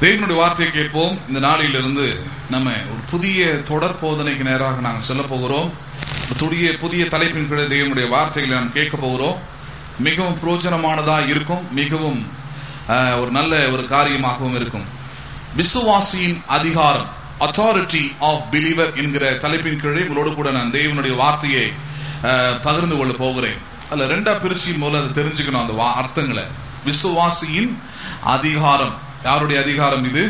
தேவனுடைய வார்த்தையை கேட்போம் இந்த நாளிலிருந்து நம்ம ஒரு புதிய தொடர் போதனைக்கு நேராக நாங்கள் செல்ல போகிறோம் ஒரு புதிய புதிய தலைப்பின் கீழே தேவனுடைய வார்த்தைகளை நாம் கேட்க போகிறோம் மிகவும் பிரயோஜனமானதா இருக்கும் மிகவும் ஆஹ், ஒரு நல்ல ஒரு காரியமாகவும் இருக்கும் விசுவாசியின் அதிகாரம் அத்தாரிட்டி ஆஃப் பிலீவர் என்கிற தலைப்பின் கீழே உங்களோடு கூட நான் தேவனுடைய வார்த்தையை ஆஹ், பகிர்ந்து கொள்ள போகிறேன் அதுல ரெண்டா பிரிச்சு முதல்ல அதை தெரிஞ்சுக்கணும் அந்த வா- அர்த்தங்களை விசுவாசியின் அதிகாரம் யாருடைய அதிகாரம் இது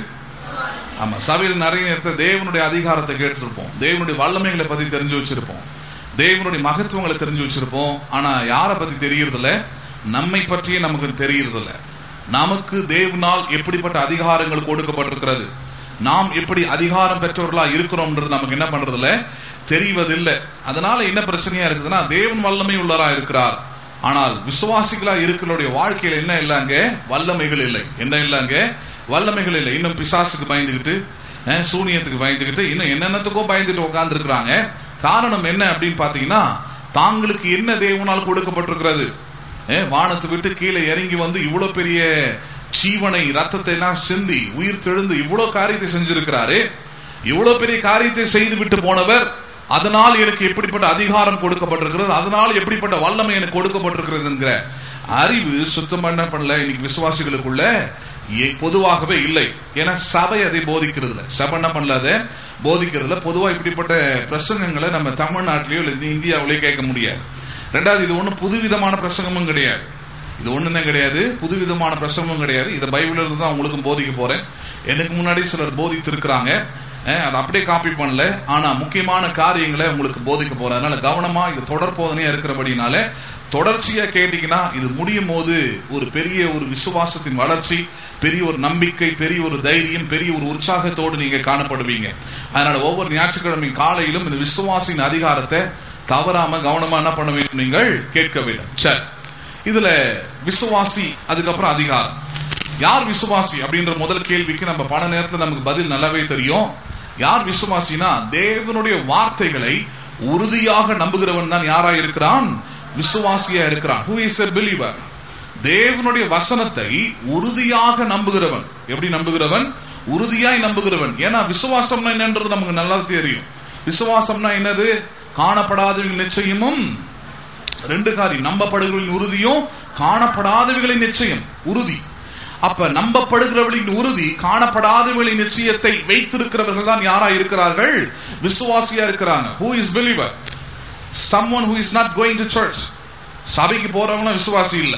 ஆமா சபையில் நிறைய நேரத்தில் தேவனுடைய அதிகாரத்தை கேட்டிருப்போம் தேவனுடைய வல்லமைகளை பத்தி தெரிஞ்சு வச்சிருப்போம் தேவனுடைய மகத்துவங்களை தெரிஞ்சு வச்சிருப்போம் ஆனா யாரை பத்தி தெரியறதில்ல நம்மை பற்றியே நமக்கு தெரியறதில்ல நமக்கு தேவனால் எப்படிப்பட்ட அதிகாரங்கள் கொடுக்கப்பட்டிருக்கிறது நாம் எப்படி அதிகாரம் பெற்றவர்களா இருக்கிறோம்ன்றது நமக்கு என்ன பண்றதில்ல தெரிவதில்லை அதனால என்ன பிரச்சனையா இருக்குதுன்னா தேவன் வல்லமை உள்ளவரா இருக்கிறார் ஆனால் விசுவாசிகளா இருக்கிறவருடைய வாழ்க்கையில என்ன இல்லைங்க வல்லமைகள் இல்லை என்ன இல்லைங்க வல்லமைகள் இல்லை இன்னும் பிசாசுக்கு பயந்துகிட்டு அஹ், சூனியத்துக்கு பயந்துகிட்டு இன்னும் என்னென்னத்துக்கோ பயந்துட்டு உட்கார்ந்து இருக்கிறாங்க காரணம் என்ன அப்படின்னு பாத்தீங்கன்னா தாங்களுக்கு என்ன தேவனால் கொடுக்கப்பட்டிருக்கிறது அஹ், வானத்தை விட்டு கீழே இறங்கி வந்து இவ்வளவு பெரிய ஜீவனை ரத்தத்தை எல்லாம் சிந்தி உயிர் தெழுந்து இவ்வளவு காரியத்தை செஞ்சிருக்கிறாரு இவ்வளவு பெரிய காரியத்தை செய்து விட்டு போனவர் அதனால் எனக்கு எப்படிப்பட்ட அதிகாரம் கொடுக்கப்பட்டிருக்கிறது அதனால் எப்படிப்பட்ட வல்லமை எனக்கு கொடுக்கப்பட்டிருக்கிறது என்கிற அறிவு சுத்தம் பண்ண பண்ணல இன்னைக்கு விசுவாசிகளுக்குள்ள எ- பொதுவாகவே இல்லை ஏன்னா சபை அதை போதிக்கிறது இல்ல. சபை என்ன பண்ணல அதை போதிக்கிறதுல பொதுவா இப்படிப்பட்ட பிரசங்கங்களை நம்ம தமிழ்நாட்டிலேயோ இல்லை இந்தியாவிலேயோ கேட்க முடியாது ரெண்டாவது இது ஒன்றும் புதுவிதமான பிரசங்கமும் கிடையாது இது ஒண்ணுமே கிடையாது புதுவிதமான பிரசங்கமும் கிடையாது இதை பைபிள்ல இருந்து தான் உங்களுக்கும் போதிக்க போறேன் எனக்கு முன்னாடி சிலர் போதித்து இருக்கிறாங்க அதை அப்படியே காப்பி பண்ணல ஆனா முக்கியமான காரியங்களை உங்களுக்கு போதிக்க போறேன் அதனால கவனமா இது தொடர் போதனையா இருக்கிறபடினால தொடர்ச்சியா கேட்டீங்கன்னா இது முடியும் போது ஒரு பெரிய ஒரு விசுவாசத்தின் வளர்ச்சி பெரிய ஒரு நம்பிக்கை பெரிய ஒரு தைரியம் பெரிய ஒரு உற்சாகத்தோடு நீங்க காணப்படுவீங்க அதனால ஒவ்வொரு ஞாயிற்றுக்கிழமை காலையிலும் இந்த விசுவாசின் அதிகாரத்தை தவறாம கவனமா என்ன பண்ண வேண்டும் நீங்கள் கேட்க வேண்டும் சரி இதுல விசுவாசி அதுக்கப்புறம் அதிகாரம் யார் விசுவாசி அப்படின்ற முதல் கேள்விக்கு நம்ம பல நேரத்துல நமக்கு பதில் நல்லாவே தெரியும் யார் விசுவாசினா தேவனுடைய வார்த்தைகளை உறுதியாக நம்புகிறவன் தான் யாரா இருக்கிறான் விசுவாசியா இருக்கிறான் ஹூ இஸ் எ பிலீவர் தேவனுடைய வசனத்தை உறுதியாக நம்புகிறவன் எப்படி நம்புகிறவன் உறுதியாய் நம்புகிறவன் ஏன்னா விசுவாசம்னா என்னன்றது நமக்கு நல்லா தெரியும் விசுவாசம்னா என்னது காணப்படாதவங்க நிச்சயமும் ரெண்டு காரியம் நம்பப்படுகிறவர்களின் உறுதியும் காணப்படாதவைகளின் நிச்சயம் உறுதி அப்ப நம்பப்படுகிறவர்களின் உறுதி காணப்படாதவர்களின் நிச்சயத்தை வைத்திருக்கிறவர்கள் தான் யாரா இருக்கிறார்கள் விசுவாசியா இருக்கிறாங்க who is believer someone who is not going to church சபைக்கு போறவங்களும் விசுவாசி இல்ல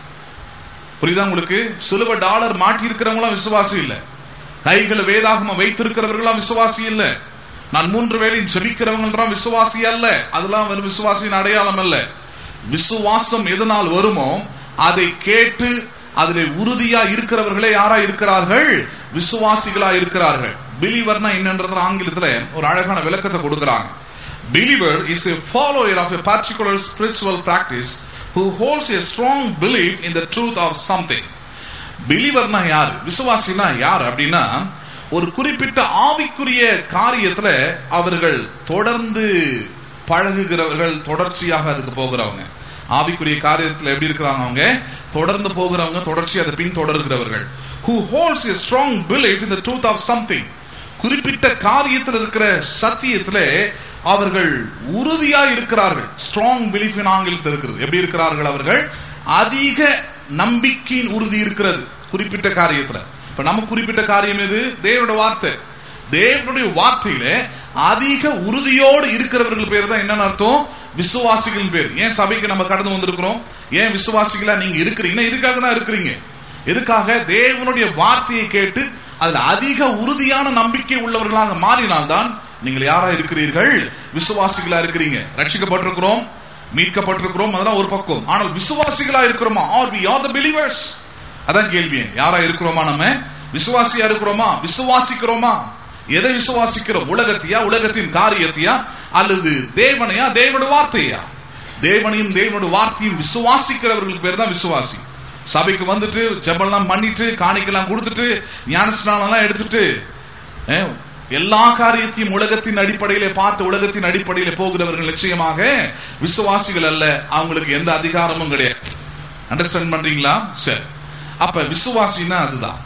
புரியுதா உங்களுக்கு சிலுவ டாலர் மாட்டி இருக்கிறவங்களும் விசுவாசி இல்ல கைகளை வேதாகம வைத்திருக்கிறவர்களும் விசுவாசி இல்ல நான் மூன்று வேளையும் ஜெபிக்கிறவங்கன்றான் விசுவாசி அல்ல அதெல்லாம் வெறும் விசுவாசியின் அடையாளம் அல்ல விசுவாசம் எதனால் வருமோ அதை கேட்டு அதில் உறுதியா இருக்கிறவர்களே யாரா இருக்கிறார்கள் விசுவாசிகளா இருக்கிறார்கள் பிலீவர்னா என்னன்றது ஆங்கிலத்துல ஒரு அழகான விளக்கத்தை கொடுக்குறாங்க Believer is a follower of a particular spiritual practice who holds a strong belief in the truth of something. பிலீவர்னா யார் விசுவாசினா யார் அப்படின்னா ஒரு குறிப்பிட்ட ஆவிக்குரிய காரியத்துல அவர்கள் தொடர்ந்து பழகுகிறவர்கள் தொடர்ச்சியாக அதுக்கு போகிறவங்க ஆவிக்குரிய காரியத்துல எப்படி இருக்கிறாங்க அவங்க தொடர்ந்து போகிறவங்க தொடர்ச்சி அதை பின்தொடர்கிறவர்கள் who holds a strong belief in the truth of something குறிப்பிட்ட காரியத்தில் இருக்கிற சத்தியத்திலே அவர்கள் உறுதியா இருக்கிறார்கள் ஸ்ட்ராங் பிலீஃப் ஆங்கிலத்தில் இருக்கிறது எப்படி இருக்கிறார்கள் அவர்கள் அதிக நம்பிக்கையின் உறுதி இருக்கிறது குறிப்பிட்ட காரியத்துல இப்ப நம்ம குறிப்பிட்ட காரியம் எது தேவனுடைய வார்த்தை தேவனுடைய வார்த்தையில அதிக உறுதியோடு இருக்கிறவர்கள் பேர் தான் என்னன்னு அர்த்தம் விசுவாசிகள் பேர் ஏன் சபைக்கு நம்ம கடந்து வந்திருக்கிறோம் ஏன் விசுவாசிகளா நீங்க இருக்கிறீங்க இதுக்காக தான் இருக்கிறீங்க எதுக்காக தேவனுடைய வார்த்தையை கேட்டு அதுல அதிக உறுதியான நம்பிக்கை உள்ளவர்களாக மாறினால்தான் நீங்கள் யாரா இருக்கிறீர்கள் விசுவாசிகளா இருக்கிறீங்க ரட்சிக்கப்பட்டிருக்கிறோம் மீட்கப்பட்டிருக்கிறோம் அதெல்லாம் ஒரு பக்கம் ஆனால் விசுவாசிகளா இருக்கிறோமா are we are the believers அதான் கேள்வி யாரா இருக்கிறோமா நம்ம விசுவாசியா இருக்கிறோமா விசுவாசிக்கிறோமா எதை விசுவாசிக்கிறோம் உலகத்தையா உலகத்தின் காரியத்தையா அல்லது தேவனையா தேவனுடைய வார்த்தையா தேவனையும் தேவனுடைய வார்த்தையும் விசுவாசிக்கிறவர்களுக்கு பேர் தான் விசுவாசி சபைக்கு வந்துட்டு ஜெபம்லாம் பண்ணிட்டு காணிக்கெல்லாம் கொடுத்துட்டு ஞானஸ்நானம்லாம் எடுத்துட்டு அஹ், எல்லா காரியத்தையும் உலகத்தின் அடிப்படையிலே பார்த்து உலகத்தின் அடிப்படையிலே போகிறவர்கள் நிச்சயமாக விசுவாசிகள் அல்ல அவங்களுக்கு எந்த அதிகாரமும் கிடையாது அண்டர்ஸ்டாண்ட் பண்றீங்களா சரி அப்ப விசுவாசின்னா அதுதான்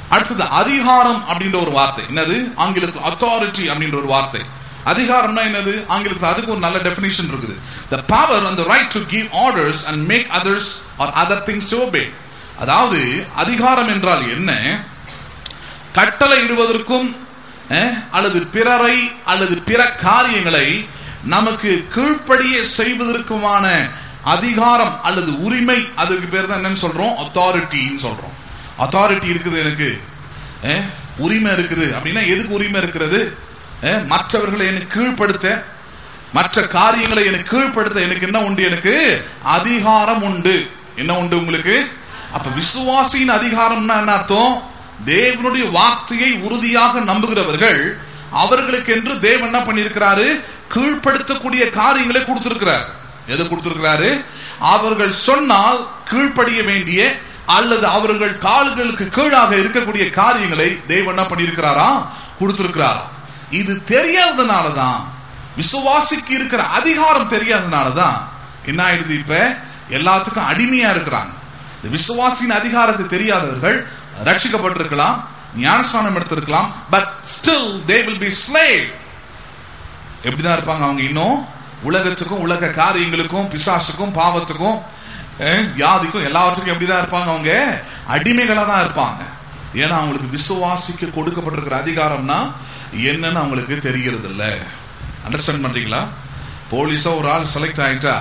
அடுத்தது அதிகாரம் அப்படின்ற ஒரு வார்த்தை என்னது ஆங்கிலத்தில் அத்தாரிட்டி அப்படின்ற ஒரு வார்த்தை அதிகாரம்னா என்னது ஆங்கிலத்தில் அதுக்கு ஒரு நல்ல டெஃபினிஷன் இருக்குது the power and the right to give orders and make others or other things to obey அதாவது அதிகாரம் என்றால் என்ன கட்டளை இடுவதற்கும் அஹ், அல்லது பிறரை அல்லது பிற காரியங்களை நமக்கு கீழ்ப்படிய செய்வதற்குமான அதிகாரம் அல்லது உரிமை அதுக்கு பேர் தான் என்னன்னு சொல்றோம் அத்தாரிட்டின்னு சொல்றோம் அத்தாரிட்டி இருக்குது எனக்கு அஹ், உரிமை இருக்குது அப்படின்னா எதுக்கு உரிமை இருக்கிறது அஹ், மற்றவர்களை எனக்கு கீழ்ப்படுத்த மற்ற காரியங்களை எனக்கு கீழ்ப்படுத்த எனக்கு என்ன உண்டு எனக்கு அதிகாரம் உண்டு என்ன உண்டு உங்களுக்கு அப்ப விசுவாசியின் அதிகாரம்னா என்ன அர்த்தம் தேவனுடைய வார்த்தையை உறுதியாக நம்புகிறவர்கள் அவர்களுக்கு என்று தேவன் என்ன பண்ணியிருக்கிறாரு கீழ்ப்படுத்தக்கூடிய காரியங்களை கொடுத்திருக்கிறார் எது கொடுத்திருக்கிறாரு அவர்கள் சொன்னால் கீழ்ப்படிய வேண்டிய அல்லது அவர்கள் கால்களுக்கு கீழாக இருக்கக்கூடிய காரியங்களை தேவன் என்ன பண்ணியிருக்கிறாரா கொடுத்திருக்கிறாரா இது தெரியாததுனால தான் விசுவாசிக்கு இருக்கிற அதிகாரம் தெரியாததுனால தான் என்ன ஆயிடுது இப்ப எல்லாத்துக்கும் அடிமையா இருக்கிறாங்க இந்த விசுவாசின் அதிகாரத்தை தெரியாதவர்கள் ரட்சிக்கப்பட்டிருக்கலாம் ஞானஸ்தானம் எடுத்திருக்கலாம் but still they will be slave எப்படிதான் இருப்பாங்க அவங்க இன்னும் உலகத்துக்கும் உலக காரியங்களுக்கும் பிசாசுக்கும் பாவத்துக்கும் அஹ், வியாதிக்கும் எல்லாவற்றுக்கும் எப்படிதான் இருப்பாங்க அவங்க அடிமைகளா தான் இருப்பாங்க ஏன்னா அவங்களுக்கு விசுவாசிக்கு கொடுக்கப்பட்டிருக்கிற அதிகாரம்னா என்னன்னு அவங்களுக்கு தெரியறது இல்ல அண்டர்ஸ்டாண்ட் பண்றீங்களா போலீஸா ஒரு ஆள் செலக்ட் ஆயிட்டா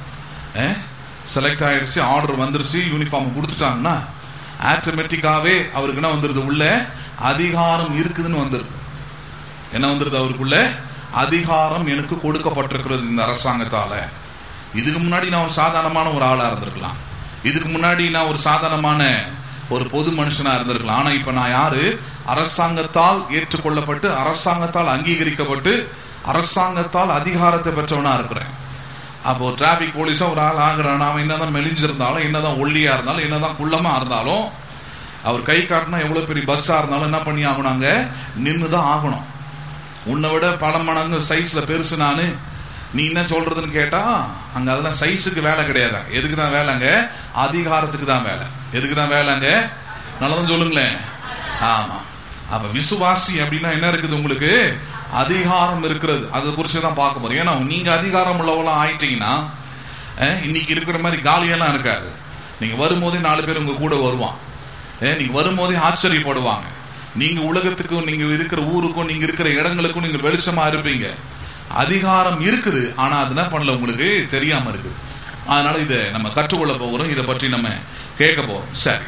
செலக்ட் ஆயிடுச்சு ஆர்டர் வந்துருச்சு யூனிஃபார்ம் கொடுத்துட்டாங்கன்னா ஆட்டோமேட்டிக்காவே அவருக்கு என்ன வந்துருது உள்ள அதிகாரம் இருக்குதுன்னு வந்துருது என்ன வந்துருது அவருக்குள்ள அதிகாரம் எனக்கு கொடுக்கப்பட்டிருக்கிறது இந்த அரசாங்கத்தால இதுக்கு முன்னாடி நான் ஒரு சாதாரணமான ஒரு ஆளா இருந்திருக்கலாம் இதுக்கு முன்னாடி நான் ஒரு சாதாரணமான ஒரு பொது மனுஷனா இருந்திருக்கலாம் ஆனா இப்ப நான் யாரு அரசாங்கத்தால் ஏற்றுக்கொள்ளப்பட்டு அரசாங்கத்தால் அங்கீகரிக்கப்பட்டு அரசாங்கத்தால் அதிகாரத்தை பெற்றவனா இருக்கிறேன் அப்போ டிராபிக் போலீஸா ஒரு ஆள் ஆகுறான் அவன் என்னதான் மெலிஞ்சிருந்தாலும் என்னதான் ஒல்லியா இருந்தாலும் என்னதான் குள்ளமா இருந்தாலும் அவர் கை காட்டினா எவ்வளவு பெரிய பஸ்ஸா இருந்தாலும் என்ன பண்ணி ஆகணுங்க நின்று தான் ஆகணும் உன்னை விட பல மடங்கு சைஸ்ல பெருசு நானு நீ என்ன சொல்றதுன்னு கேட்டா அங்க அதெல்லாம் சைஸுக்கு வேலை கிடையாது எதுக்கு தான் வேலைங்க அதிகாரத்துக்கு தான் வேலை எதுக்கு தான் வேலைங்க நல்லதும் சொல்லுங்களேன் ஆமா அப்ப விசுவாசி அப்படின்னா என்ன இருக்குது உங்களுக்கு அதிகாரம் இருக்கிறது அதை குறித்து தான் பார்க்க போறோம் ஏன்னா நீங்க அதிகாரம் உள்ளவங்களாம் ஆயிட்டீங்கன்னா அஹ், இன்னைக்கு இருக்கிற மாதிரி காலியெல்லாம் இருக்காது நீங்க வரும்போதே நாலு பேர் உங்க கூட வருவான் அஹ், நீங்க வரும்போதே ஆச்சரியப்படுவாங்க நீங்க உலகத்துக்கும் நீங்க இருக்கிற ஊருக்கும் நீங்க இருக்கிற இடங்களுக்கும் நீங்க வெளிச்சமா இருப்பீங்க அதிகாரம் இருக்குது ஆனா அது என்ன பண்ணல உங்களுக்கு தெரியாம இருக்குது அதனால இதை நம்ம கற்றுக்கொள்ள போகிறோம் இதை பற்றி நம்ம கேட்க போறோம் சரி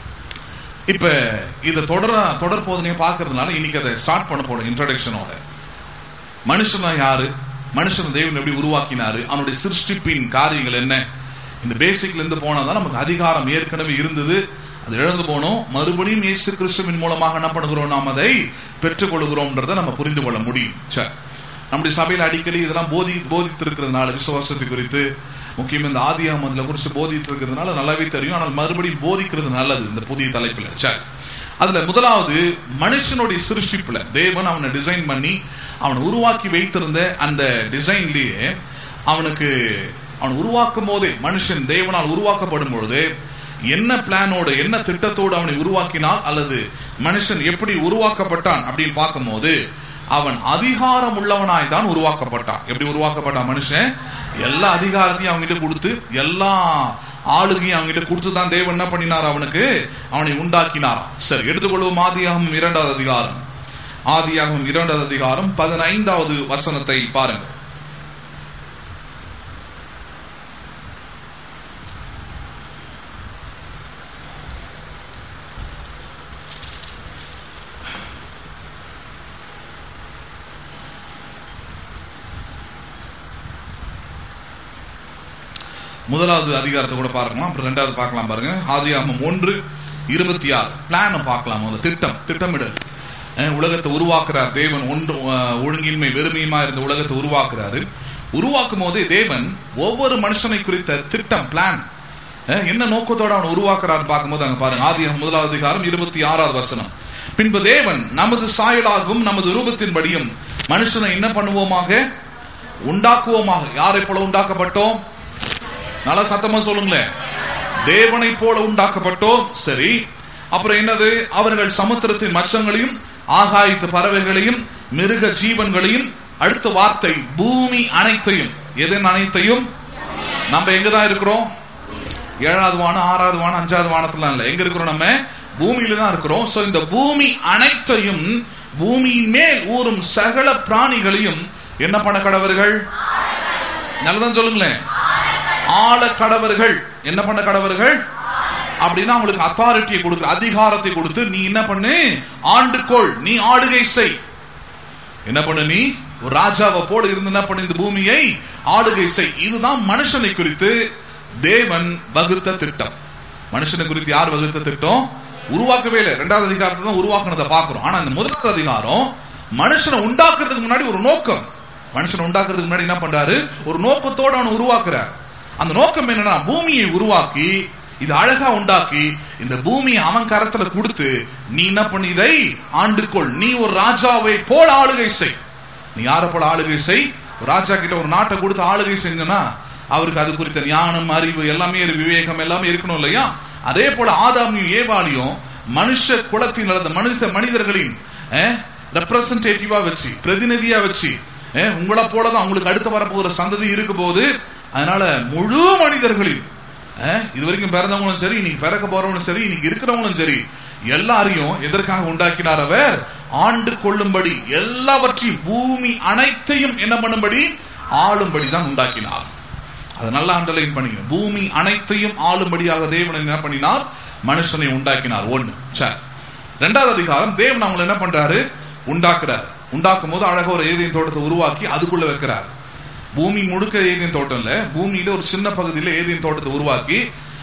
இப்ப இதை தொடர தொடர் போதனையை பார்க்கறதுனால இன்னைக்கு அதை ஸ்டார்ட் பண்ண போறோம் இன்ட்ரடக்ஷனோட மனுஷனா யாரு மனுஷன் தேவன் எப்படி உருவாக்கினாரு அவனுடைய சிருஷ்டிப்பின் காரியங்கள் என்ன இந்த பேசிக்ல இருந்து போனாதான் நமக்கு அதிகாரம் ஏற்கனவே இருந்தது அது இழந்து போனோம் மறுபடியும் இயேசு கிறிஸ்துவின் மூலமாக என்ன பண்ணுகிறோம் நாம் அதை பெற்றுக்கொள்கிறோம்ன்றதை நம்ம புரிந்து கொள்ள முடியும் சரி நம்முடைய சபையில் அடிக்கடி இதெல்லாம் போதி போதித்திருக்கிறதுனால விசுவாசத்தை குறித்து முக்கியம் இந்த ஆதி அகமதுல குறித்து போதித்திருக்கிறதுனால நல்லாவே தெரியும் ஆனால் மறுபடியும் போதிக்கிறது நல்லது இந்த புதிய தலைப்புல சரி அதுல முதலாவது மனுஷனுடைய சிருஷ்டிப்புல தேவன் அவனை டிசைன் பண்ணி அவனை உருவாக்கி வைத்திருந்த அந்த டிசைன்லயே அவனுக்கு அவன் உருவாக்கும் போதே மனுஷன் தேவனால் உருவாக்கப்படும் பொழுது என்ன பிளானோடு என்ன திட்டத்தோடு அவனை உருவாக்கினால் அல்லது மனுஷன் எப்படி உருவாக்கப்பட்டான் அப்படின்னு பார்க்கும்போது அவன் அதிகாரம் உள்ளவனாய் தான் உருவாக்கப்பட்டான் எப்படி உருவாக்கப்பட்டான் மனுஷன் எல்லா அதிகாரத்தையும் அவன்கிட்ட கொடுத்து எல்லா ஆளுகையும் அவன்கிட்ட கொடுத்து தான் தேவன் என்ன பண்ணினார் அவனுக்கு அவனை உண்டாக்கினார் சரி எடுத்துக்கொள்வோம் ஆதியாகமம் இரண்டாவது அதிகாரம் ஆதியாகமம் இரண்டாவது அதிகாரம் பதினைந்தாவது வசனத்தை பாருங்கள் முதலாவது அதிகாரத்தை கூட பார்க்கலாம் அப்புறம் ரெண்டாவது பார்க்கலாம் பாருங்க ஆதியாகமம் ஒன்று இருபத்தி ஆறு பிளான் பார்க்கலாம் முதல்ல திட்டம் திட்டமிடல் அஹ் உலகத்தை உருவாக்குறார் தேவன் ஒன்று அஹ், ஒழுங்கின்மை வெறுமையுமா இருந்த உலகத்தை உருவாக்குறாரு உருவாக்கும் போதே தேவன் ஒவ்வொரு மனுஷனை குறித்த திட்டம் பிளான் என்ன நோக்கத்தோட அவன் உருவாக்குறாரு பார்க்கும்போது அங்க பாருங்க ஆதியாகமம் முதலாவது அதிகாரம் இருபத்தி ஆறாவது வசனம் பின்பு தேவன் நமது சாயலாகவும் நமது ரூபத்தின்படியும் மனுஷனை என்ன பண்ணுவோமாக உண்டாக்குவோமாக யாரை போல உண்டாக்கப்பட்டோம் நல்லா சத்தமா சொல்லுங்களேன் தேவனை போல உண்டாக்கப்பட்டோம் சரி அப்புறம் என்னது அவர்கள் சமுத்திரத்தின் மச்சங்களையும் ஆகாயத்து பறவைகளையும் மிருக ஜீவன்களையும் அடுத்த வார்த்தை பூமி அனைத்தையும் எதன் அனைத்தையும் நம்ம எங்கதான் இருக்கிறோம் ஏழாவது வானம் ஆறாவது வானம் அஞ்சாவது வானத்துல இல்ல எங்க இருக்கிறோம் நம்ம பூமியில தான் இருக்கிறோம் சோ இந்த பூமி அனைத்தையும் பூமியின் மேல் ஊறும் சகல பிராணிகளையும் என்ன பண்ண கடவர்கள் நல்லதான் சொல்லுங்களேன் ஆள கடவர்கள் என்ன பண்ண கடவர்கள் அப்படின்னா அவங்களுக்கு அத்தாரிட்டியை கொடுக்குற அதிகாரத்தை கொடுத்து நீ என்ன பண்ணு ஆண்டுகோள் நீ ஆளுகை செய் என்ன பண்ணு நீ ஒரு ராஜாவை போல இருந்து என்ன பண்ணு இந்த பூமியை ஆளுகை செய் இதுதான் மனுஷனை குறித்து தேவன் வகுத்த திட்டம் மனுஷனை குறித்து யார் வகுத்த திட்டம் உருவாக்கவே இல்லை ரெண்டாவது அதிகாரத்தை தான் உருவாக்குனதை பார்க்கிறோம் ஆனா இந்த முதலாவது அதிகாரம் மனுஷனை உண்டாக்குறதுக்கு முன்னாடி ஒரு நோக்கம் மனுஷனை உண்டாக்குறதுக்கு முன்னாடி என்ன பண்றாரு ஒரு நோக்கத்தோட அவனை உருவாக்குறார் அந்த நோக்கம் என்னன்னா பூமியை உருவாக்கி இது அழகா உண்டாக்கி இந்த பூமியை அவன் கரத்துல கொடுத்து நீ என்ன பண்ணி இதை ஆண்டுக்கொள் நீ ஒரு ராஜாவை போல ஆளுகை செய் நீ யாரை போல ஆளுகை செய் ஒரு ராஜா கிட்ட ஒரு நாட்டை கொடுத்து ஆளுகை செஞ்சனா அவருக்கு அது குறித்த ஞானம் அறிவு எல்லாமே இரு- விவேகம் எல்லாமே இருக்கணும் இல்லையா அதே போல ஆதாமியும் ஏவாளியும் மனுஷ குலத்தில் நடந்த மனித மனிதர்களின் ரெப்ரசன்டேட்டிவா வச்சு பிரதிநிதியா வச்சு அஹ், உங்களை போலதான் உங்களுக்கு அடுத்து வரப்போகிற சந்ததி இருக்க போது அதனால முழு மனிதர்களின் அஹ், இது வரைக்கும் பிறந்தவங்களும் சரி இன்னைக்கு பிறக்க போறவங்களும் சரி இன்னைக்கு இருக்கிறவங்களும் சரி எல்லாரையும் எதற்காக உண்டாக்கினார் அவர் ஆண்டு கொள்ளும்படி எல்லாவற்றையும் பூமி அனைத்தையும் என்ன பண்ணும்படி ஆளும்படி தான் உண்டாக்கினார் அதை நல்லா அண்டர்லைன் பண்ணிங்க பூமி அனைத்தையும் ஆளும்படியாக தேவன் என்ன பண்ணினார் மனுஷனை உண்டாக்கினார் ஒண்ணு சரி ரெண்டாவது அதிகாரம் தேவன் அவங்களை என்ன பண்றாரு உண்டாக்குறார் உண்டாக்கும் போது அழகா ஒரு ஏதேன் தோட்டத்தை உருவாக்கி அதுக்குள்ள வைக்கிறார் பூமி முழுக்க ஏதேன் தோட்டம் இல்ல பூமியில ஒரு சின்ன பகுதியில ஏதேன் தோட்டத்தை உருவாக்கி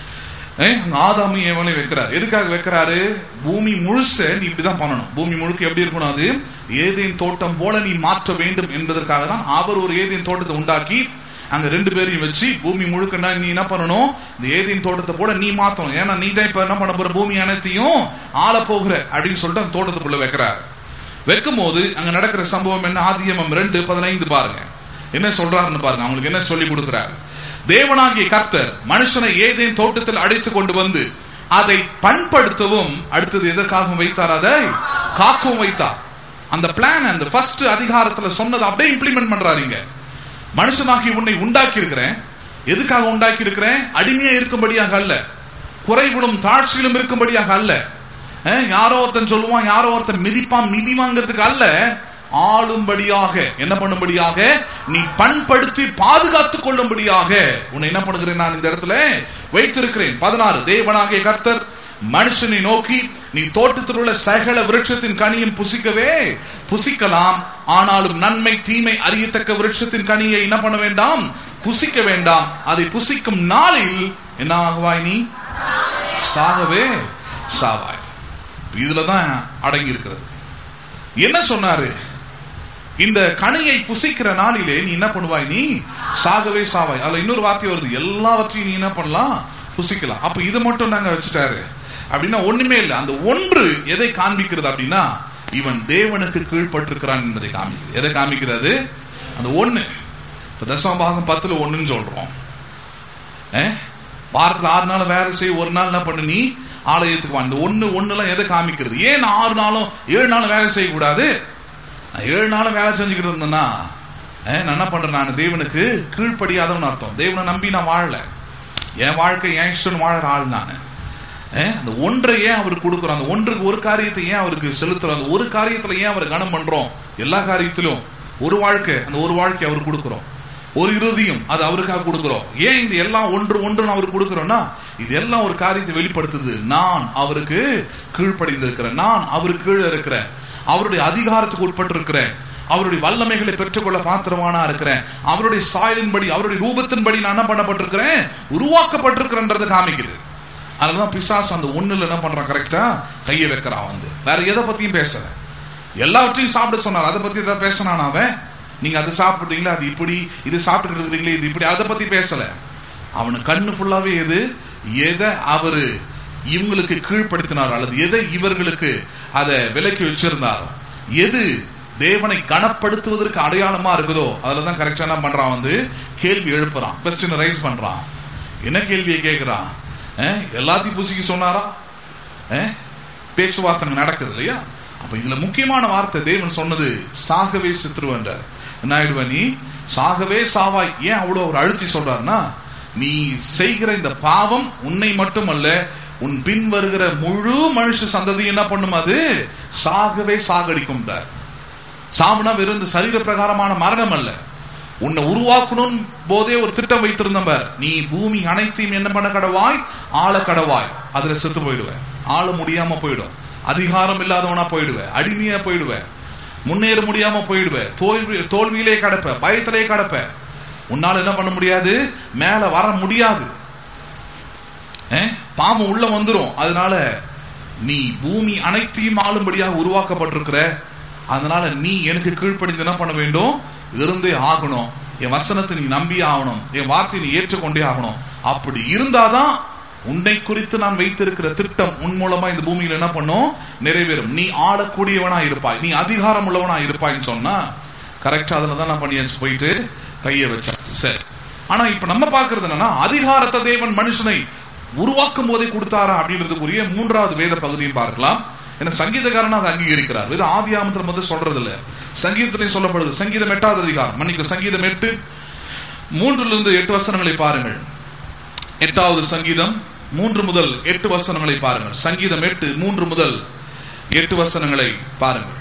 ஏய், அங்க ஆதாமி ஏவனை வைக்கிறார் எதுக்காக வைக்கிறாரு பூமி முழுச நீ இப்படிதான் பண்ணணும் பூமி முழுக்க எப்படி இருக்கணும் அது ஏதேன் தோட்டம் போல நீ மாற்ற வேண்டும் என்பதற்காக தான் அவர் ஒரு ஏதேன் தோட்டத்தை உண்டாக்கி அங்க ரெண்டு பேரையும் வச்சு பூமி முழுக்கன்னா நீ என்ன பண்ணணும் இந்த ஏதேன் தோட்டத்தை போல நீ மாத்தணும் ஏன்னா நீ தான் இப்ப என்ன பண்ண போற பூமி அனைத்தையும் ஆள போகிற அப்படின்னு சொல்லிட்டு அந்த தோட்டத்துக்குள்ள வைக்கிறார் வைக்கும் போது அங்க நடக்கிற சம்பவம் என்ன ஆதியமம் ரெண்டு பதினைந்து பாருங்க என்ன சொல்றாருன்னு பாருங்க அவங்களுக்கு என்ன சொல்லி கொடுக்கிறார் தேவனாகிய கர்த்தர் மனுஷனை ஏதேன் தோட்டத்தில் அழைத்து கொண்டு வந்து அதை பண்படுத்தவும் அடுத்தது எதற்காகவும் வைத்தார் அதை காக்கவும் வைத்தார் அந்த பிளான் அந்த ஃபர்ஸ்ட் அதிகாரத்துல சொன்னதை அப்படியே இம்ப்ளிமெண்ட் பண்றாருங்க மனுஷனாகி உன்னை உண்டாக்கி இருக்கிறேன் எதுக்காக உண்டாக்கி இருக்கிறேன் அடிமையா இருக்கும்படியாக அல்ல குறைவிடும் தாழ்ச்சியிலும் இருக்கும்படியாக அல்ல அஹ், யாரோ ஒருத்தன் சொல்லுவான் யாரோ ஒருத்தன் மிதிப்பான் மிதி வாங்கிறதுக்கு அல்ல ஆளும்படியாக என்ன பண்ணும்படியாக நீ பண்படுத்தி பாதுகாத்துக் கொள்ளும்படியாக உன்னை என்ன பண்ணுகிறேன் நான் இந்த இடத்துல வைத்திருக்கிறேன் பதினாறு தேவனாகிய கர்த்தர் மனுஷனை நோக்கி நீ தோட்டத்தில் உள்ள சகல விருட்சத்தின் கனியும் புசிக்கவே புசிக்கலாம் ஆனாலும் நன்மை தீமை அறியத்தக்க விருட்சத்தின் கனியை என்ன பண்ண வேண்டாம் புசிக்க வேண்டாம் அதை புசிக்கும் நாளில் என்ன ஆகுவாய் நீ சாகவே சாவாய் இதுலதான் அடங்கி இருக்கிறது என்ன சொன்னாரு இந்த கனியை புசிக்கிற நாளிலே நீ என்ன பண்ணுவாய் நீ சாகவே சாவாய் அதுல இன்னொரு வார்த்தை வருது எல்லாவற்றையும் நீ என்ன பண்ணலாம் புசிக்கலாம் அப்ப இது மட்டும் நாங்க வச்சுட்டாரு அப்படின்னா ஒண்ணுமே இல்லை அந்த ஒன்று எதை காண்பிக்கிறது அப்படின்னா இவன் தேவனுக்கு கீழ்ப்பட்டிருக்கிறான் என்பதை காமிக்குது எதை காமிக்கிறது அந்த ஒண்ணு இப்ப தசம பாகம் பத்துல ஒண்ணுன்னு சொல்றோம் அஹ்? வாரத்துல ஆறு நாள் வேலை செய் ஒரு நாள் என்ன பண்ணு நீ ஆலயத்துக்கு வா இந்த ஒண்ணு ஒண்ணுலாம் எதை காமிக்கிறது ஏன் நான் ஆறு நாளும் ஏழு நாளும் வேலை செய்யக்கூடாது நான் ஏழு நாளும் வேலை செஞ்சுக்கிட்டு இருந்தேன்னா அஹ், நான் என்ன பண்றேன் நான் தேவனுக்கு கீழ்ப்படியாதவன் அர்த்தம் தேவனை நம்பி நான் வாழல என் வாழ்க்கை என் இஷ்டம் வாழற ஆள் நான் அந்த ஒன்றை ஏன் அவருக்கு கொடுக்குறோம் அந்த ஒன்றுக்கு ஒரு காரியத்தை ஏன் அவருக்கு செலுத்துறோம் அந்த ஒரு காரியத்துல ஏன் அவர் கனம் பண்றோம் எல்லா காரியத்திலும் ஒரு வாழ்க்கை அந்த ஒரு வாழ்க்கை அவருக்கு கொடுக்குறோம் ஒரு இறுதியும் அது அவருக்காக கொடுக்குறோம் ஏன் இது எல்லாம் ஒன்று ஒன்றுன்னு அவருக்கு கொடுக்குறோம்னா இது எல்லாம் ஒரு காரியத்தை வெளிப்படுத்துது நான் அவருக்கு கீழ்ப்படிந்திருக்கிறேன் நான் அவருக்கு கீழே இருக்கிறேன் அவருடைய அதிகாரத்துக்கு உட்பட்டு இருக்கிறேன் அவருடைய வல்லமைகளை பெற்றுக்கொள்ள பாத்திரமானா இருக்கிறேன் அவருடைய சாயலின்படி அவருடைய ரூபத்தின்படி நான் என்ன பண்ணப்பட்டிருக்கிறேன் உருவாக்கப்பட்டிருக்கிறேன்றதை காமிக்குது அதனாலதான் பிசாசு அந்த ஒண்ணுல என்ன பண்றான் கரெக்டா கையை வைக்கிறான் வந்து வேற எதை பத்தியும் பேசல எல்லாவற்றையும் சாப்பிட சொன்னார் அதை பத்தி ஏதாவது பேசினான் அவன் நீங்க அது சாப்பிடுறீங்களா அது இப்படி இது சாப்பிட்டு இருக்கிறீங்களே இது இப்படி அதை பத்தி பேசல அவனு கண்ணு ஃபுல்லாவே எது எதை அவரு இவங்களுக்கு கீழ்ப்படுத்தினாரோ அல்லது எதை இவர்களுக்கு அதை விலக்கி வச்சிருந்தாரோ எது தேவனை கனப்படுத்துவதற்கு அடையாளமா இருக்குதோ அதுல தான் கரெக்டா என்ன பண்றான் வந்து கேள்வி எழுப்புறான் கொஸ்டின் ரைஸ் பண்றான் என்ன கேள்வியை கேட்கிறான் அஹ், எல்லாத்தையும் புசிக்க சொன்னாரா அஹ், பேச்சுவார்த்தை அங்க நடக்குது இல்லையா அப்ப இதுல முக்கியமான வார்த்தை தேவன் சொன்னது சாகவே சித்துருவன்றார் என்ன ஆயிடுவ நீ சாகவே சாவாய் ஏன் அவ்வளவு ஒரு அழுத்தி சொல்றாருன்னா நீ செய்கிற இந்த பாவம் உன்னை மட்டுமல்ல உன் பின் வருகிற முழு மனுஷ சந்ததி என்ன பண்ணும் அது சாகவே சாகடிக்கும் சாவுனா வெறும் இந்த சரீர பிரகாரமான மரணம் அல்ல உன்னை உருவாக்கணும் போதே ஒரு திட்டம் வைத்திருந்தவர் நீ பூமி அனைத்தையும் என்ன பண்ண கடவாய் ஆள கடவாய் அதுல செத்து போயிடுவேன் ஆள முடியாம போயிடும் அதிகாரம் இல்லாதவனா போயிடுவேன் அடிமையா போயிடுவேன் முன்னேற முடியாம போயிடுவேன் தோல்வி தோல்வியிலே கடப்ப பயத்திலே கடப்ப உன்னால என்ன பண்ண முடியாது மேல வர முடியாது அஹ், பாவம் உள்ள வந்துரும் அதனால நீ பூமி அனைத்தையும் ஆளும்படியாக உருவாக்கப்பட்டிருக்கிற அதனால நீ எனக்கு கீழ்ப்படிந்து என்ன பண்ண வேண்டும் இருந்தே ஆகணும் என் வசனத்தை நீ நம்பி ஆகணும் என் வார்த்தையை நீ ஏற்றுக்கொண்டே ஆகணும் அப்படி இருந்தாதான் உன்னை குறித்து நான் வைத்திருக்கிற திட்டம் உன் மூலமா இந்த பூமியில என்ன பண்ணும் நிறைவேறும் நீ ஆளக்கூடியவனா இருப்பாய் நீ அதிகாரம் உள்ளவனா இருப்பாய்ன்னு சொன்னா கரெக்டா அதுல தான் நான் பண்ணியாச்சு போயிட்டு கையை வச்சா சரி ஆனா இப்ப நம்ம பாக்குறது என்னன்னா அதிகாரத்தை தேவன் மனுஷனை உருவாக்கும் போதே கொடுத்தாரா அப்படின்றதுக்குரிய மூன்றாவது வேத பகுதியும் பார்க்கலாம் ஏன்னா சங்கீதக்காரன் அதை அங்கீகரிக்கிறார் இது ஆதியாமத்தில் வந்து சொல்றது இல்ல சங்கீதத்திலையும் சொல்லப்படுது சங்கீதம் எட்டாவது அதிகாரம் மன்னிக்கும் சங்கீதம் எட்டு மூன்றுல இருந்து எட்டு வசனங்களை பாருங்கள் எட்டாவது சங்கீதம் மூன்று முதல் எட்டு வசனங்களை பாருங்கள் சங்கீதம் எட்டு மூன்று முதல் எட்டு வசனங்களை பாருங்கள்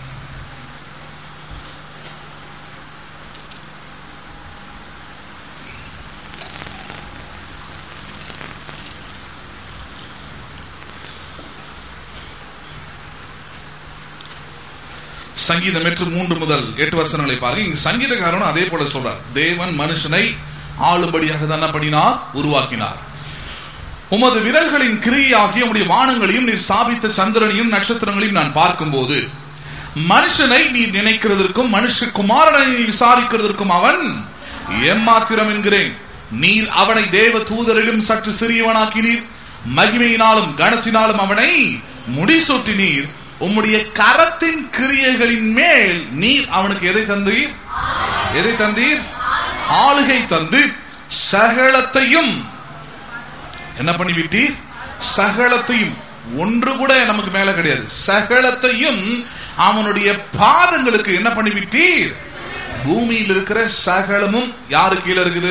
சங்கீதம் எட்டு மூன்று முதல் எட்டு வசனங்களை பாருங்க இங்க சங்கீதக்காரனும் அதே போல சொல்றார் தேவன் மனுஷனை ஆளும்படியாக தான் பண்ணினார் உருவாக்கினார் உமது விரல்களின் கிரியையாகிய உம்முடைய வானங்களையும் நீர் ஸ்தாபித்த சந்திரனையும் நட்சத்திரங்களையும் நான் பார்க்கும்போது மனுஷனை நீ நினைக்கிறதற்கும் மனுஷகுமாரனை நீ விசாரிக்கிறதற்கும் அவன் எம்மாத்திரம் என்கிறேன் நீர் அவனை தேவ தூதரிலும் சற்று சிறியவனாக்கினீர் மகிமையினாலும் கனத்தினாலும் அவனை முடிசூட்டினீர் உம்முடைய கரத்தின் கிரியைகளின் மேல் நீர் அவனுக்கு எதை தந்தீர் எதை தந்தீர் ஆளுகை தந்து சகலத்தையும் என்ன பண்ணி விட்டீர் சகலத்தையும் ஒன்று கூட நமக்கு மேல கிடையாது சகலத்தையும் அவனுடைய பாதங்களுக்கு என்ன பண்ணி விட்டீர் பூமியில் இருக்கிற சகலமும் யாரு கீழே இருக்குது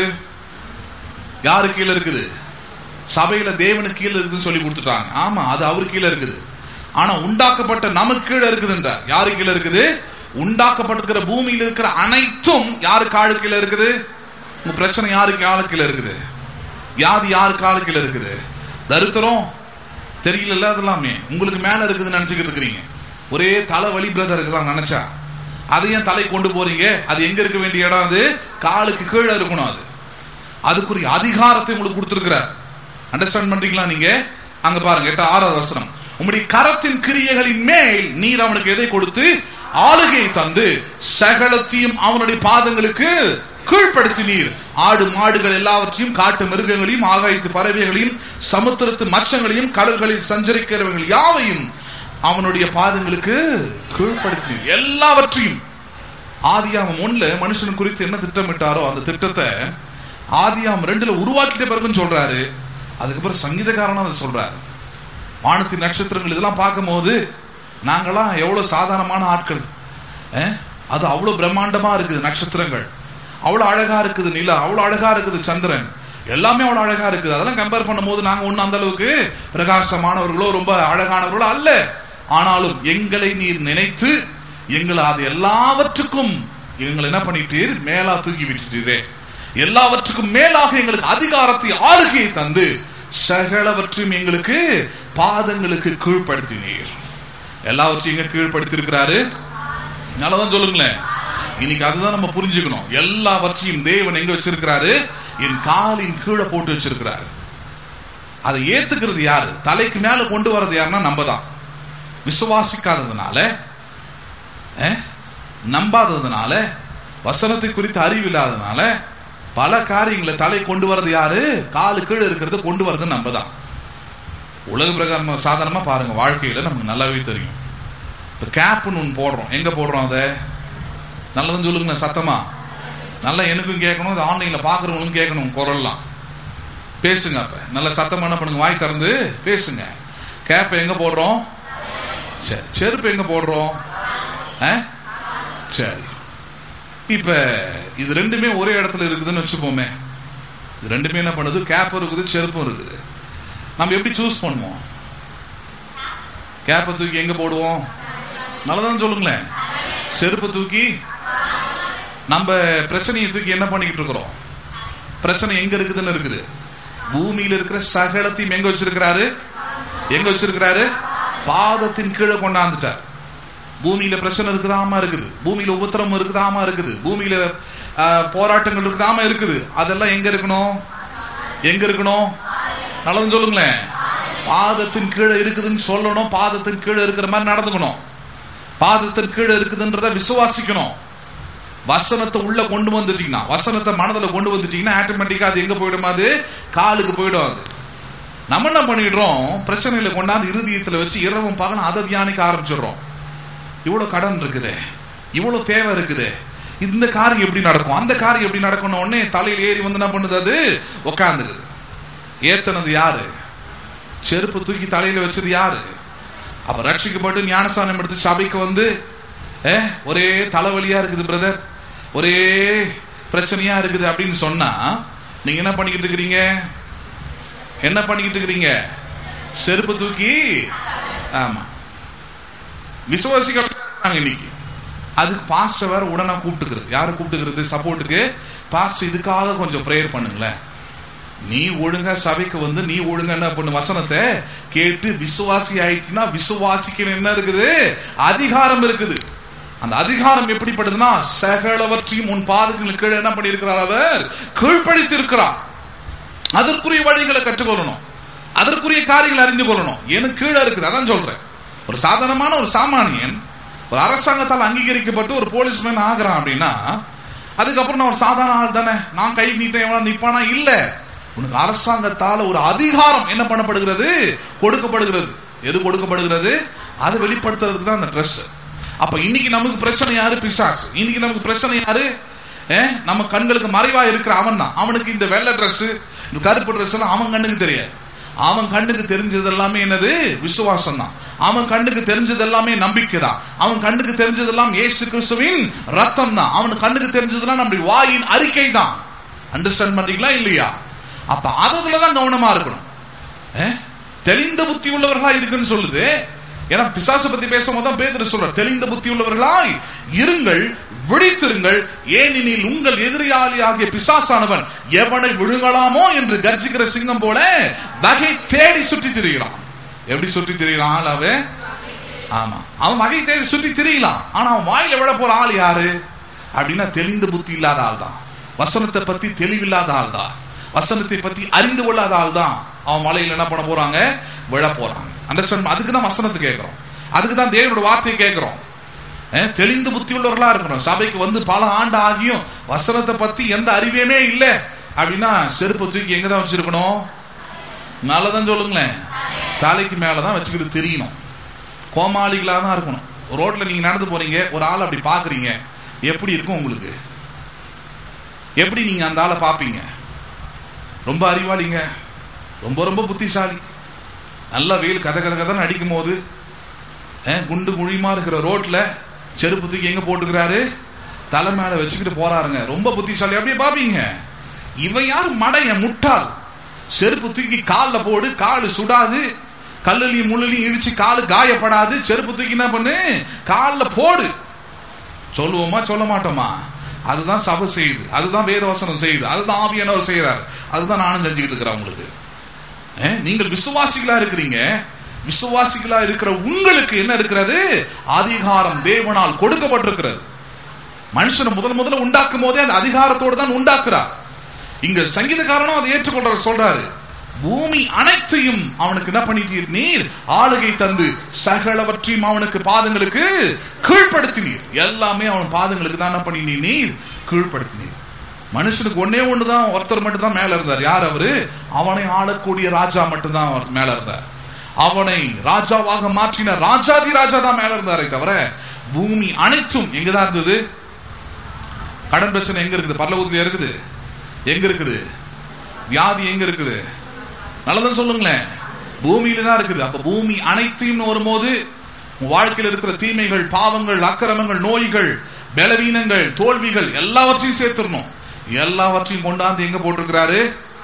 யாரு கீழே இருக்குது சபையில தேவனுக்கு கீழே இருக்குதுன்னு சொல்லி கொடுத்துட்டாங்க ஆமா அது அவரு கீழே இருக்குது ஆனா உண்டாக்கப்பட்ட நமக்கு கீழே இருக்குதுன்றார் யாரு கீழே இருக்குது உண்டாக்கப்பட்டிருக்கிற பூமியில் இருக்கிற அனைத்தும் யாரு காலு கீழே இருக்குது உங்க பிரச்சனை யாருக்கு காலு கீழே இருக்குது வியாதி யாரு காலு கீழே இருக்குது தரித்திரம் தெரியல அதெல்லாமே உங்களுக்கு மேல இருக்குதுன்னு நினைச்சுக்கிட்டு இருக்கிறீங்க ஒரே தலைவலி பிரதர் இருக்கலாம் நினைச்சா அதை ஏன் தலை கொண்டு போறீங்க அது எங்க இருக்க வேண்டிய இடம் அது காலுக்கு கீழே இருக்கணும் அது அதுக்குரிய அதிகாரத்தை உங்களுக்கு கொடுத்திருக்கிறார் அண்டர்ஸ்டாண்ட் பண்றீங்களா நீங்க அங்க பாருங்க எட்ட ஆறாவது வசனம் உம்முடைய கரத்தின் கிரியைகளின் மேல் நீர் அவனுக்கு எதை கொடுத்து ஆளுகை தந்து சகலத்தையும் அவனுடைய பாதங்களுக்கு கீழ்ப்படுத்தினீர் ஆடு மாடுகள் எல்லாவற்றையும் காட்டு மிருகங்களையும் ஆகாயத்து பறவைகளையும் சமுத்திரத்து மச்சங்களையும் கடல்களில் சஞ்சரிக்கிறவர்கள் யாவையும் அவனுடைய பாதங்களுக்கு கீழ்ப்படுத்தினீர் எல்லாவற்றையும் ஆதியாமம் ஒண்ணுல மனுஷன் குறித்து என்ன திட்டமிட்டாரோ அந்த திட்டத்தை ஆதியாம் ரெண்டுல உருவாக்கிட்ட பிறகுன்னு சொல்றாரு அதுக்கப்புறம் சங்கீதக்காரனும் அதை சொல்றாரு வானத்தின் நட்சத்திரங்கள் இதெல்லாம் பார்க்கும்போது நாங்களாம் எவ்வளவு சாதாரணமான ஆட்கள் அஹ்? அது அவ்வளவு பிரம்மாண்டமா இருக்குது நட்சத்திரங்கள் அவ்வளவு அழகா இருக்குது நிலா அவ்வளவு அழகா இருக்குது சந்திரன் எல்லாமே அவ்வளவு அழகா இருக்குது அதெல்லாம் கம்பேர் பண்ணும்போது நாங்க ஒண்ணு அந்த அளவுக்கு பிரகாசமானவர்களோ ரொம்ப அழகானவர்களோ அல்ல ஆனாலும் எங்களை நீர் நினைத்து எங்களை அது எல்லாவற்றுக்கும் எங்களை என்ன பண்ணிட்டீர் மேலா தூக்கி விட்டுட்டீரே எல்லாவற்றுக்கும் மேலாக எங்களுக்கு அதிகாரத்தை ஆளுகையை தந்து சகலவற்றையும் எங்களுக்கு பாதங்களுக்கு கீழ்ப்படுத்தினீர் எல்லாவற்றையும் எங்க கீழ்ப்படுத்தி இருக்கிறாரு நல்லதான் சொல்லுங்களேன் இன்னைக்கு அதுதான் நம்ம புரிஞ்சுக்கணும் எல்லாவற்றையும் தேவன் எங்க வச்சிருக்கிறாரு என் காலின் கீழே போட்டு வச்சிருக்கிறாரு அதை ஏத்துக்கிறது யாரு தலைக்கு மேல கொண்டு வர்றது யாருன்னா நம்ம தான் விசுவாசிக்காததுனால அஹ், நம்பாததுனால வசனத்தை குறித்து அறிவு இல்லாததுனால பல காரியங்களை தலை கொண்டு வர்றது யாரு காலு கீழே இருக்கிறத கொண்டு வர்றது நம்ம தான் உலக பிரகாரம் சாதாரணமா பாருங்க வாழ்க்கையில நமக்கு நல்லாவே தெரியும் இப்போ கேப்னு ஒன்று போடுறோம் எங்க போடுறோம் அதை நல்லதுன்னு சொல்லுங்க சத்தமா நல்லா எனக்கும் கேட்கணும் இது ஆன்லைனில் பார்க்குறவங்களும் கேட்கணும் குரல்லாம் பேசுங்க அப்ப நல்ல சத்தமா என்ன பண்ணுங்க வாய் திறந்து பேசுங்க கேப்பை எங்க போடுறோம் சரி செருப்பு எங்க போடுறோம் ஆ? சரி இப்ப இது ரெண்டுமே ஒரே இடத்துல இருக்குதுன்னு வச்சுப்போமே இது ரெண்டுமே என்ன பண்ணுது கேப்பும் இருக்குது செருப்பும் இருக்குது நம்ம எப்படி சூஸ் பண்ணுவோம் கேப்பை தூக்கி எங்க போடுவோம் நல்லதான் சொல்லுங்களேன் செருப்பை தூக்கி நம்ம பிரச்சனையை தூக்கி என்ன பண்ணிக்கிட்டு இருக்கிறோம் பிரச்சனை எங்க இருக்குதுன்னு இருக்குது பூமியில இருக்கிற சகலத்தையும் எங்க வச்சிருக்கிறாரு எங்க வச்சிருக்கிறாரு பாதத்தின் கீழே கொண்டாந்துட்டார் பூமியில பிரச்சனை இருக்குதாமா இருக்குது பூமியில உபத்திரம் இருக்குதாமா இருக்குது பூமியில ஆஹ், போராட்டங்கள் இருக்குதாமா இருக்குது அதெல்லாம் எங்க இருக்கணும் எங்க இருக்கணும் நல்லதுன்னு சொல்லுங்களேன் பாதத்தின் கீழே இருக்குதுன்னு சொல்லணும் பாதத்தின் கீழே இருக்கிற மாதிரி நடந்துக்கணும் பாதத்தின் கீழே இருக்குதுன்றத விசுவாசிக்கணும் வசனத்தை உள்ள கொண்டு வந்துட்டீங்கன்னா வசனத்தை மனதுல கொண்டு வந்துட்டீங்கன்னா ஆட்டோமேட்டிக்கா அது எங்க போயிடும் அது காலுக்கு போயிடும் அது நம்ம என்ன பண்ணிடுறோம் பிரச்சனையில கொண்டாந்து இருதயத்துல வச்சு இரவும் பகலும் அதை தியானிக்க ஆரம்பிச்சிடுறோம் இவ்வளவு கடன் இருக்குது இவ்வளவு தேவை இருக்குது இந்த காரியம் எப்படி நடக்கும் அந்த காரியம் எப்படி நடக்கணும் உடனே தலையில் ஏறி வந்து என்ன பண்ணுது அது உட்காந்துக்குது ஏத்தனது யாரு செருப்பு தூக்கி தலையில வச்சது யாரு அப்ப ரட்சிக்கப்பட்டு ஞானஸ்தானம் எடுத்து சபைக்கு வந்து ஏ, ஒரே தலைவலியா இருக்குது பிரதர் ஒரே பிரச்சனையா இருக்குது அப்படின்னு சொன்னா நீங்க என்ன பண்ணிக்கிட்டு இருக்கிறீங்க என்ன பண்ணிக்கிட்டு இருக்கிறீங்க செருப்பு தூக்கி ஆமா விசுவாசிக்கிறாங்க இன்னைக்கு அதுக்கு பாஸ்டர் வேற உடனே கூப்பிட்டுக்கிறது யாரை கூப்பிட்டுக்கிறது சப்போர்ட்டுக்கு பாஸ்டர் இதுக்காக கொஞ்சம் ப்ரேயர் பண்ணுங்களேன் நீ ஒழுங்கா சபைக்கு வந்து நீ ஒழுங்கா என்ன பண்ணு வசனத்தை கேட்டு விசுவாசி ஆயிட்டுனா விசுவாசிக்கணும் என்ன இருக்குது அதிகாரம் இருக்குது அந்த அதிகாரம் எப்படிப்படுதுன்னா சகலவற்றையும் உன் பாதங்களுக்கு கீழே என்ன பண்ணியிருக்கிறார் அவர் கீழ்ப்படித்து இருக்கிறார் அதற்குரிய வழிகளை கற்றுக்கொள்ளணும் அதற்குரிய காரியங்களை அறிந்து கொள்ளணும் எனக்கு கீழே இருக்குது அதான் சொல்றேன் ஒரு சாதாரணமான ஒரு சாமானியன் ஒரு அரசாங்கத்தால் அங்கீகரிக்கப்பட்டு ஒரு போலீஸ்மேன் ஆகிறான் அப்படின்னா அதுக்கப்புறம் நான் ஒரு சாதாரண ஆள் தானே நான் கை நீட்டேன் எவ்வளவு நிப்பானா இல்ல உனக்கு அரசாங்கத்தால ஒரு அதிகாரம் என்ன பண்ணப்படுகிறது கொடுக்கப்படுகிறது எது கொடுக்கப்படுகிறது அது வெளிப்படுத்துறதுக்கு தான் அந்த ட்ரெஸ் அப்ப இன்னைக்கு நமக்கு பிரச்சனை யாரு பிசாஸ் இன்னைக்கு நமக்கு பிரச்சனை யாரு ஏ, நம்ம கண்களுக்கு மறைவா இருக்கிற அவன் தான் அவனுக்கு இந்த வெள்ளை Dress இந்த கருப்பு Dress எல்லாம் அவன் கண்ணுக்கு தெரியாது அவன் கண்ணுக்கு தெரிஞ்சது எல்லாமே என்னது விசுவாசம் தான் அவன் கண்ணுக்கு தெரிஞ்சது எல்லாமே நம்பிக்கை தான் அவன் கண்ணுக்கு தெரிஞ்சதெல்லாம் இயேசு கிறிஸ்துவின் ரத்தம் தான் அவன் கண்ணுக்கு தெரிஞ்சதெல்லாம் நம்முடைய வாயின் அறிக்கை தான் அண்டர்ஸ்டாண்ட் பண்றீங்களா இல்லையா அப்ப அதுல தான் கவனமா இருக்கணும் ஏ? தெளிந்த புத்தி உள்ளவர்களா இருக்குன்னு சொல்லுது ஏன்னா பிசாசு பத்தி பேசும்போது தான் பேதுரு சொல்றார் தெளிந்த புத்தி உள்ளவர்களாய் இருங்கள் விழித்திருங்கள் ஏனெனில் உங்கள் எதிரியாளி ஆகிய பிசாசானவன் எவனை விழுங்கலாமோ என்று கர்ஜிக்கிற சிங்கம் போல வகை தேடி சுற்றி திரிகிறான் எப்படி சுற்றி திரிகிறான் அவன் ஆமா அவன் வகை தேடி சுற்றி திரியலாம் ஆனா அவன் வாயில விழ போற ஆள் யாரு அப்படின்னா தெளிந்த புத்தி இல்லாத ஆள் தான் வசனத்தை பத்தி தெளிவில்லாத ஆள் தான் வசனத்தை பத்தி அறிந்து கொள்ளாத ஆள் தான் அவன் மலையில என்ன பண்ண போறாங்க விழ போறாங்க அண்டர்ஸ்டாண்ட் அதுக்கு தான் வசனத்தை கேட்கிறோம் அதுக்கு தான் தேவனோட வார்த்தையை கேட்கிறோம் அஹ், தெளிந்த புத்தி உள்ளவர்களா இருக்கணும் சபைக்கு வந்து பல ஆண்டு ஆகியும் வசனத்தை பத்தி எந்த அறிவியமே இல்லை அப்படின்னா செருப்பு தூக்கி எங்க தான் வச்சிருக்கணும் நல்லதான் சொல்லுங்களேன் தலைக்கு மேலதான் வச்சுக்கிட்டு தெரியணும் கோமாளிகளா தான் இருக்கணும் ரோட்ல நீங்க நடந்து போறீங்க ஒரு ஆள் அப்படி பாக்குறீங்க எப்படி இருக்கும் உங்களுக்கு எப்படி நீங்க அந்த ஆளை பாப்பீங்க ரொம்ப அறிவாளிங்க ரொம்ப ரொம்ப புத்திசாலி நல்ல வெயில் கதை கதை கதைன்னு அடிக்கும் போது அஹ், குண்டு குழியுமா இருக்கிற ரோட்ல செருப்பு தூக்கி எங்க போட்டுக்கிறாரு தலை மேல வச்சுக்கிட்டு போறாருங்க ரொம்ப புத்திசாலி அப்படியே பாப்பீங்க இவன் யாரு மடைய முட்டாள் செருப்பு தூக்கி கால்ல போடு காலு சுடாது கல்லுலையும் முள்ளுலையும் இடிச்சு காலு காயப்படாது செருப்பு தூக்கி என்ன பண்ணு கால்ல போடு சொல்லுவோமா சொல்ல மாட்டோமா அதுதான் சபை செய்யுது அதுதான் வேதவசனம் செய்யுது அதுதான் ஆவியானவர் செய்யறாரு அதுதான் நானும் செஞ்சுக்கிட்டு இருக்கிறேன் உங்களுக்கு அஹ், நீங்கள் விசுவாசிகளா இருக்கிறீங்க விசுவாசிகளா இருக்கிற உங்களுக்கு என்ன இருக்கிறது அதிகாரம் தேவனால் கொடுக்கப்பட்டிருக்கிறது மனுஷனை முதல் முதல்ல உண்டாக்கும் போதே அந்த அதிகாரத்தோடு தான் உண்டாக்குறார் இங்க சங்கீதக்காரனும் அதை ஏற்றுக்கொள்ற சொல்றாரு பூமி அனைத்தையும் அவனுக்கு என்ன பண்ணிட்டீர் நீர் ஆளுகை தந்து சகலவற்றையும் அவனுக்கு பாதங்களுக்கு கீழ்ப்படுத்தினீர் எல்லாமே அவன் பாதங்களுக்கு தான் என்ன பண்ணினீர் நீர் கீழ்ப்படுத்தினீர் மனுஷனுக்கு ஒன்னே ஒண்ணுதான் ஒருத்தர் மட்டும் தான் மேல இருந்தார் யார் அவரு அவனை ஆளக்கூடிய ராஜா மட்டும் தான் அவர் மேல இருந்தார் அவனை ராஜாவாக மாற்றின ராஜாதி ராஜா தான் மேல இருந்தாரே தவிர பூமி அனைத்தும் எங்கதான் இருந்தது கடன் பிரச்சனை எங்க இருக்குது பரலோகத்துல இருக்குது எங்க இருக்குது வியாதி எங்க இருக்குது நல்லதான் சொல்லுங்களேன் பூமியில தான் இருக்குது அப்ப பூமி அனைத்தையும் வரும்போது உங்க வாழ்க்கையில் இருக்கிற தீமைகள் பாவங்கள் அக்கிரமங்கள் நோய்கள் பலவீனங்கள் தோல்விகள் எல்லாவற்றையும் சேர்த்துடணும் எல்லாவற்றையும் கொண்டாந்து எங்க போட்டிருக்கிறாரு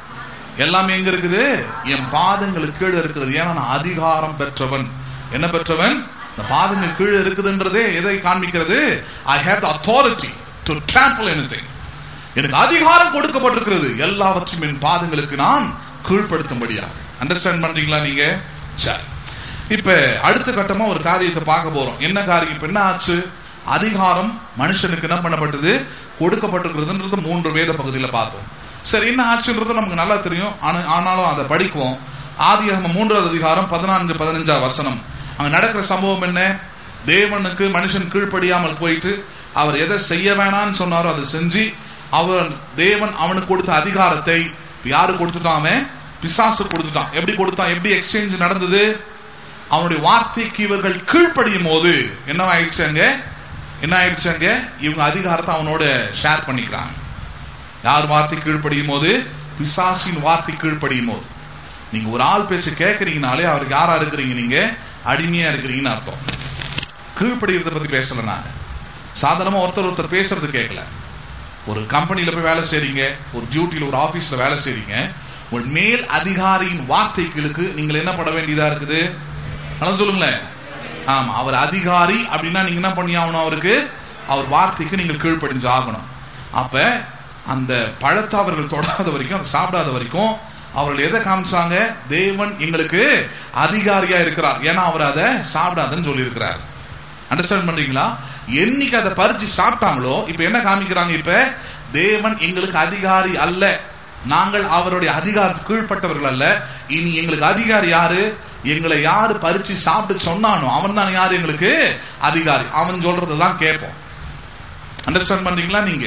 எல்லாமே எங்க இருக்குது என் பாதங்களுக்கு கீழே இருக்கிறது ஏன்னா நான் அதிகாரம் பெற்றவன் என்ன பெற்றவன் இந்த பாதங்கள் கீழே இருக்குதுன்றதே எதை காண்பிக்கிறது I have the authority to trample anything எனக்கு அதிகாரம் கொடுக்கப்பட்டிருக்கிறது எல்லாவற்றையும் என் பாதங்களுக்கு நான் கீழ்ப்படுத்தும்படியாக அண்டர்ஸ்டாண்ட் பண்றீங்களா நீங்க சரி இப்ப அடுத்த கட்டமா ஒரு காரியத்தை பார்க்க போறோம் என்ன காரியம் இப்ப என்ன ஆச்சு அதிகாரம் மனுஷனுக்கு என்ன பண்ணப்பட்டது கொடுக்கப்பட்டிருக்கிறதுன்றது மூன்று வேத பகுதியில பார்த்தோம் சரி என்ன ஆச்சுன்றது நமக்கு நல்லா தெரியும் ஆனா- ஆனாலும் அதை படிக்குவோம் ஆதியாகமம் மூன்றாவது அதிகாரம் பதினான்கு பதினஞ்சாம் வசனம் அங்க நடக்கிற சம்பவம் என்ன தேவனுக்கு மனுஷன் கீழ்ப்படியாமல் போயிட்டு அவர் எதை செய்ய வேணாம்னு சொன்னாரோ அதை செஞ்சு அவர் தேவன் அவனுக்கு கொடுத்த அதிகாரத்தை யாரு கொடுத்துட்டான் அவன் பிசாசு கொடுத்துட்டான் எப்படி கொடுத்தான் எப்படி எக்ஸ்சேஞ்ச் நடந்தது அவனுடைய வார்த்தைக்கு இவர்கள் கீழ்ப்படியும் போது என்ன ஆயிடுச்சு அங்க என்ன ஆயிடுச்சு அங்க இவங்க அதிகாரத்தை அவனோட ஷேர் பண்ணிக்கிறாங்க யார் வார்த்தை கீழ்ப்படியும் போது பிசாசின் வார்த்தை கீழ்ப்படியும் போது நீங்க ஒரு ஆள் பேச்சு கேட்கறீங்கனாலே அவருக்கு யாரா இருக்கிறீங்க நீங்க அடிமையா இருக்கிறீங்கன்னு அர்த்தம் கீழ்ப்படிகிறத பத்தி பேசல நான் சாதாரணமா ஒருத்தர் ஒருத்தர் பேசுறது கேட்கல ஒரு கம்பெனில போய் வேலை செய்றீங்க ஒரு டியூட்டில ஒரு ஆபீஸ்ல வேலை செய்றீங்க உங்கள் மேல் அதிகாரியின் வார்த்தைகளுக்கு நீங்கள் என்ன பண்ண வேண்டியதா இருக்குது நல்லா சொல்லுங்களேன் ஆமா அவர் அதிகாரி அப்படின்னா நீங்க என்ன பண்ணி ஆகணும் அவருக்கு அவர் வார்த்தைக்கு நீங்கள் கீழ்ப்படிஞ்சு ஆகணும் அப்ப அந்த பழத்தை அவர்கள் தொடாத வரைக்கும் அதை சாப்பிடாத வரைக்கும் அவர்கள் எதை காமிச்சாங்க தேவன் எங்களுக்கு அதிகாரியா இருக்கிறார் ஏன்னா அவர் அதை சாப்பிடாதுன்னு சொல்லியிருக்கிறார் அண்டர்ஸ்டாண்ட் பண்றீங்களா என்னைக்கு அதை பறிச்சு சாப்பிட்டாங்களோ இப்ப என்ன காமிக்கிறாங்க இப்ப தேவன் எங்களுக்கு அதிகாரி அல்ல நாங்கள் அவருடைய அதிகாரத்துக்கு கீழ்ப்பட்டவர்கள் அல்ல இனி எங்களுக்கு அதிகாரி யாரு எங்களை யாரு பறிச்சு சாப்பிட்டு சொன்னானோ அவன் தான் யாரு எங்களுக்கு அதிகாரி அவன் சொல்றதுதான் கேட்போம் அண்டர்ஸ்டாண்ட் பண்றீங்களா நீங்க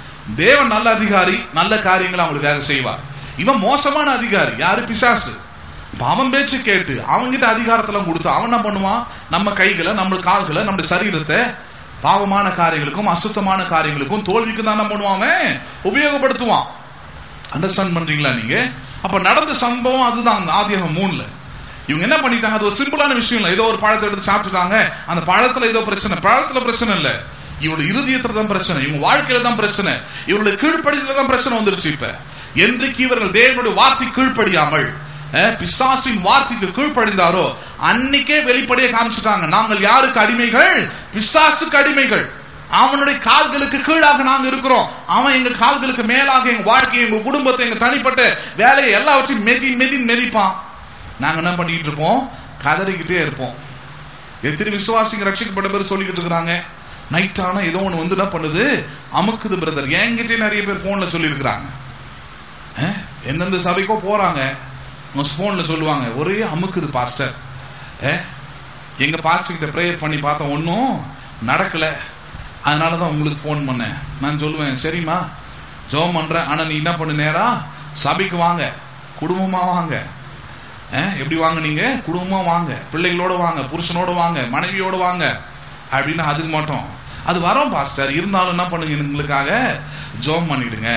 தேவன் நல்ல அதிகாரி நல்ல காரியங்களை அவங்களுக்காக செய்வார் இவன் மோசமான அதிகாரி யாரு பிசாசு இப்ப அவன் பேச்சு கேட்டு அவன்கிட்ட அதிகாரத்தெல்லாம் கொடுத்து அவன் என்ன பண்ணுவான் நம்ம கைகளை நம்ம கால்களை நம்ம சரீரத்தை பாவமான காரியங்களுக்கும் அசுத்தமான காரியங்களுக்கும் தோல்விக்கு தான் என்ன பண்ணுவான் அவன் உபயோகப்படுத்துவான் அண்டர்ஸ்டாண்ட் பண்றீங்களா நீங்க அப்ப நடந்த சம்பவம் அதுதான் அந்த ஆதியாகம் மூணுல இவங்க என்ன பண்ணிட்டாங்க அது ஒரு சிம்பிளான விஷயம் இல்ல ஏதோ ஒரு பழத்தை எடுத்து சாப்பிட்டுட்டாங்க அந்த பழத்துல ஏதோ பிரச்சனை பழத்துல பிரச்சனை இல்ல இவரோட இருதயத்துல தான் பிரச்சனை இவங்க வாழ்க்கையில தான் பிரச்சனை இவருடைய கீழ்ப்படியில தான் பிரச்சனை வந்துருச்சு இப்ப என்றைக்கு இவர்கள் தேவனுடைய வார்த்தை கீழ்ப்படியாமல் அஹ், பிசாசின் வார்த்தைக்கு கீழ்ப்படிந்தாரோ அன்னைக்கே வெளிப்படையே காமிச்சிட்டாங்க நாங்கள் யாருக்கு அடிமைகள் பிசாசுக்கு அடிமைகள் அவனுடைய கால்களுக்கு கீழாக நாங்க இருக்கிறோம் அவன் எங்க கால்களுக்கு மேலாக எங்க வாழ்க்கையை எங்க குடும்பத்தை எங்க தனிப்பட்ட வேலையை எல்லாவற்றையும் மெதி மெதி மெதிப்பான் நாங்க என்ன பண்ணிட்டு இருப்போம் கதறிக்கிட்டே இருப்போம் எத்தனை விசுவாசிங்க ரட்சிக்கப்பட்ட பேர் சொல்லிக்கிட்டு இருக்கிறாங்க நைட் ஆனா ஏதோ ஒண்ணு வந்து என்ன பண்ணுது அமுக்குது பிரதர் என்கிட்டே நிறைய பேர் போன்ல சொல்லியிருக்கிறாங்க அஹ், எந்தெந்த சபைக்கோ போறாங்க உங்க போன்ல சொல்லுவாங்க ஒரே அமுக்குது பாஸ்டர் அஹ், எங்க பாஸ்டர் கிட்ட ப்ரேயர் பண்ணி பார்த்தோம் ஒன்றும் நடக்கல அதனால தான் உங்களுக்கு ஃபோன் பண்ணேன் நான் சொல்லுவேன் சரிம்மா ஜெபம் பண்றேன் ஆனா நீ என்ன பண்ணு நேரா சபைக்கு வாங்க குடும்பமா வாங்க அஹ், எப்படி வாங்க நீங்க குடும்பமா வாங்க பிள்ளைகளோட வாங்க புருஷனோட வாங்க மனைவியோட வாங்க அப்படின்னு அதுக்கு மாட்டோம் அது வரோம் பாஸ்டர் இருந்தாலும் என்ன பண்ணுங்க எங்களுக்காக ஜோம் பண்ணிடுங்க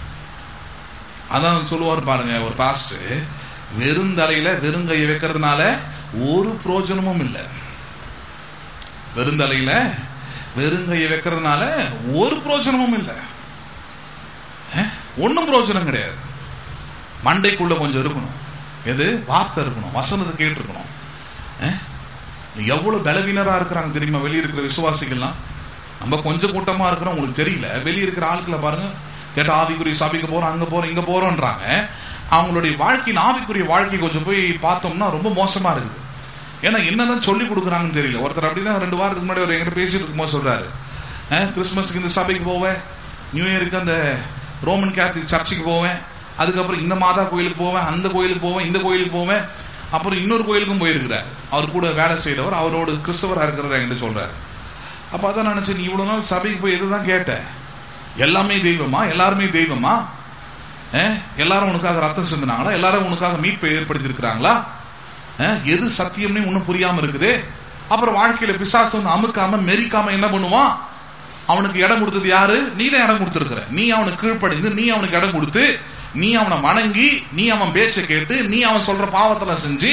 அதான் சொல்லுவார் பாருங்க ஒரு பாஸ்டர் வெறுந்தலையில வெறுங்கையை வைக்கிறதுனால ஒரு பிரயோஜனமும் இல்லை வெறுந்தலையில வெறுங்கையை வைக்கிறதுனால ஒரு பிரயோஜனமும் இல்லை ஒன்றும் பிரயோஜனம் கிடையாது மண்டைக்குள்ள கொஞ்சம் இருக்கணும் எது வார்த்தை இருக்கணும் வசனத்தை கேட்டிருக்கணும் அஹ்? எவ்வளவு பலவீனரா இருக்கிறாங்க தெரியுமா வெளியே இருக்கிற விசுவாசிகள்லாம் நம்ம கொஞ்சம் கூட்டமா இருக்கிறோம் உங்களுக்கு தெரியல வெளியே இருக்கிற ஆட்களை பாருங்க கேட்ட ஆவிக்குரிய சபைக்கு போறோம் அங்க போறோம் இங்க போறோம்ன்றாங்க அவங்களுடைய வாழ்க்கையின் ஆவிக்குரிய வாழ்க்கை கொஞ்சம் போய் பார்த்தோம்னா ரொம்ப மோசமா இருக்குது ஏன்னா என்னதான் சொல்லி கொடுக்குறாங்கன்னு தெரியல ஒருத்தர் அப்படிதான் ரெண்டு வாரத்துக்கு முன்னாடி ஒரு எங்கிட்ட பேசிட்டு இருக்கும்போது சொல்றாரு அஹ், கிறிஸ்மஸ்க்கு இந்த சபைக்கு போவேன் நியூ இயருக்கு அந்த ரோமன் கேத்தலிக் சர்ச்சுக்கு போவேன் அதுக்கப்புறம் இந்த மாதா கோயிலுக்கு போவேன் அந்த கோயிலுக்கு போவேன் இந்த கோயிலுக்கு போவேன் அப்புறம் இன்னொரு கோயிலுக்கும் போயிருக்கிறார் அவர் கூட வேலை செய்கிறவர் அவரோட கிறிஸ்தவராக இருக்கிறவர் என்கிட்ட சொல்றாரு அப்போ அதான் நினைச்சேன் நீ இவ்வளவு நாள் சபைக்கு போய் எதுதான் கேட்ட எல்லாமே தெய்வமா எல்லாருமே தெய்வமா அஹ், எல்லாரும் உனக்காக ரத்தம் சிந்தினாங்களா எல்லாரும் உனக்காக மீட்பை ஏற்படுத்தி இருக்கிறாங்களா எது சத்தியம்னே ஒன்றும் புரியாம இருக்குது அப்புறம் வாழ்க்கையில பிசாசு ஒன்று அமுக்காம மெரிக்காம என்ன பண்ணுவான் அவனுக்கு இடம் கொடுத்தது யாரு நீ தான் இடம் கொடுத்துருக்கிற நீ அவனுக்கு கீழ்ப்படிந்து நீ அவனுக்கு இடம் கொடுத்து நீ அவனை வணங்கி நீ அவன் பேச்சை கேட்டு நீ அவன் சொல்ற பாவத்தெல்லாம் செஞ்சு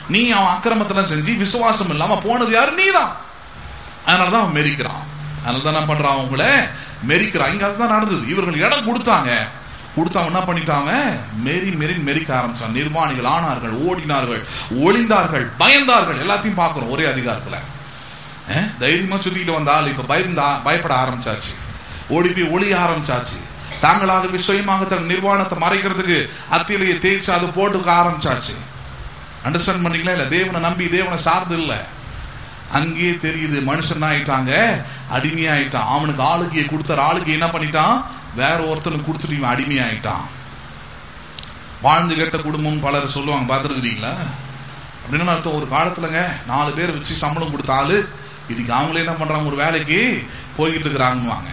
நீ அவன் அக்கிரமத்தெல்லாம் செஞ்சு விசுவாசம் இல்லாம போனது யாரு நீதான் அதனாலதான் அவன் மெரிக்கிறான் அதனால தான் என்ன பண்றான் அவங்கள மெரிக்கிறான் இங்க அதுதான் நடந்தது இவர்கள் இடம் கொடுத்தாங்க கொடுத்தவன் என்ன பண்ணிட்டாங்க மெரி மெரி மெரிக்க ஆரம்பிச்சான் நிர்வாணிகள் ஆனார்கள் ஓடினார்கள் ஒளிந்தார்கள் பயந்தார்கள் எல்லாத்தையும் பார்க்கிறோம் ஒரே அதிகாரத்துல அஹ், தைரியமா சுத்திட்டு வந்த ஆள் இப்ப பயந்தா பயப்பட ஆரம்பிச்சாச்சு ஓடி போய் ஒளிய ஆரம்பிச்சாச்சு தாங்களாகவே சுயமாக தன் நிர்வாணத்தை மறைக்கிறதுக்கு அத்தியிலேயே தேய்ச்சி அது போட்டுக்க ஆரம்பிச்சாச்சு அண்டர்ஸ்டாண்ட் பண்ணிக்கலாம் இல்ல தேவனை நம்பி தேவனை சார்ந்து இல்ல அங்கேயே தெரியுது மனுஷன் ஆயிட்டாங்க அடிமையாயிட்டான் அவனுக்கு ஆளுகையை கொடுத்தார் ஆளுகை என்ன பண்ணிட்டான் வேற ஒருத்தனுக்கு கொடுத்துட்டு இவன் அடிமையாயிட்டான் வாழ்ந்து கெட்ட குடும்பம் பலர் சொல்லுவாங்க பார்த்துருக்குறீங்களா அப்படின்னு அர்த்தம் ஒரு காலத்துலங்க நாலு பேர் வச்சு சம்பளம் கொடுத்த ஆளு இதுக்கு அவங்களே என்ன பண்றாங்க ஒரு வேலைக்கு போய்கிட்டு இருக்கிறாங்கன்னு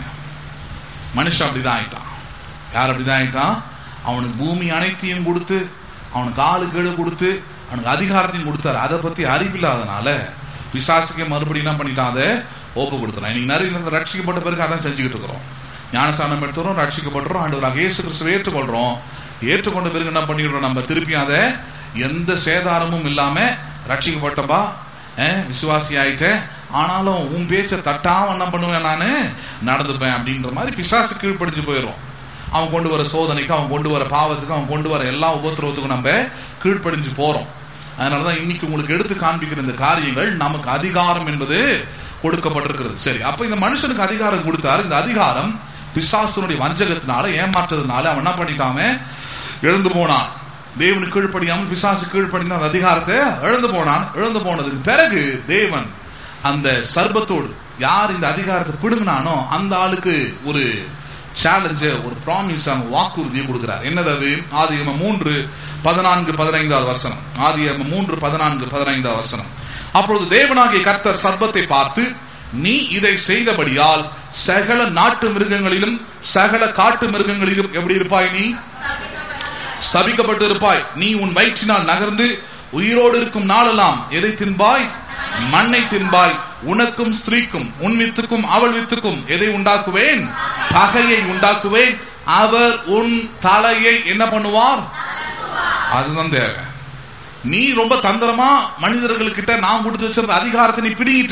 மனுஷன் அப்படிதான் ஆயிட்டான் யார் அப்படிதான் ஆயிட்டான் அவனுக்கு பூமி அனைத்தையும் கொடுத்து அவனுக்கு ஆளு கேடு கொடுத்து அவனுக்கு அதிகாரத்தையும் கொடுத்தாரு அதை பத்தி அறிவில்லாதனால பிசாசுக்கே மறுபடியும் என்ன பண்ணிட்டான் அதை ஓப்பு கொடுத்துறான் இன்னைக்கு நிறைய நேரத்துல ரட்சிக்கப்பட்ட பிறகு அதான் செஞ்சுக்கிட்டு இருக்கிறோம் ஞானஸ்தானம் எடுத்துறோம் ரட்சிக்கப்படுறோம் ஆண்டவராக இயேசு கிறிஸ்துவை ஏற்றுக்கொள்றோம் ஏற்றுக்கொண்ட பிறகு என்ன பண்ணிடுறோம் நம்ம திருப்பி அதை எந்த சேதாரமும் இல்லாம ரட்சிக்கப்பட்டப்பா அஹ், விசுவாசி ஆயிட்டேன் ஆனாலும் உன் பேச்சை தட்டாம என்ன பண்ணுவேன் நானு நடந்துப்பேன் அப்படின்ற மாதிரி பிசாசு கீழ்ப்படிச்சு போயிடும் அவன் கொண்டு வர சோதனைக்கு அவன் கொண்டு வர பாவத்துக்கு அவன் கொண்டு வர எல்லா உபத்திரவத்துக்கும் நம்ம கீழ்ப்படிஞ்சு போறோம் அதனாலதான் இன்னைக்கு உங்களுக்கு எடுத்து காண்பிக்கிற இந்த காரியங்கள் நமக்கு அதிகாரம் என்பது கொடுக்கப்பட்டிருக்கிறது சரி அப்ப இந்த மனுஷனுக்கு அதிகாரம் கொடுத்தாரு இந்த அதிகாரம் பிசாசுனுடைய வஞ்சகத்தினால ஏமாற்றதுனால அவன் என்ன பண்ணிட்டாம எழுந்து போனான் தேவனுக்கு கீழ்ப்படியாமல் பிசாசு கீழ்ப்படிந்த அந்த அதிகாரத்தை இழந்து போனான் இழந்து போனதுக்கு பிறகு தேவன் அந்த சர்பத்தோடு யார் இந்த அதிகாரத்தை பிடுங்கினானோ அந்த ஆளுக்கு ஒரு சேலஞ்ச ஒரு ப்ராமிஸ் அவங்க வாக்குறுதியை கொடுக்கிறார் என்னது அது ஆதியம மூன்று பதினான்கு பதினைந்தாவது வசனம் ஆதியம மூன்று பதினான்கு பதினைந்தாவது வசனம் அப்பொழுது தேவனாகிய கர்த்தர் சர்பத்தை பார்த்து நீ இதை செய்தபடியால் சகல நாட்டு மிருகங்களிலும் சகல காட்டு மிருகங்களிலும் எப்படி இருப்பாய் நீ சபிக்கப்பட்டு இருப்பாய் நீ உன் வயிற்றினால் நகர்ந்து உயிரோடு இருக்கும் நாளெல்லாம் எதை தின்பாய் மண்ணை தின்பாய் உனக்கும் ஸ்திரீக்கும் உன் வித்துக்கும் அவள் வித்துக்கும் எதை உண்டாக்குவேன் பகையை உண்டாக்குவேன் அவர் உன் தலையை என்ன பண்ணுவார் அதுதான் தேவை நீ ரொம்ப தந்திரமா மனிதர்கள்கிட்ட நான் கொடுத்து வச்சிருந்த அதிகாரத்தை நீ பிடிங்கிட்ட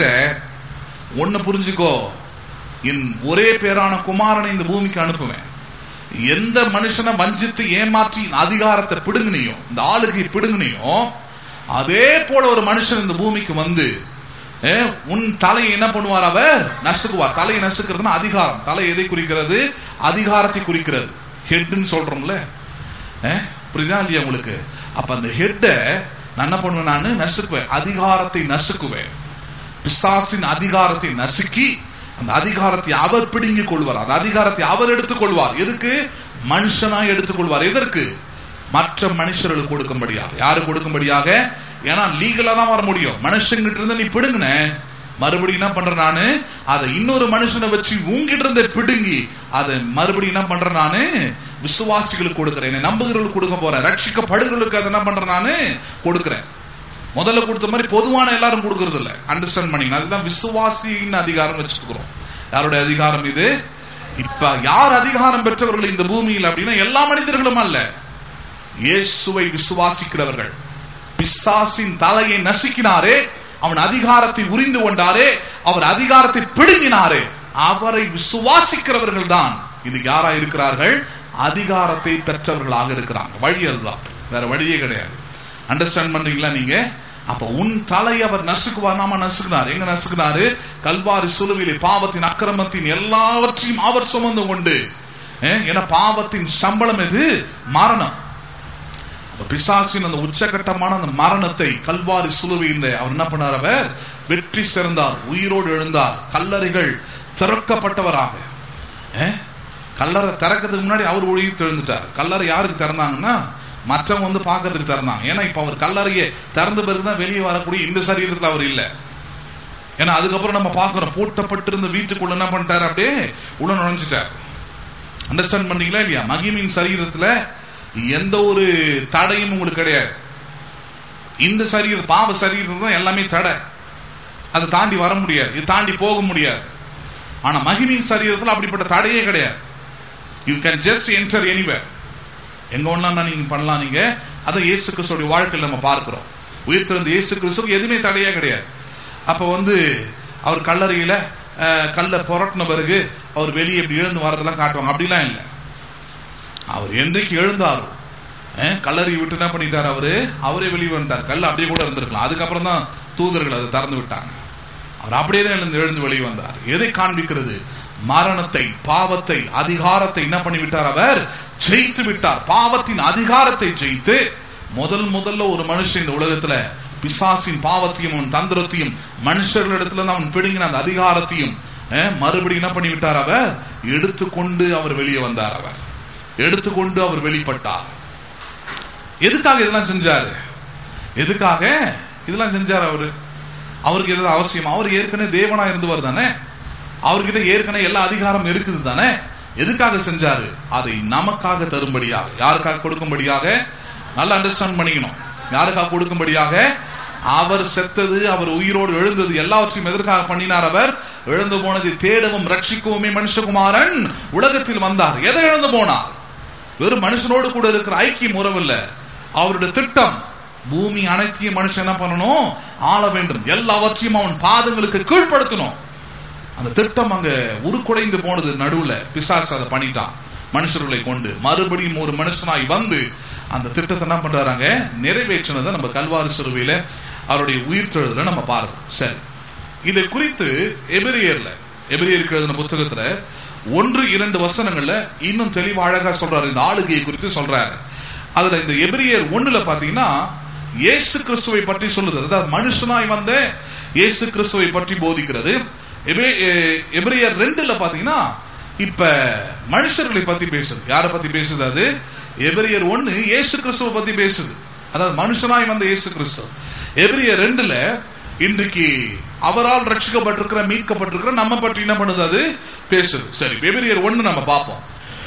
ஒன்னு புரிஞ்சுக்கோ என் ஒரே பேரான குமாரனை இந்த பூமிக்கு அனுப்புவேன் எந்த மனுஷனை வஞ்சித்து ஏமாற்றி அதிகாரத்தை பிடுங்கினியோ இந்த ஆளுகை பிடுங்கினியோ அதே போல ஒரு மனுஷன் இந்த பூமிக்கு வந்து ஏ, உன் தலையை என்ன பண்ணுவார் அவர் நசுக்குவார் தலையை நசுக்கிறதுனா அதிகாரம் தலை எதை குறிக்கிறது அதிகாரத்தை குறிக்கிறது ஹெட்னு சொல்றோம்ல ஏ, புரியுதா இல்லையா உங்களுக்கு அப்ப அந்த ஹெட்டை நான் என்ன பண்ணுவேன் நான் நசுக்குவேன் அதிகாரத்தை நசுக்குவேன் பிசாசின் அதிகாரத்தை நசுக்கி அந்த அதிகாரத்தை அவர் பிடுங்கிக் கொள்வார் அந்த அதிகாரத்தை அவர் எடுத்துக் கொள்வார் எதுக்கு மனுஷனாய் எடுத்துக் கொள்வார் எதற்கு மற்ற மனுஷர்களுக்கு கொடுக்கும்படியாக யாரு கொடுக்கும்படியாக ஏன்னா லீகலா தான் வர முடியும் மனுஷங்கிட்ட இருந்து நீ பிடுங்கின மறுபடியும் என்ன பண்றேன் நானு அதை இன்னொரு மனுஷனை வச்சு உங்ககிட்ட இருந்து பிடுங்கி அதை மறுபடியும் என்ன பண்றேன் நானு விசுவாசிகளுக்கு கொடுக்கிறேன் என்னை நம்புகிறவர்களுக்கு கொடுக்க போறேன் ரட்சிக்கப்படுகிறவர்களுக்கு அதை என்ன பண்றேன் நானு கொடுக்கிறேன் முதல்ல கொடுத்த மாதிரி பொதுவான எல்லாரும் கொடுக்கறது இல்ல அண்டர்ஸ்டாண்ட் பண்ணிக்கணும் அதுதான் விசுவாசியின் அதிகாரம் வச்சுக்கிறோம் யாருடைய அதிகாரம் இது இப்ப யார் அதிகாரம் பெற்றவர்கள் இந்த பூமியில் அப்படின்னா எல்லா மனிதர்களும் அல்ல இயேசுவை விசுவாசிக்கிறவர்கள் பிசாசின் தலையை நசுக்கினாரே அவன் அதிகாரத்தை உரிந்து கொண்டாரே அவர் அதிகாரத்தை பிடுங்கினாரே அவரை விசுவாசிக்கிறவர்கள் தான் இது யாரா இருக்கிறார்கள் அதிகாரத்தை பெற்றவர்களாக இருக்கிறாங்க வழி அதுதான் வேற வழியே கிடையாது அண்டர்ஸ்டாண்ட் பண்றீங்களா நீங்க அப்ப உன் தலை அவர் நசுக்குவார் நாம நசுக்கினார் எங்க நசுக்கினாரு கல்வாரி சுலுவிலே பாவத்தின் அக்கிரமத்தின் எல்லாவற்றையும் அவர் சுமந்து கொண்டு ஏன்? ஏன்னா பாவத்தின் சம்பளம் எது மரணம் அப்ப பிசாசின் அந்த உச்சகட்டமான அந்த மரணத்தை கல்வாரி சுலுவையில் அவர் என்ன பண்ணார் அவர் வெற்றி சிறந்தார் உயிரோடு எழுந்தார் கல்லறைகள் திறக்கப்பட்டவராக ஏன்? கல்லறை திறக்கிறதுக்கு முன்னாடி அவர் உயிர் தெழுந்துட்டார் கல்லறை யாருக்கு திறந்தாங்கன்னா மற்றவங்க வந்து பார்க்கறதுக்கு திறந்தாங்க ஏன்னா இப்ப அவர் கல்லறையை திறந்த பிறகுதான் வெளியே வரக்கூடிய இந்த சரீரத்தில் அவர் இல்லை ஏன்னா அதுக்கப்புறம் நம்ம பார்க்கிறோம் பூட்டப்பட்டிருந்த வீட்டுக்குள்ள என்ன பண்ணிட்டாரு அப்படியே உள்ள நுழைஞ்சிட்டார் அண்டர்ஸ்டாண்ட் பண்ணீங்களா இல்லையா மகிமின் சரீரத்துல எந்த ஒரு தடையும் உங்களுக்கு கிடையாது இந்த சரீரம் பாவ சரீரம் தான் எல்லாமே தடை அதை தாண்டி வர முடியாது இது தாண்டி போக முடியாது ஆனா மகிமின் சரீரத்துல அப்படிப்பட்ட தடையே கிடையாது you can just enter anywhere எங்க ஒண்ணா நீங்க பண்ணலாம் நீங்க அதை இயேசு கிறிஸ்துவோட வாழ்க்கையில் நம்ம பார்க்கிறோம் உயிர்த்தெழுந்த இயேசு கிறிஸ்துவுக்கு எதுவுமே தடையே கிடையாது அப்ப வந்து அவர் கல்லறையில அஹ், கல்லை புரட்டின பிறகு அவர் வெளியே இப்படி எழுந்து வரதெல்லாம் காட்டுவாங்க அப்படிலாம் இல்லை அவர் என்றைக்கு எழுந்தாரோ அஹ், கல்லறை விட்டு என்ன பண்ணிட்டார் அவரு அவரே வெளியே வந்துட்டார் கல் அப்படியே கூட இருந்திருக்கலாம் அதுக்கப்புறம் தான் தூதர்கள் அதை திறந்து விட்டாங்க அவர் அப்படியே தான் எழுந்து எழுந்து வெளியே வந்தார் எதை காண்பிக்கிறது மரணத்தை பாவத்தை அதிகாரத்தை என்ன பண்ணி விட்டார் அவர் ஜெயித்து விட்டார் பாவத்தின் அதிகாரத்தை ஜெயித்து முதல் முதல்ல ஒரு மனுஷன் இந்த உலகத்துல பிசாசின் பாவத்தையும் அவன் தந்திரத்தையும் மனுஷர்களிடத்துல இருந்து அவன் பிடுங்கின அந்த அதிகாரத்தையும் அஹ், மறுபடியும் என்ன பண்ணி விட்டார் அவர் எடுத்துக்கொண்டு அவர் வெளியே வந்தார் அவர் எடுத்துக்கொண்டு அவர் வெளிப்பட்டார் எதுக்காக இதெல்லாம் செஞ்சாரு எதுக்காக இதெல்லாம் செஞ்சார் அவரு அவருக்கு எதாவது அவசியம் அவர் ஏற்கனவே தேவனா இருந்தவர் தானே அவர்கிட்ட ஏற்கனவே எல்லா அதிகாரம் இருக்குது தானே எதுக்காக செஞ்சாரு அதை நமக்காக தரும்படியாக யாருக்காக கொடுக்கும்படியாக நல்லா அண்டர்ஸ்டாண்ட் பண்ணிக்கணும் யாருக்காக கொடுக்கும்படியாக அவர் செத்தது அவர் உயிரோடு எழுந்தது எல்லாவற்றையும் எதற்காக பண்ணினார் அவர் இழந்து போனதை தேடவும் ரட்சிக்கவுமே மனுஷகுமாரன் உலகத்தில் வந்தார் எதை இழந்து போனார் வெறும் மனுஷனோடு கூட இருக்கிற ஐக்கியம் உறவில்ல அவருடைய திட்டம் பூமி அனைத்தையும் மனுஷன் என்ன பண்ணணும் ஆள வேண்டும் எல்லாவற்றையும் அவன் பாதங்களுக்கு கீழ்ப்படுத்தணும் அந்த திட்டம் அங்க உருக்குடைந்து போனது நடுவுல பிசாசு அதை பண்ணிட்டான் மனுஷர்களை கொண்டு மறுபடியும் ஒரு மனுஷனாய் வந்து அந்த திட்டத்தை என்ன பண்றாங்க நிறைவேற்றினதை நம்ம கல்வாரி சிறுவையில அவருடைய உயிர்த்தெழுதல நம்ம பார்ப்போம் சரி இதை குறித்து எபிரியர்ல எபிரியருக்கு எழுதின புத்தகத்துல ஒன்று இரண்டு வசனங்கள்ல இன்னும் தெளிவா அழகா சொல்றாரு இந்த ஆளுகையை குறித்து சொல்றாரு அதுல இந்த எபிரியர் ஒண்ணுல பாத்தீங்கன்னா இயேசு கிறிஸ்துவை பற்றி சொல்லுது அதாவது மனுஷனாய் வந்த இயேசு கிறிஸ்துவை பற்றி போதிக்கிறது எபே- எ- எபிரியர் ரெண்டுல பாத்தீங்கன்னா இப்ப மனுஷர்களை பத்தி பேசுது யாரை பத்தி பேசுது அது எபிரியர் ஒண்ணு இயேசு கிறிஸ்துவை பத்தி பேசுது அதாவது மனுஷனாய் வந்த இயேசு கிறிஸ்து எபிரியர் ரெண்டுல இன்றைக்கு அவரால் ரட்சிக்கப்பட்டிருக்கிற மீட்கப்பட்டிருக்கிற நம்ம பற்றி என்ன பண்ணுது அது பேசுது சரி எபிரியர் ஒண்ணு நம்ம பார்ப்போம்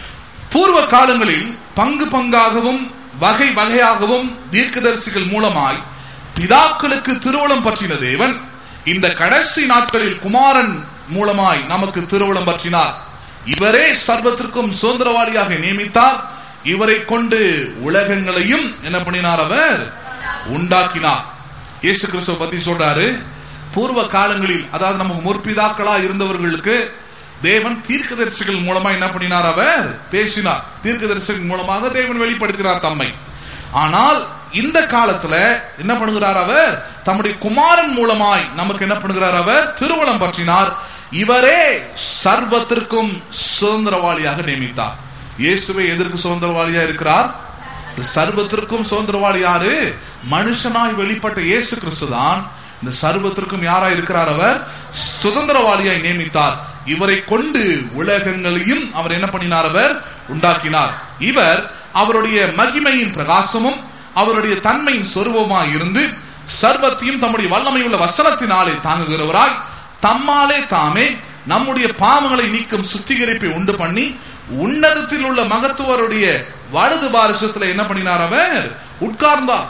பூர்வ காலங்களில் பங்கு பங்காகவும் வகை வகையாகவும் தீர்க்கதரிசிகள் மூலமாய் பிதாக்களுக்கு திருவுளம் பற்றின தேவன் இந்த கடைசி நாட்களில் குமாரன் மூலமாய் நமக்கு திருவுளம் பற்றினார் இவரே சர்வத்திற்கும் சுதந்திரவாளியாக நியமித்தார் இவரை கொண்டு உலகங்களையும் என்ன பண்ணினார் அவர் உண்டாக்கினார் இயேசு கிறிஸ்துவ பத்தி சொல்றாரு பூர்வ காலங்களில் அதாவது நமக்கு முற்பிதாக்களா இருந்தவர்களுக்கு தேவன் தீர்க்கதரிசிகள் மூலமா என்ன பண்ணினார் அவர் பேசினார் தீர்க்கதரிசிகள் மூலமாக தேவன் வெளிப்படுத்தினார் தம்மை ஆனால் இந்த காலத்துல என்ன பண்ணுகிறார் அவர் தம்முடைய குமாரன் மூலமாய் நமக்கு என்ன பண்ணுகிறார் அவர் திருவளம் பற்றினார் இவரே சர்வத்திற்கும் சுதந்திரவாளியாக நியமித்தார் இயேசுவை எதற்கு சுதந்திரவாளியா இருக்கிறார் இந்த சர்வத்திற்கும் சுதந்திரவாளி யாரு மனுஷனாய் வெளிப்பட்ட இயேசு கிறிஸ்து தான் இந்த சர்வத்திற்கும் யாராய் இருக்கிறார் அவர் சுதந்திரவாளியாய் நியமித்தார் இவரை கொண்டு உலகங்களையும் அவர் என்ன பண்ணினார் அவர் உண்டாக்கினார் இவர் அவருடைய மகிமையின் பிரகாசமும் அவருடைய தன்மையின் சொருபமாய் இருந்து சர்வத்தையும் தம்முடைய வல்லமை உள்ள வசனத்தினாலே தாங்குகிறவராய் தம்மாலே தாமே நம்முடைய பாவங்களை நீக்கும் சுத்திகரிப்பை உண்டு பண்ணி உன்னதத்தில் உள்ள மகத்துவருடைய வலது பாரசத்துல என்ன பண்ணினார் அவர் உட்கார்ந்தார்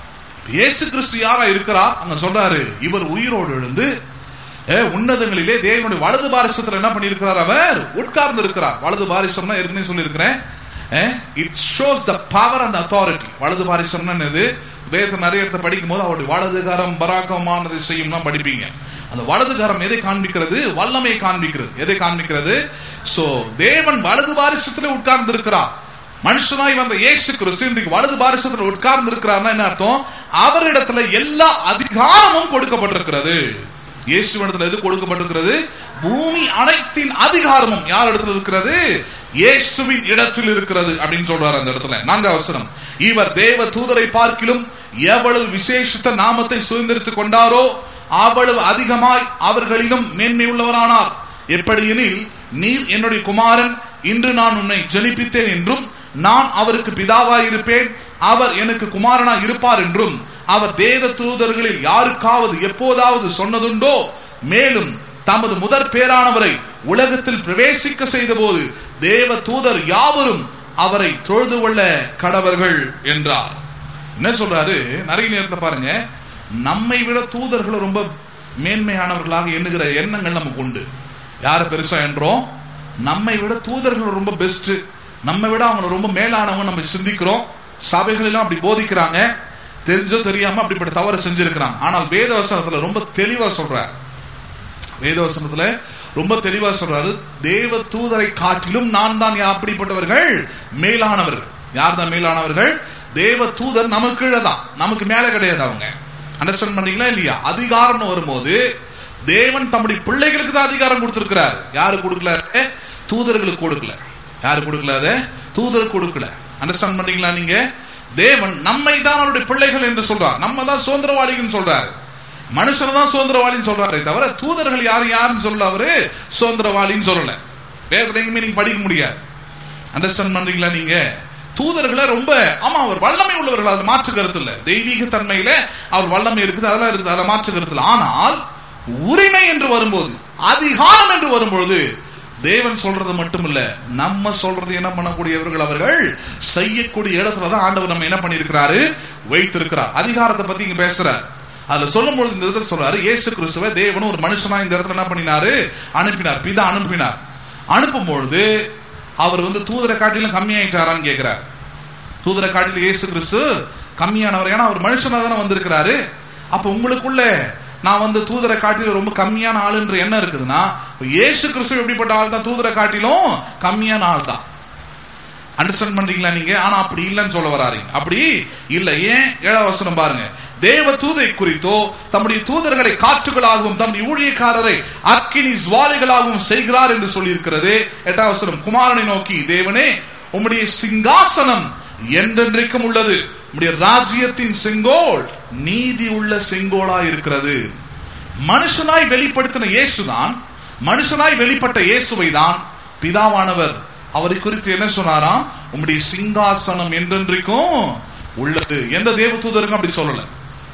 இயேசு கிறிஸ்து யாரா இருக்கிறார் அங்க சொல்றாரு இவர் உயிரோடு எழுந்து ஏ, உன்னதங்களிலே தேவனுடைய வலது பாரிசத்துல என்ன பண்ணியிருக்கிறார் அவர் உட்கார்ந்து இருக்கிறார் வலது பாரிசம்னா ஏற்கனவே சொல்லியிருக்கிறேன் it shows the power and authority வலது பாரிசம்னா என்னது வேத நிறைய இடத்த படிக்கும் போது அவருடைய வலதுகாரம் பராக்கமானதை செய்யும் தான் படிப்பீங்க அந்த வலதுகாரம் எதை காண்பிக்கிறது வல்லமை காண்பிக்கிறது எதை காண்பிக்கிறது சோ தேவன் வலது பாரிசத்துல உட்கார்ந்து இருக்கிறார் மனுஷனாய் வந்த இயேசு கிறிஸ்து இன்றைக்கு வலது பாரிசத்துல உட்கார்ந்து இருக்கிறார்னா என்ன அர்த்தம் அவரிடத்துல எல்லா அதிகாரமும் கொடுக்கப்பட்டிருக்கிறது இயேசுவிடத்துல எது கொடுக்கப்பட்டிருக்கிறது பூமி அனைத்தின் அதிகாரமும் யார் இடத்துல இருக்கிறது இயேசுவின் இடத்தில் இருக்கிறது அப்படின்னு சொல்றாரு அந்த இடத்துல நான்காவது வசனம் இவர் தேவ தூதரை பார்க்கிலும் எவ்வளவு விசேஷித்த நாமத்தை சுதந்திரித்துக் கொண்டாரோ அவ்வளவு அதிகமாய் அவர்களிலும் மேன்மை உள்ளவரானார் எப்படியெனில் நீர் என்னுடைய குமாரன் இன்று நான் உன்னை ஜனிப்பித்தேன் என்றும் நான் அவருக்கு பிதாவாய் இருப்பேன் அவர் எனக்கு குமாரனாய் இருப்பார் என்றும் அவர் தேவ தூதர்களில் யாருக்காவது எப்போதாவது சொன்னதுண்டோ மேலும் தமது முதற் பேரானவரை உலகத்தில் பிரவேசிக்க செய்தபோது தேவ தூதர் யாவரும் அவரை தொழுது கொள்ள கடவர்கள் என்றார் என்ன சொல்றாரு நிறைய நேரத்துல பாருங்க நம்மை விட தூதர்கள் ரொம்ப மேன்மையானவர்களாக எண்ணுகிற எண்ணங்கள் நமக்கு உண்டு யார பெருசா என்றோம் நம்மை விட தூதர்கள் ரொம்ப பெஸ்ட் நம்ம விட அவங்க ரொம்ப மேலானவங்க நம்ம சிந்திக்கிறோம் சபைகள் எல்லாம் அப்படி போதிக்கிறாங்க தெரிஞ்சோ தெரியாம அப்படிப்பட்ட தவறு செஞ்சிருக்கிறாங்க ஆனால் வேதவசனத்துல ரொம்ப தெளிவா சொல்றார் வேதவசனத்துல ரொம்ப தெளிவா சொல்றாரு தேவ தூதரை காட்டிலும் நான் தான் யா- அப்படிப்பட்டவர்கள் மேலானவர்கள் யார் தான் மேலானவர்கள் தேவ தூதர் நமக்கு கீழே தான் நமக்கு மேல கிடையாது அவங்க அண்டர்ஸ்டாண்ட் பண்ணீங்களா இல்லையா அதிகாரம்னு வரும்போது தேவன் தம்முடைய பிள்ளைகளுக்கு தான் அதிகாரம் கொடுத்திருக்கிறார் யாரு கொடுக்கல தூதர்களுக்கு கொடுக்கல யாரு கொடுக்கல அதை தூதர் கொடுக்கல அண்டர்ஸ்டாண்ட் பண்ணீங்களா நீங்க தேவன் நம்மை தான் அவருடைய பிள்ளைகள் என்று சொல்றார் நம்ம தான் சுதந்திரவாளிகள் சொல்றாரு மனுஷன் தான் சுதந்திரவாளின்னு சொல்றாரே தவிர தூதர்கள் யாரும் யாருன்னு சொல்லல அவரு சுதந்திரவாளின்னு சொல்லல வேதத்துல எங்கேயுமே நீங்க படிக்க முடியாது அண்டர்ஸ்டாண்ட் பண்றீங்களா நீங்க தூதர்களை ரொம்ப ஆமா அவர் வல்லமை உள்ளவர்கள் அது மாற்று கருத்து இல்ல தெய்வீக தன்மையில அவர் வல்லமை இருக்குது அதெல்லாம் இருக்குது அதை மாற்று கருத்து இல்ல ஆனால் உரிமை என்று வரும்போது அதிகாரம் என்று வரும்பொழுது தேவன் சொல்றது மட்டும் இல்ல நம்ம சொல்றது என்ன பண்ணக்கூடியவர்கள் அவர்கள் செய்யக்கூடிய இடத்துல தான் ஆண்டவர் நம்ம என்ன பண்ணியிருக்கிறாரு வைத்திருக்கிறார் அதிகாரத்தை பத்தி இங்க பேசுறார் அதுல சொல்லும் பொழுது இந்த இடத்துல சொல்றாரு இயேசு கிறிஸ்துவ தேவன் ஒரு மனுஷனா இந்த இடத்துல என்ன பண்ணினாரு அனுப்பினார் பிதா அனுப்பினார் அனுப்பும் பொழுது அவர் வந்து தூதரை காட்டிலும் கம்மியாயிட்டாரான்னு கேட்கிறார் தூதரை காட்டிலும் இயேசு கிறிஸ்து கம்மியானவர் ஏன்னா அவர் மனுஷனா தானே வந்திருக்கிறாரு அப்ப உங்களுக்குள்ள நான் வந்து தூதரை காட்டிலும் ரொம்ப கம்மியான ஆளுன்ற என்ன இருக்குதுன்னா இப்ப இயேசு கிறிஸ்து எப்படிப்பட்ட ஆள் தான் தூதரை காட்டிலும் கம்மியான ஆள் தான் அண்டர்ஸ்டாண்ட் பண்றீங்களா நீங்க ஆனா அப்படி இல்லைன்னு சொல்ல வராரு அப்படி இல்ல ஏன் ஏழாம் வசனம் பாருங்க தேவ தூதை குறித்தோ தம்முடைய தூதர்களை காற்றுகளாகவும் தம்முடைய ஊழியக்காரரை அக்கினி ஜுவாலைகளாகவும் செய்கிறார் என்று சொல்லி இருக்கிறது எட்டாம் வசனம் குமாரனை நோக்கி தேவனே உம்முடைய சிங்காசனம் என்றென்றைக்கும் உள்ளது உம்முடைய ராஜ்யத்தின் செங்கோல் நீதி உள்ள செங்கோலா இருக்கிறது மனுஷனாய் வெளிப்படுத்தின இயேசுதான் மனுஷனாய் வெளிப்பட்ட இயேசுவை தான் பிதாவானவர் அவரை குறித்து என்ன சொன்னாராம் உம்முடைய சிங்காசனம் என்றென்றைக்கும் உள்ளது எந்த தேவ தூதருக்கும் அப்படி சொல்லல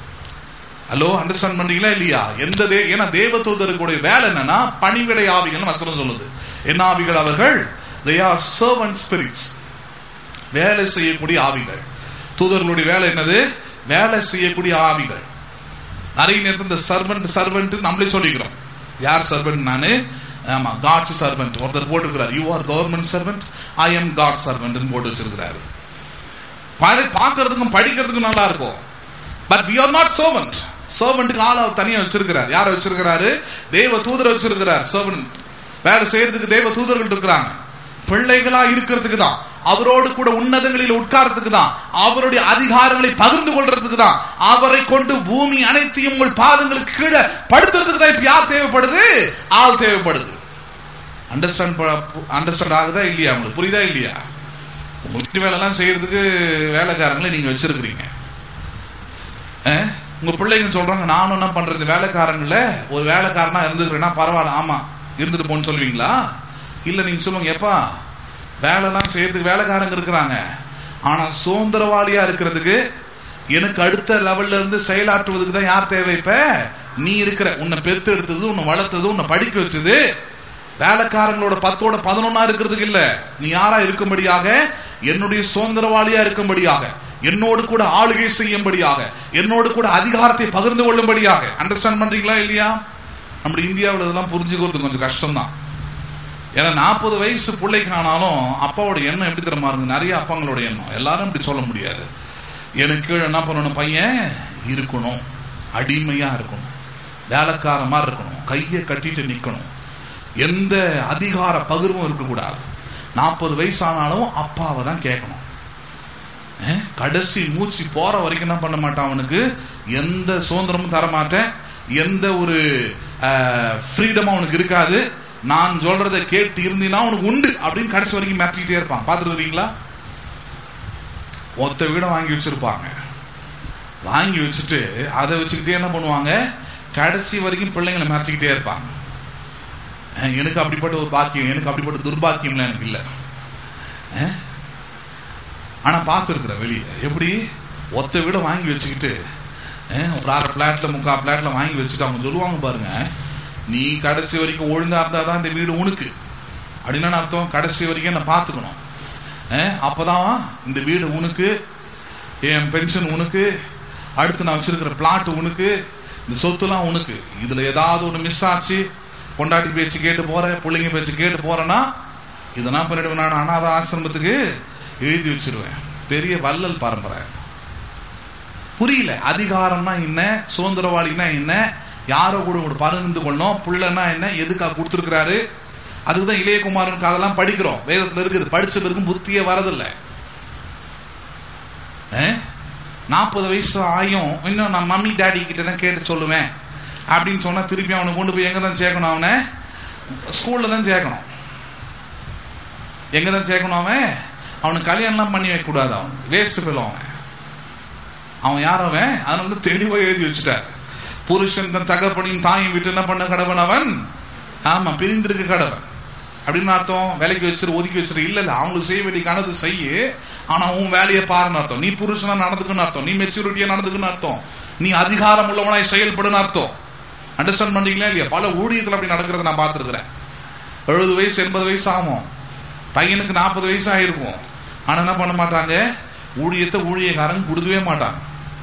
ஹலோ அண்டர்ஸ்டாண்ட் பண்றீங்களா இல்லையா எந்த தே ஏன்னா தேவ தூதருக்குடைய வேலை என்னன்னா பணிவிடை ஆவிகள் வசனம் சொல்லுது என்ன ஆவிகள் அவர்கள் தே ஆர் சர்வன்ட் ஸ்பிரிட்ஸ் வேலை செய்யக்கூடிய ஆவிகள் தூதர்களுடைய வேலை என்னது வேலை செய்யக்கூடிய ஆவிகள் நிறைய நேரத்தில் இந்த சர்வெண்ட் சர்வெண்ட் நம்மளே சொல்லிக்கிறோம் யார் சர்வெண்ட் நானு ஆமா காட்ஸ் சர்வெண்ட் ஒருத்தர் போட்டுக்கிறார் you are government servant I am God servant போட்டு வச்சிருக்கிறாரு பா- பார்க்கறதுக்கும் படிக்கிறதுக்கும் நல்லா இருக்கும் but we are not servant சர்வெண்ட்டுக்கு ஆள் அவர் தனியா வச்சிருக்கிறார் யாரை வச்சிருக்கிறாரு தேவ தூதரை வச்சிருக்கிறார் சர்வெண்ட் வேலை செய்யறதுக்கு தேவ தூதர்கள் இருக்கிறாங்க பிள்ளைகளா இருக்கிறதுக்கு தான் அவரோடு கூட உன்னதங்களில் உட்கார்றதுக்கு தான் அவருடைய அதிகாரங்களை பகிர்ந்து கொள்றதுக்கு தான் அவரை கொண்டு பூமி அனைத்தையும் உங்கள் பாதங்களுக்கு கீழே படுத்துறதுக்கு தான் இப்ப யார் தேவைப்படுது ஆள் தேவைப்படுது அண்டர்ஸ்டாண்ட் அண்டர்ஸ்டாண்ட் ஆகுதா இல்லையா உங்களுக்கு புரியுதா இல்லையா உங்க வீட்டு வேலைலாம் செய்யறதுக்கு வேலைக்காரங்களை நீங்க வச்சிருக்கிறீங்க அஹ்? உங்க பிள்ளைங்க சொல்றாங்க நானும் என்ன பண்றது வேலைக்காரங்கள ஒரு வேலைக்காரனா இருந்துக்கிறேன்னா பரவாயில்ல ஆமா இருந்துட்டு போன்னு சொல்லுவீங்களா இல்ல நீங்க சொல்லுங்க எப்பா வேலைலாம் செய்யறதுக்கு வேலைக்காரங்க இருக்கிறாங்க ஆனா சுதந்திரவாளியா இருக்கிறதுக்கு எனக்கு அடுத்த லெவல்ல இருந்து செயலாற்றுவதுக்கு தான் யார் தேவை இப்ப நீ இருக்கிற உன்னை பெருத்து எடுத்தது உன்னை வளர்த்தது உன்னை படிக்க வச்சது வேலைக்காரங்களோட பத்தோட பதினொன்னா இருக்கிறதுக்கு இல்ல நீ யாரா இருக்கும்படியாக என்னுடைய சுதந்திரவாளியா இருக்கும்படியாக என்னோடு கூட ஆளுகை செய்யும்படியாக என்னோடு கூட அதிகாரத்தை பகிர்ந்து கொள்ளும்படியாக அண்டர்ஸ்டாண்ட் பண்றீங்களா இல்லையா நம்ம இந்தியாவில் இதெல்லாம் புரிஞ்சுக்கிறது கொஞ்சம் கஷ்டம்தான் ஏன்னா நாற்பது வயசு பிள்ளைக்கு ஆனாலும் அப்பாவோட எண்ணம் எப்படி தெரியுமா இருக்கு நிறைய அப்பாங்களோட எண்ணம் எல்லாரும் இப்படி சொல்ல முடியாது எனக்கு கீழே என்ன பண்ணணும் பையன் இருக்கணும் அடிமையா இருக்கணும் வேலைக்கார மாதிரி இருக்கணும் கையை கட்டிட்டு நிக்கணும் எந்த அதிகார பகிர்வும் இருக்கக்கூடாது நாற்பது வயசானாலும் அப்பாவை தான் கேட்கணும் அஹ், கடைசி மூச்சு போற வரைக்கும் என்ன பண்ண மாட்டான் அவனுக்கு எந்த சுதந்திரமும் தர மாட்டேன் எந்த ஒரு ஃப்ரீடமும் அவனுக்கு இருக்காது நான் சொல்றதை கேட்டு இருந்தீங்கன்னா அவனுக்கு உண்டு அப்படின்னு கடைசி வரைக்கும் மிரட்டிக்கிட்டே இருப்பான் பார்த்துருக்கீங்களா ஒத்த வீடை வாங்கி வச்சிருப்பாங்க வாங்கி வச்சுட்டு அதை வச்சுக்கிட்டே என்ன பண்ணுவாங்க கடைசி வரைக்கும் பிள்ளைங்களை மிரட்டிக்கிட்டே இருப்பாங்க அஹ், எனக்கு அப்படிப்பட்ட ஒரு பாக்கியம் எனக்கு அப்படிப்பட்ட துர்பாக்கியம்லாம் எனக்கு இல்லை அஹ்? ஆனா பார்த்துருக்குறேன் வெளியில எப்படி ஒத்த வீடை வாங்கி வச்சுக்கிட்டு அஹ், ஒரு அரை பிளாட்ல முக்கால் பிளாட்ல வாங்கி வச்சுட்டு அவங்க சொல்லுவாங்க பாருங்க நீ கடைசி வரைக்கும் ஒழுங்கா இருந்தா தான் இந்த வீடு உனக்கு அப்படின்னா என்ன அர்த்தம் கடைசி வரைக்கும் என்ன பார்த்துக்கணும் அஹ், அப்பதான் இந்த வீடு உனக்கு என் பென்ஷன் உனக்கு அடுத்து நான் வச்சிருக்கிற பிளாட் உனக்கு இந்த சொத்துலாம் உனக்கு இதுல ஏதாவது ஒன்று மிஸ் ஆச்சு பொண்டாட்டி பேச்சு கேட்டு போறேன் பிள்ளைங்க பேச்சு கேட்டு போறேன்னா இதெல்லாம் பண்ணிடுவேன் நான் அனாத ஆசிரமத்துக்கு எழுதி வச்சிருவேன் பெரிய வள்ளல் பரம்பரை புரியல அதிகாரம்னா என்ன சுதந்திரவாளினா என்ன யாரோ கூட கூட பகிர்ந்து கொள்ளணும் புள்ளனா என்ன எதுக்காக கொடுத்துருக்கிறாரு அதுக்குதான் இளையகுமாரனுக்கு அதெல்லாம் படிக்கிறோம் வேதத்துல இருக்குது படிச்ச பிறகு புத்தியே வரதில்லை நாற்பது வயசு ஆயும் இன்னும் நான் மம்மி டாடி கிட்ட தான் கேட்டு சொல்லுவேன் அப்படின்னு சொன்னா திருப்பி அவனை கொண்டு போய் எங்க தான் சேர்க்கணும் அவனை ஸ்கூல்ல தான் சேர்க்கணும் எங்க தான் சேர்க்கணும் அவன் அவனுக்கு கல்யாணம்லாம் பண்ணி வைக்க கூடாது அவன் வேஸ்ட் ஃபெலோ அவன் அவன் யார் அவன் அதனால வந்து தெளிவாக எழுதி வச்சுட்டார் புருஷன் தன் தகப்பனையும் தாயும் விட்டு என்ன பண்ண கடவன் அவன் ஆமா பிரிந்திருக்க கடவன் அப்படின்னு அர்த்தம் வேலைக்கு வச்சிரு ஒதுக்கி வச்சிரு இல்ல இல்ல அவங்களுக்கு செய்ய வேண்டிய கணது செய்யு ஆனா உன் வேலையை பாருன்னு அர்த்தம் நீ புருஷனா நடந்துக்குன்னு அர்த்தம் நீ மெச்சூரிட்டியா நடந்துக்குன்னு அர்த்தம் நீ அதிகாரம் உள்ளவனாய் செயல்படுன்னு அர்த்தம் அண்டர்ஸ்டாண்ட் பண்ணீங்களா இல்லையா பல ஊழியத்தில் அப்படி நடக்கிறத நான் பார்த்துருக்கிறேன் எழுபது வயசு எண்பது வயசு ஆகும் பையனுக்கு நாற்பது வயசு ஆயிருக்கும் ஆனா என்ன பண்ண மாட்டாங்க ஊழியத்தை ஊழியக்காரன் கொடுக்கவே மாட்டாங்க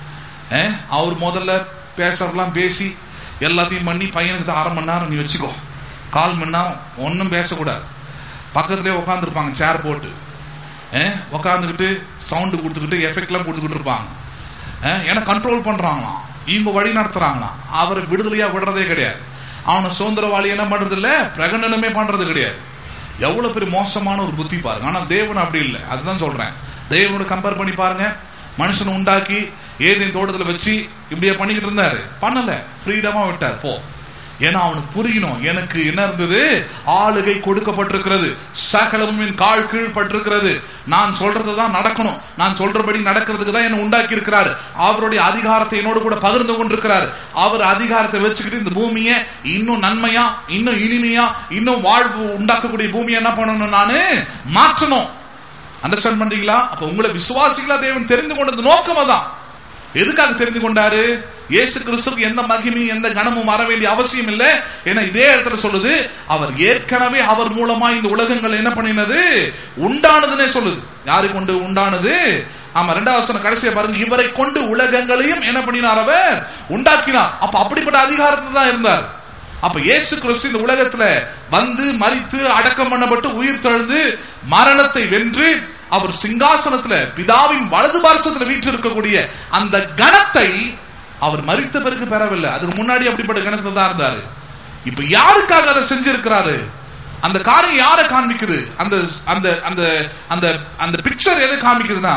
அஹ், அவர் முதல்ல பேசுறதெல்லாம் பேசி எல்லாத்தையும் பண்ணி பையனுக்கு அரை மணி நேரம் நீ வச்சுக்கோ கால் மணி நேரம் ஒன்றும் பேசக்கூடாது பக்கத்துலேயே உட்காந்துருப்பாங்க சேர் போட்டு உட்காந்துக்கிட்டு சவுண்டு கொடுத்துக்கிட்டு எஃபெக்ட்லாம் கொடுத்துக்கிட்டு இருப்பாங்க அஹ், ஏன்னா கண்ட்ரோல் பண்றாங்களாம் இவங்க வழி நடத்துறாங்களாம் அவரை விடுதலையா விடுறதே கிடையாது அவனை சுதந்திரவாளி என்ன பண்றது இல்ல பிரகடனமே பண்றது கிடையாது எவ்வளவு பெரிய மோசமான ஒரு புத்தி பாருங்க ஆனா தேவன் அப்படி இல்லை அதுதான் சொல்றேன் தேவனோட கம்பேர் பண்ணி பாருங்க மனுஷனை உண்டாக்கி ஏதேன் தோட்டத்துல வச்சு இப்படியே பண்ணிக்கிட்டு இருந்தாரு பண்ணல ஃப்ரீடமா விட்டார் போ ஏன்னா அவனுக்கு புரியணும் எனக்கு என்ன இருந்தது ஆளுகை கொடுக்கப்பட்டிருக்கிறது சகலமும் என் கால் கீழ்பட்டிருக்கிறது நான் சொல்றதுதான் நடக்கணும் நான் சொல்றபடி நடக்கிறதுக்கு தான் என்ன உண்டாக்கி இருக்கிறாரு அவருடைய அதிகாரத்தை என்னோடு கூட பகிர்ந்து கொண்டிருக்கிறாரு அவர் அதிகாரத்தை வச்சுக்கிட்டு இந்த பூமியை இன்னும் நன்மையா இன்னும் இனிமையா இன்னும் வாழ்வு உண்டாக்கக்கூடிய பூமியை என்ன பண்ணணும் நானு மாற்றணும் அண்டர்ஸ்டாண்ட் பண்றீங்களா அப்ப உங்களை விசுவாசிகளா தேவன் தெரிந்து கொண்டது நோக்கம் அதான் எதுக்காக தெரிந்து கொண்டாரு இயேசு கிறிஸ்துவுக்கு எந்த மகிமையும் எந்த கனமும் வர வேண்டிய அவசியம் இல்லை ஏன்னா இதே இடத்துல சொல்லுது அவர் ஏற்கனவே அவர் மூலமா இந்த உலகங்கள் என்ன பண்ணினது உண்டானதுன்னே சொல்லுது யாரை கொண்டு உண்டானது ஆமா ரெண்டாவது வசனம் கடைசியா பாருங்க இவரை கொண்டு உலகங்களையும் என்ன பண்ணினார் அவர் உண்டாக்கினார் அப்ப அப்படிப்பட்ட அதிகாரத்துல தான் இருந்தார் அப்ப இயேசு கிறிஸ்து இந்த உலகத்துல வந்து மரித்து அடக்கம் பண்ணப்பட்டு உயிர் தழுந்து மரணத்தை வென்று அவர் சிங்காசனத்துல பிதாவின் வலது பார்சத்துல வீற்றிருக்கக்கூடிய அந்த கணத்தை அவர் மரித்த பிறகு பெறவில்லை அதுக்கு முன்னாடி அப்படிப்பட்ட கணத்துல தான் இருந்தாரு இப்ப யாருக்காக அதை செஞ்சிருக்கிறாரு அந்த காரியம் யாரை காண்பிக்குது அந்த அந்த அந்த அந்த அந்த பிக்சர் எதை காமிக்குதுன்னா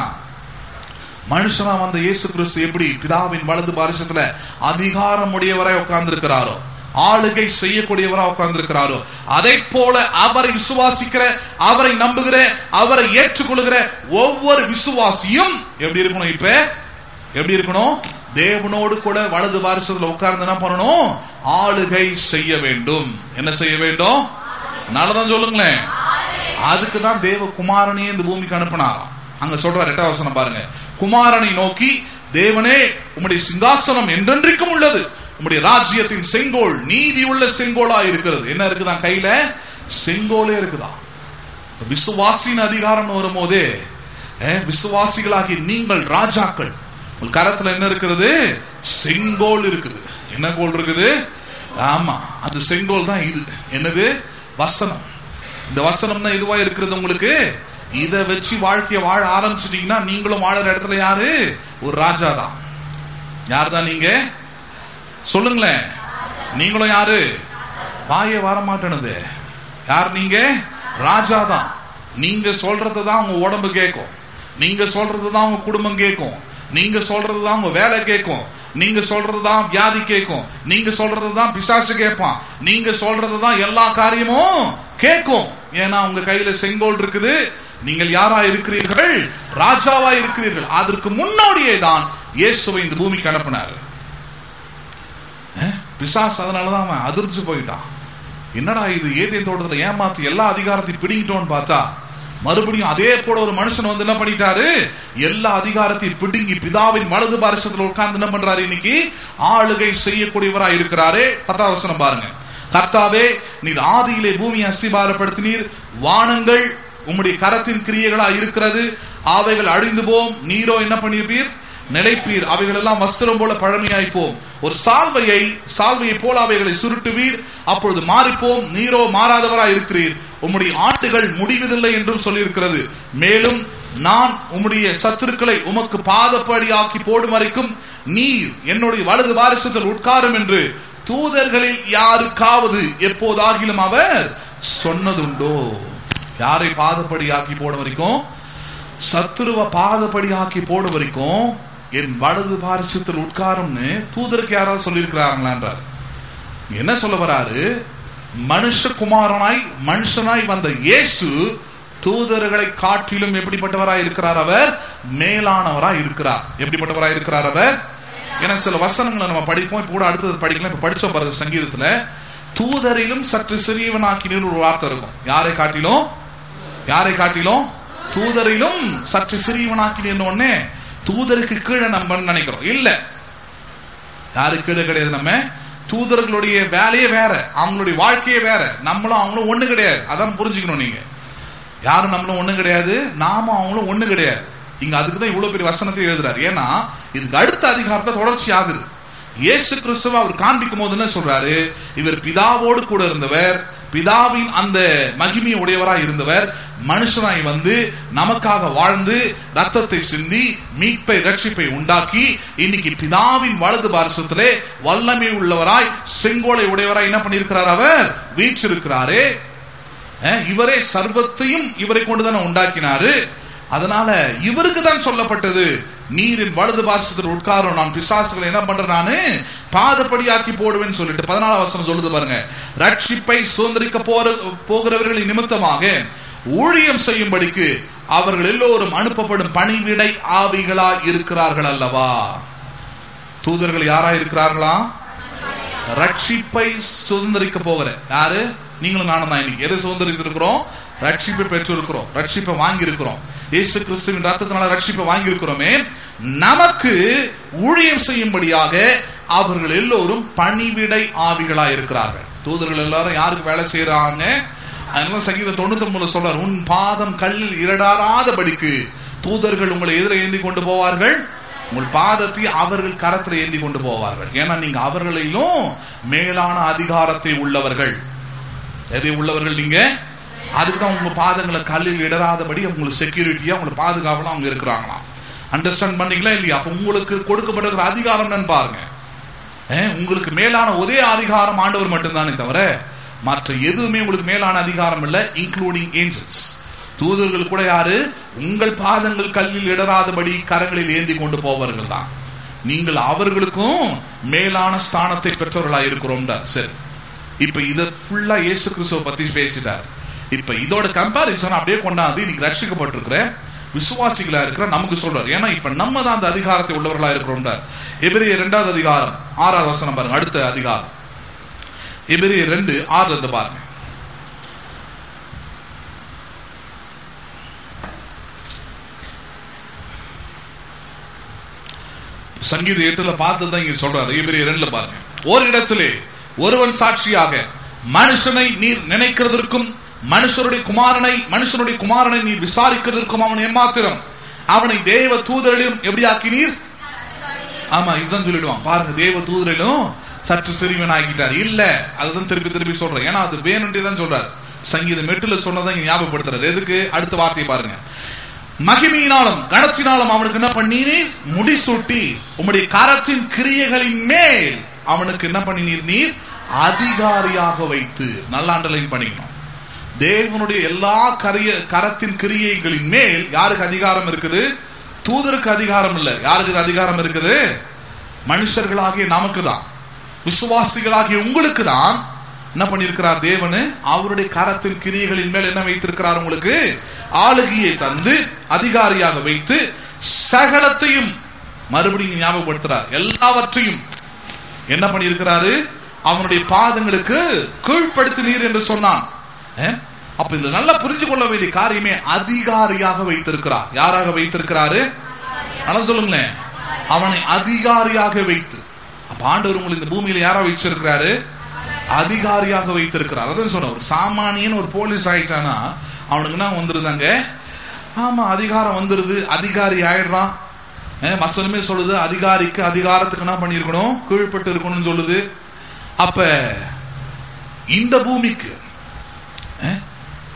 மனுஷனா வந்த இயேசு கிறிஸ்து எப்படி பிதாவின் வலது பாரிசத்துல அதிகாரம் உடையவராய் உட்கார்ந்து இருக்கிறாரோ ஆளுகை செய்யக்கூடியவரா உட்கார்ந்து இருக்கிறாரோ அதை போல அவரை விசுவாசிக்கிற அவரை நம்புகிற அவரை ஏற்றுக்கொள்கிற ஒவ்வொரு விசுவாசியும் எப்படி இருக்கணும் இப்ப எப்படி இருக்கணும் தேவனோடு கூட வலது பாரிசத்துல உட்கார்ந்து என்ன பண்ணணும் ஆளுகை செய்ய வேண்டும் என்ன செய்ய வேண்டும் நல்லதான் சொல்லுங்களேன் அதுக்கு தான் தேவ குமாரனையே இந்த பூமிக்கு அனுப்பினாராம் அங்க சொல்றார் எட்டாம் வசனம் பாருங்க குமாரனை நோக்கி தேவனே உம்முடைய சிங்காசனம் என்றென்றைக்கும் உள்ளது உம்முடைய ராஜ்யத்தின் செங்கோல் நீதி உள்ள செங்கோலா இருக்கிறது என்ன இருக்குதான் கையில செங்கோலே இருக்குதா விசுவாசின் அதிகாரம் வரும்போதே அஹ், விசுவாசிகளாகி நீங்கள் ராஜாக்கள் உங்கள் கரத்துல என்ன இருக்கிறது செங்கோல் இருக்குது என்ன கோல் இருக்குது ஆமா அது செங்கோல் தான் இது என்னது வசனம் இந்த வசனம் தான் இதுவா இருக்கிறது உங்களுக்கு இதை வச்சு வாழ்க்கைய வாழ ஆரம்பிச்சிட்டீங்கன்னா நீங்களும் வாழற இடத்துல யாரு ஒரு ராஜா தான் யார் தான் நீங்க சொல்லுங்களேன் நீங்களும் யாரு வாய வர மாட்டேனுது யார் நீங்க ராஜா தான் நீங்க சொல்றது தான் உங்க உடம்பு கேட்கும் நீங்க சொல்றது தான் உங்க குடும்பம் கேட்கும் நீங்க சொல்றது தான் உங்க வேலை கேட்கும் நீங்க சொல்றது தான் வியாதி கேட்கும் நீங்க சொல்றது தான் பிசாசு கேட்பான் நீங்க சொல்றது தான் எல்லா காரியமும் கேட்கும் ஏன்னா உங்க கையில செங்கோல் இருக்குது நீங்கள் யாரா இருக்கிறீர்கள் ராஜாவா இருக்கிறீர்கள் அதற்கு முன்னோடியே தான் இயேசுவை இந்த பூமிக்கு அனுப்பினார் பிசாஸ் அதனாலதான் அவன் அதிர்ச்சி போயிட்டான் என்னடா இது ஏதேன் தோட்டத்துல ஏமாத்தி எல்லா அதிகாரத்தையும் பிடிங்கிட்டோன்னு பார்த்தா மறுபடியும் அதே போல ஒரு மனுஷன் வந்து என்ன பண்ணிட்டாரு எல்லா அதிகாரத்தையும் பிடுங்கி பிதாவின் வலது பாரிசத்துல உட்கார்ந்து என்ன பண்றாரு இன்னைக்கு ஆளுகை செய்யக்கூடியவரா இருக்கிறாரே பத்தாவது வசனம் பாருங்க கர்த்தாவே நீர் ஆதியிலே பூமியை அஸ்திபாரப்படுத்தினீர் வானங்கள் உம்முடைய கரத்தின் கிரியைகளா இருக்கிறது அவைகள் அழிந்து போம் நீரோ என்ன பண்ணியிருப்பீர் நிலைப்பீர் அவைகள் எல்லாம் வஸ்திரம் போல பழமையாய் போம் ஒரு சால்வையை சால்வையை போல அவைகளை சுருட்டுவீர் அப்பொழுது மாறிப்போம் நீரோ மாறாதவராய் இருக்கிறீர் உம்முடைய ஆட்டுகள் முடிவதில்லை என்றும் சொல்லியிருக்கிறது மேலும் நான் உம்முடைய சத்துருக்களை உமக்கு பாதப்படியாக்கி போடும் வரைக்கும் நீர் என்னுடைய வலது வாரிசத்தில் உட்காரும் என்று தூதர்களில் யாருக்காவது எப்போதாகிலும் அவர் சொன்னதுண்டோ யாரை பாதப்படியாக்கி போடும் வரைக்கும் சத்துருவ பாதப்படியாக்கி போடும் வரைக்கும் என் வலது பாரிசத்தில் உட்காரும்னு தூதருக்கு யாராவது சொல்லியிருக்கிறாங்களான்றார் என்ன சொல்ல வராரு மனுஷகுமாரனாய் மனுஷனாய் வந்த இயேசு தூதர்களை காட்டிலும் எப்படிப்பட்டவராய் இருக்கிறார் அவர் மேலானவராய் இருக்கிறார் எப்படிப்பட்டவராய் இருக்கிறார் அவர் ஏன்னா சில வசனங்களை நம்ம படிப்போம் இப்ப கூட அடுத்தது படிக்கலாம் இப்ப படிச்சோம் பாருங்க சங்கீதத்துல தூதரிலும் சற்று சிறியவனாக்கினு ஒரு வார்த்தை இருக்கும் யாரை காட்டிலும் யாரை காட்டிலும் தூதரிலும் சற்று சிறியவனாக்கினு உடனே தூதருக்கு கீழே நம்ம நினைக்கிறோம் இல்ல யாருக்கு கீழே கிடையாது நம்ம தூதர்களுடைய வேலையே வேற அவங்களுடைய வாழ்க்கையே வேற நம்மளும் அவங்களும் ஒண்ணு கிடையாது அதான் புரிஞ்சுக்கணும் நீங்க யாரும் நம்மளும் ஒண்ணு கிடையாது நாம அவங்களும் ஒண்ணு கிடையாது இங்க அதுக்கு தான் இவ்வளவு பெரிய வசனத்தை எழுதுறாரு ஏன்னா இதுக்கு அடுத்த அதிகாரத்தை தொடர்ச்சி ஆகுது இயேசு கிறிஸ்துவ அவர் காண்பிக்கும் போது என்ன சொல்றாரு இவர் பிதாவோடு கூட இருந்தவர் பிதாவின் அந்த மகிமை உடையவராய் இருந்தவர் மனுஷனாய் வந்து நமக்காக வாழ்ந்து ரத்தத்தை சிந்தி மீட்பை ரட்சிப்பை உண்டாக்கி இன்னைக்கு பிதாவின் வலது பாரசத்திலே வல்லமை உள்ளவராய் செங்கோலை உடையவராய் என்ன பண்ணியிருக்கிறார் அவர் வீற்றிருக்கிறாரே அஹ், இவரே சர்வத்தையும் இவரை கொண்டுதானே உண்டாக்கினாரு அதனால இவருக்கு தான் சொல்லப்பட்டது நீரின் வலது பாரசத்தில் உட்காரும் நான் பிசாசுகளை என்ன பண்றேன் நானு பாதப்படியாக்கி போடுவேன்னு சொல்லிட்டு பதினாலாம் வசனம் சொல்லுது பாருங்க ரட்சிப்பை சுதந்திரிக்க போற போகிறவர்களின் நிமித்தமாக ஊழியம் செய்யும்படிக்கு அவர்கள் எல்லோரும் அனுப்பப்படும் பணிவிடை ஆவிகளா இருக்கிறார்கள் அல்லவா தூதர்கள் யாரா இருக்கிறார்களா ரட்சிப்பை சுதந்திரிக்க போகிற யாரு நீங்களும் நானும் தான் இன்னைக்கு எதை சுதந்திரித்திருக்கிறோம் ரட்சிப்பை பெற்றிருக்கிறோம் ரட்சிப்பை வாங்கி இருக்கிறோம் இயேசு கிறிஸ்துவின் ரத்தத்தினால ரட்சிப்பை வாங்கி இருக்கிறோமே நமக்கு ஊழியம் செய்யும்படியாக அவர்கள் எல்லோரும் பணிவிடை ஆவிகளா இருக்கிறார்கள் தூதர்கள் எல்லாரும் யாருக்கு வேலை செய்யறாங்க அதனால சங்கீத தொண்ணூத்தி ஒன்பதுல சொல்றார் உன் பாதம் கல்லில் இரடாராதபடிக்கு தூதர்கள் உங்களை எதிர ஏந்தி கொண்டு போவார்கள் உங்கள் பாதத்தை அவர்கள் கரத்தில் ஏந்தி கொண்டு போவார்கள் ஏன்னா நீங்க அவர்களிலும் மேலான அதிகாரத்தை உள்ளவர்கள் எதை உள்ளவர்கள் நீங்க அதுக்கு தான் உங்க பாதங்களை கல்லில் இடராதபடி உங்களுக்கு செக்யூரிட்டியா உங்களுக்கு பாதுகாவலாம் அவங்க இருக்கிறாங்களாம் அண்டர்ஸ்டாண்ட் பண்ணீங்களா இல்லையா அப்ப உங்களுக்கு கொடுக்கப்பட்டிருக்கிற அதிகாரம் என்னன்னு பாருங்க ஏன், உங்களுக்கு மேலான ஒரே அதிகாரம் ஆண்டவர் மட்டும்தானே தவிர மற்ற எதுவுமே உங்களுக்கு மேலான அதிகாரம் இல்லை இன்க்ளூடிங் ஏஞ்சல்ஸ் தூதர்கள் கூட யாரு உங்கள் பாதங்கள் கல்லில் இடராதபடி கரங்களில் ஏந்தி கொண்டு போவார்கள் தான் நீங்கள் அவர்களுக்கும் மேலான ஸ்தானத்தை பெற்றவர்களா இருக்கிறோம் சரி இப்ப இத ஃபுல்லா இயேசு கிறிஸ்துவ பத்தி பேசிட்டார் இப்ப இதோட கம்பாரிசன் அப்படியே கொண்டாந்து இன்னைக்கு ரட்சிக்கப்பட்டிருக்கிற விசுவாசிகளா இருக்கிற நமக்கு சொல்றாரு ஏன்னா இப்ப நம்ம தான் அந்த அதிகாரத்தை உள்ளவர்களா இருக்கிறோம் எபிரிய இரண்டாவது அதிகாரம் ஆறாவது வசனம் பாருங்க அடுத்த அதிகாரம் எபிரிய ரெண்டு ஆறுல இருந்து பாருங்க சங்கீத எட்டுல பார்த்ததுதான் இங்க சொல்றாரு எபிரிய ரெண்டுல பாருங்க ஒரு இடத்திலே ஒருவன் சாட்சியாக மனுஷனை நீர் நினைக்கிறதற்கும் மனுஷருடைய குமாரனை மனுஷனுடைய குமாரனை நீர் விசாரிக்கிறதற்கும் அவன் ஏமாத்திரம் அவனை தேவ தூதரிலும் எப்படி ஆக்கினீர் ஆமா இதுதான் சொல்லிடுவான் பாருங்க தேவ தூதரிலும் சற்று சிறுவன் ஆகிட்டார் இல்ல அதுதான் திருப்பி திருப்பி சொல்றேன் ஏன்னா அது வேணும்னே தான் சொல்றாரு சங்கீதம் எட்டுல சொன்னதான் இங்க ஞாபகப்படுத்துறாரு எதுக்கு அடுத்த வார்த்தையை பாருங்க மகிமையினாலும் கணத்தினாலும் அவனுக்கு என்ன பண்ணீர் முடிசூட்டி உம்முடைய கரத்தின் கிரியைகளின் மேல் அவனுக்கு என்ன பண்ணினீர் நீர் அதிகாரியாக வைத்து நல்ல அண்டர்லைன் பண்ணிக்கணும் தேவனுடைய எல்லா கரிய கரத்தின் கிரியைகளின் மேல் யாருக்கு அதிகாரம் இருக்குது தூதருக்கு அதிகாரம் இல்லை யாருக்கு இது அதிகாரம் இருக்குது மனுஷர்களாகிய நமக்கு தான் விசுவாசிகளாகிய உங்களுக்கு தான் என்ன பண்ணியிருக்கிறார் தேவனு அவருடைய கரத்தின் கிரியைகளின் மேல் என்ன வைத்திருக்கிறார் உங்களுக்கு ஆளுகையை தந்து அதிகாரியாக வைத்து சகலத்தையும் மறுபடியும் ஞாபகப்படுத்துறார் எல்லாவற்றையும் என்ன பண்ணியிருக்கிறாரு அவனுடைய பாதங்களுக்கு கீழ்ப்படுத்தினீர் என்று சொன்னான் அஹ்? அப்ப இதுல நல்லா புரிஞ்சு கொள்ள வேண்டிய காரியமே அதிகாரியாக வைத்திருக்கிறார் யாராக வைத்திருக்கிறாரு நல்லா சொல்லுங்களேன் அவனை அதிகாரியாக வைத்து அப்ப ஆண்டவர் உங்களை இந்த பூமியில யாரா வச்சிருக்கிறாரு அதிகாரியாக வைத்திருக்கிறார் அதான் சொன்ன ஒரு சாமானியன் ஒரு போலீஸ் ஆயிட்டானா அவனுக்கு என்ன வந்துருதாங்க ஆமா அதிகாரம் வந்துருது அதிகாரி ஆயிடுறான் அஹ், வசனமே சொல்லுது அதிகாரிக்கு அதிகாரத்துக்கு என்ன பண்ணிருக்கணும் கீழ்பட்டு இருக்கணும்னு சொல்லுது அப்ப இந்த பூமிக்கு அஹ்,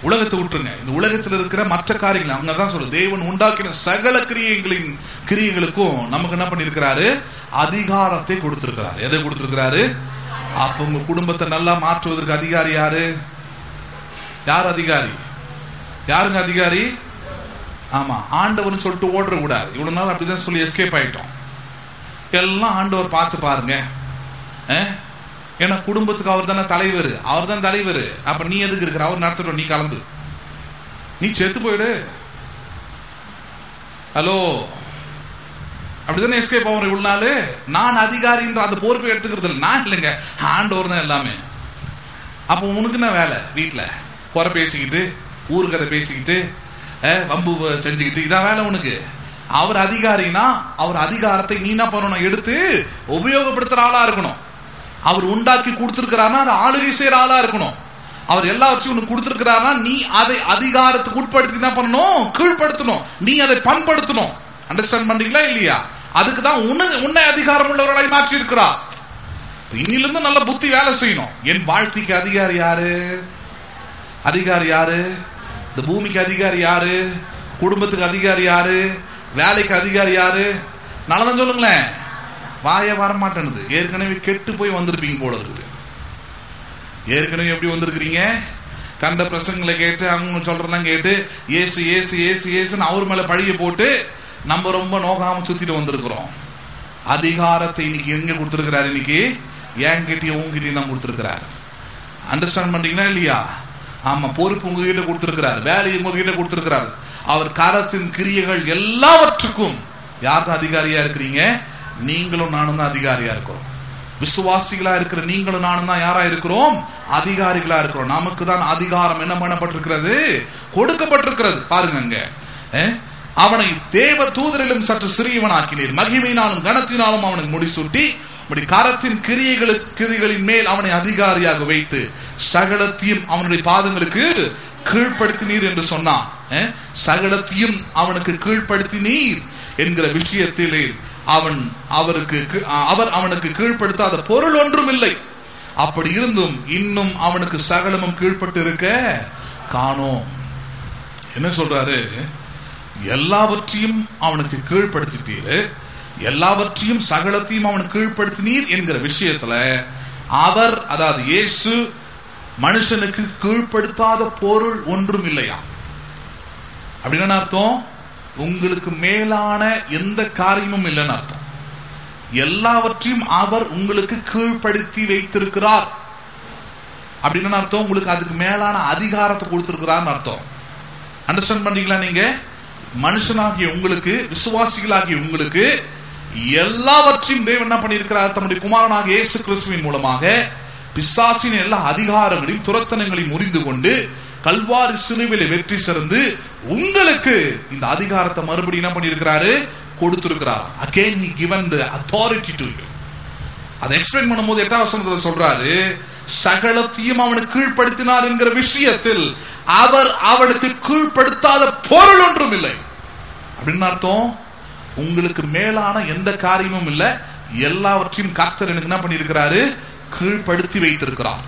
உலகத்தை விட்டுருங்க இந்த உலகத்தில் இருக்கிற மற்ற காரியங்கள் அவங்க தான் சொல்ல தேவன் உண்டாக்கின சகல கிரியைகளின் கிரியைகளுக்கும் நமக்கு என்ன பண்ணியிருக்கிறாரு அதிகாரத்தை கொடுத்திருக்கிறார் எதை கொடுத்திருக்கிறாரு அப்ப உங்க குடும்பத்தை நல்லா மாற்றுவதற்கு அதிகாரி யாரு யார் அதிகாரி யாருங்க அதிகாரி ஆமா ஆண்டவர்னு சொல்லிட்டு ஓடுற கூடாது இவ்வளவு நாள் அப்படிதான் சொல்லி எஸ்கேப் ஆயிட்டோம் எல்லாம் ஆண்டவர் பார்த்து பாருங்க அஹ்? ஏன்னா குடும்பத்துக்கு அவர் தானே தலைவர் அவர் தான் தலைவர் அப்ப நீ எதுக்கு இருக்கிற அவர் நடத்திட்டோம் நீ கிளம்பு நீ செத்து போயிடு ஹலோ அப்படிதானே எஸ்கேப் ஆகும் இவ்வளவு நாள் நான் அதிகாரின்ற அந்த பொறுப்பை எடுத்துக்கிறது இல்லை நான் இல்லைங்க ஆண்டவர் தான் எல்லாமே அப்போ உனக்கு என்ன வேலை வீட்டில் குறை பேசிக்கிட்டு ஊருக்கதை பேசிக்கிட்டு அஹ், வம்பு செஞ்சுக்கிட்டு இதான் வேலை உனக்கு அவர் அதிகாரினா அவர் அதிகாரத்தை நீ என்ன பண்ணணும் எடுத்து உபயோகப்படுத்துற ஆளா இருக்கணும் அவர் உண்டாக்கி கொடுத்துருக்கிறாருன்னா அதை ஆளுகை செய்யற ஆளா இருக்கணும் அவர் எல்லாவற்றையும் உனக்கு கொடுத்துருக்கிறாருன்னா நீ அதை அதிகாரத்துக்கு உட்படுத்தி என்ன பண்ணணும் கீழ்ப்படுத்தணும் நீ அதை பண்படுத்தணும் அண்டர்ஸ்டாண்ட் பண்றீங்களா இல்லையா அதுக்கு தான் உன்னை உன்னை அதிகாரம் உள்ளவர்களாய் மாற்றி இருக்கிறார் இன்னிலிருந்து நல்ல புத்தி வேலை செய்யணும் என் வாழ்க்கைக்கு அதிகாரி யாரு அதிகாரி யாரு இந்த பூமிக்கு அதிகாரி யாரு குடும்பத்துக்கு அதிகாரி யாரு வேலைக்கு அதிகாரி யாரு நல்லதான் சொல்லுங்களேன் வாய வர மாட்டேனுது ஏற்கனவே கெட்டு போய் வந்திருப்பீங்க போல இருக்குது ஏற்கனவே எப்படி வந்திருக்கிறீங்க கண்ட பிரசங்களை கேட்டு அவங்க சொல்றதெல்லாம் கேட்டு ஏசு ஏசு ஏசு ஏசுன்னு அவர் மேல பழிய போட்டு நம்ம ரொம்ப நோகாம சுத்திட்டு வந்திருக்கிறோம் அதிகாரத்தை இன்னைக்கு எங்க கொடுத்திருக்கிறாரு இன்னைக்கு என்கிட்டயும் உங்ககிட்டயும் தான் கொடுத்திருக்கிறாரு அண்டர்ஸ்டாண்ட் பண்றீங்களா இல்லையா ஆமா பொறுப்பு உங்ககிட்ட கொடுத்திருக்கிறார் வேலையை உங்ககிட்ட கொடுத்திருக்கிறார் அவர் கரத்தின் கிரியைகள் எல்லாவற்றுக்கும் யார் தான் அதிகாரியா இருக்கிறீங்க நீங்களும் நானும் தான் அதிகாரியா இருக்கிறோம் விசுவாசிகளா இருக்கிற நீங்களும் நானும் தான் யாரா இருக்கிறோம் அதிகாரிகளா இருக்கிறோம் நமக்கு தான் அதிகாரம் என்ன பண்ணப்பட்டிருக்கிறது கொடுக்கப்பட்டிருக்கிறது பாருங்க அங்க அஹ், அவனை தேவ தூதரிலும் சற்று சிறியவனாக்கினீர் மகிமையினாலும் கனத்தினாலும் அவனுக்கு முடிசூட்டி அப்படி கரத்தின் கிரியைகளுக்கு கிரிகளின் மேல் அவனை அதிகாரியாக வைத்து சகலத்தையும் அவனுடைய பாதங்களுக்கு கீழ்ப்படுத்தினீர் என்று சொன்னான் அஹ், சகலத்தையும் அவனுக்கு கீழ்ப்படுத்தினீர் என்கிற விஷயத்திலே அவன் அவருக்கு கீ- அவர் அவனுக்கு கீழ்ப்படுத்தாத பொருள் ஒன்றும் இல்லை அப்படி இருந்தும் இன்னும் அவனுக்கு சகலமும் கீழ்ப்பட்டு இருக்க காணோம் என்ன சொல்றாரு எல்லாவற்றையும் அவனுக்கு கீழ்ப்படுத்திட்டீரு எல்லாவற்றையும் சகலத்தையும் அவனுக்கு கீழ்ப்படுத்தினீர் என்கிற விஷயத்துல அவர் அதாவது இயேசு மனுஷனுக்கு கீழ்ப்படுத்தாத பொருள் ஒன்றும் இல்லையா அப்படின்னு என்ன அர்த்தம் உங்களுக்கு மேலான எந்த காரியமும் இல்லைன்னு அர்த்தம் எல்லாவற்றையும் அவர் உங்களுக்கு கீழ்ப்படுத்தி வைத்திருக்கிறார் அப்படின்னு என்ன அர்த்தம் உங்களுக்கு அதுக்கு மேலான அதிகாரத்தை கொடுத்திருக்கிறார்னு அர்த்தம் அண்டர்ஸ்டாண்ட் பண்றீங்களா நீங்க மனுஷனாகிய உங்களுக்கு விசுவாசிகளாகிய உங்களுக்கு எல்லாவற்றையும் தேவன் என்ன பண்ணியிருக்கிறார் தம்முடைய குமாரனாகிய இயேசு கிறிஸ்துவின் மூலமாக பிசாசின் எல்லா அதிகாரங்களையும் துரத்தனங்களையும் முறிந்து கொண்டு கல்வாரி சிலுவிலை வெற்றி சிறந்து உங்களுக்கு இந்த அதிகாரத்தை மறுபடியும் என்ன பண்ணியிருக்கிறாரு கொடுத்திருக்கிறார் again he given the authority to you அதை எக்ஸ்பிளைன் பண்ணும்போது எட்டாம் வசனத்துல சொல்றாரு சகலத்தையும் அவனுக்கு கீழ்ப்படுத்தினார் என்கிற விஷயத்தில் அவர் அவனுக்கு கீழ்ப்படுத்தாத பொருள் ஒன்றும் இல்லை அப்படின்னு அர்த்தம் உங்களுக்கு மேலான எந்த காரியமும் இல்லை எல்லாவற்றையும் கர்த்தர் எனக்கு என்ன பண்ணியிருக்கிறாரு கீழ்ப்படுத்தி வைத்திருக்கிறார்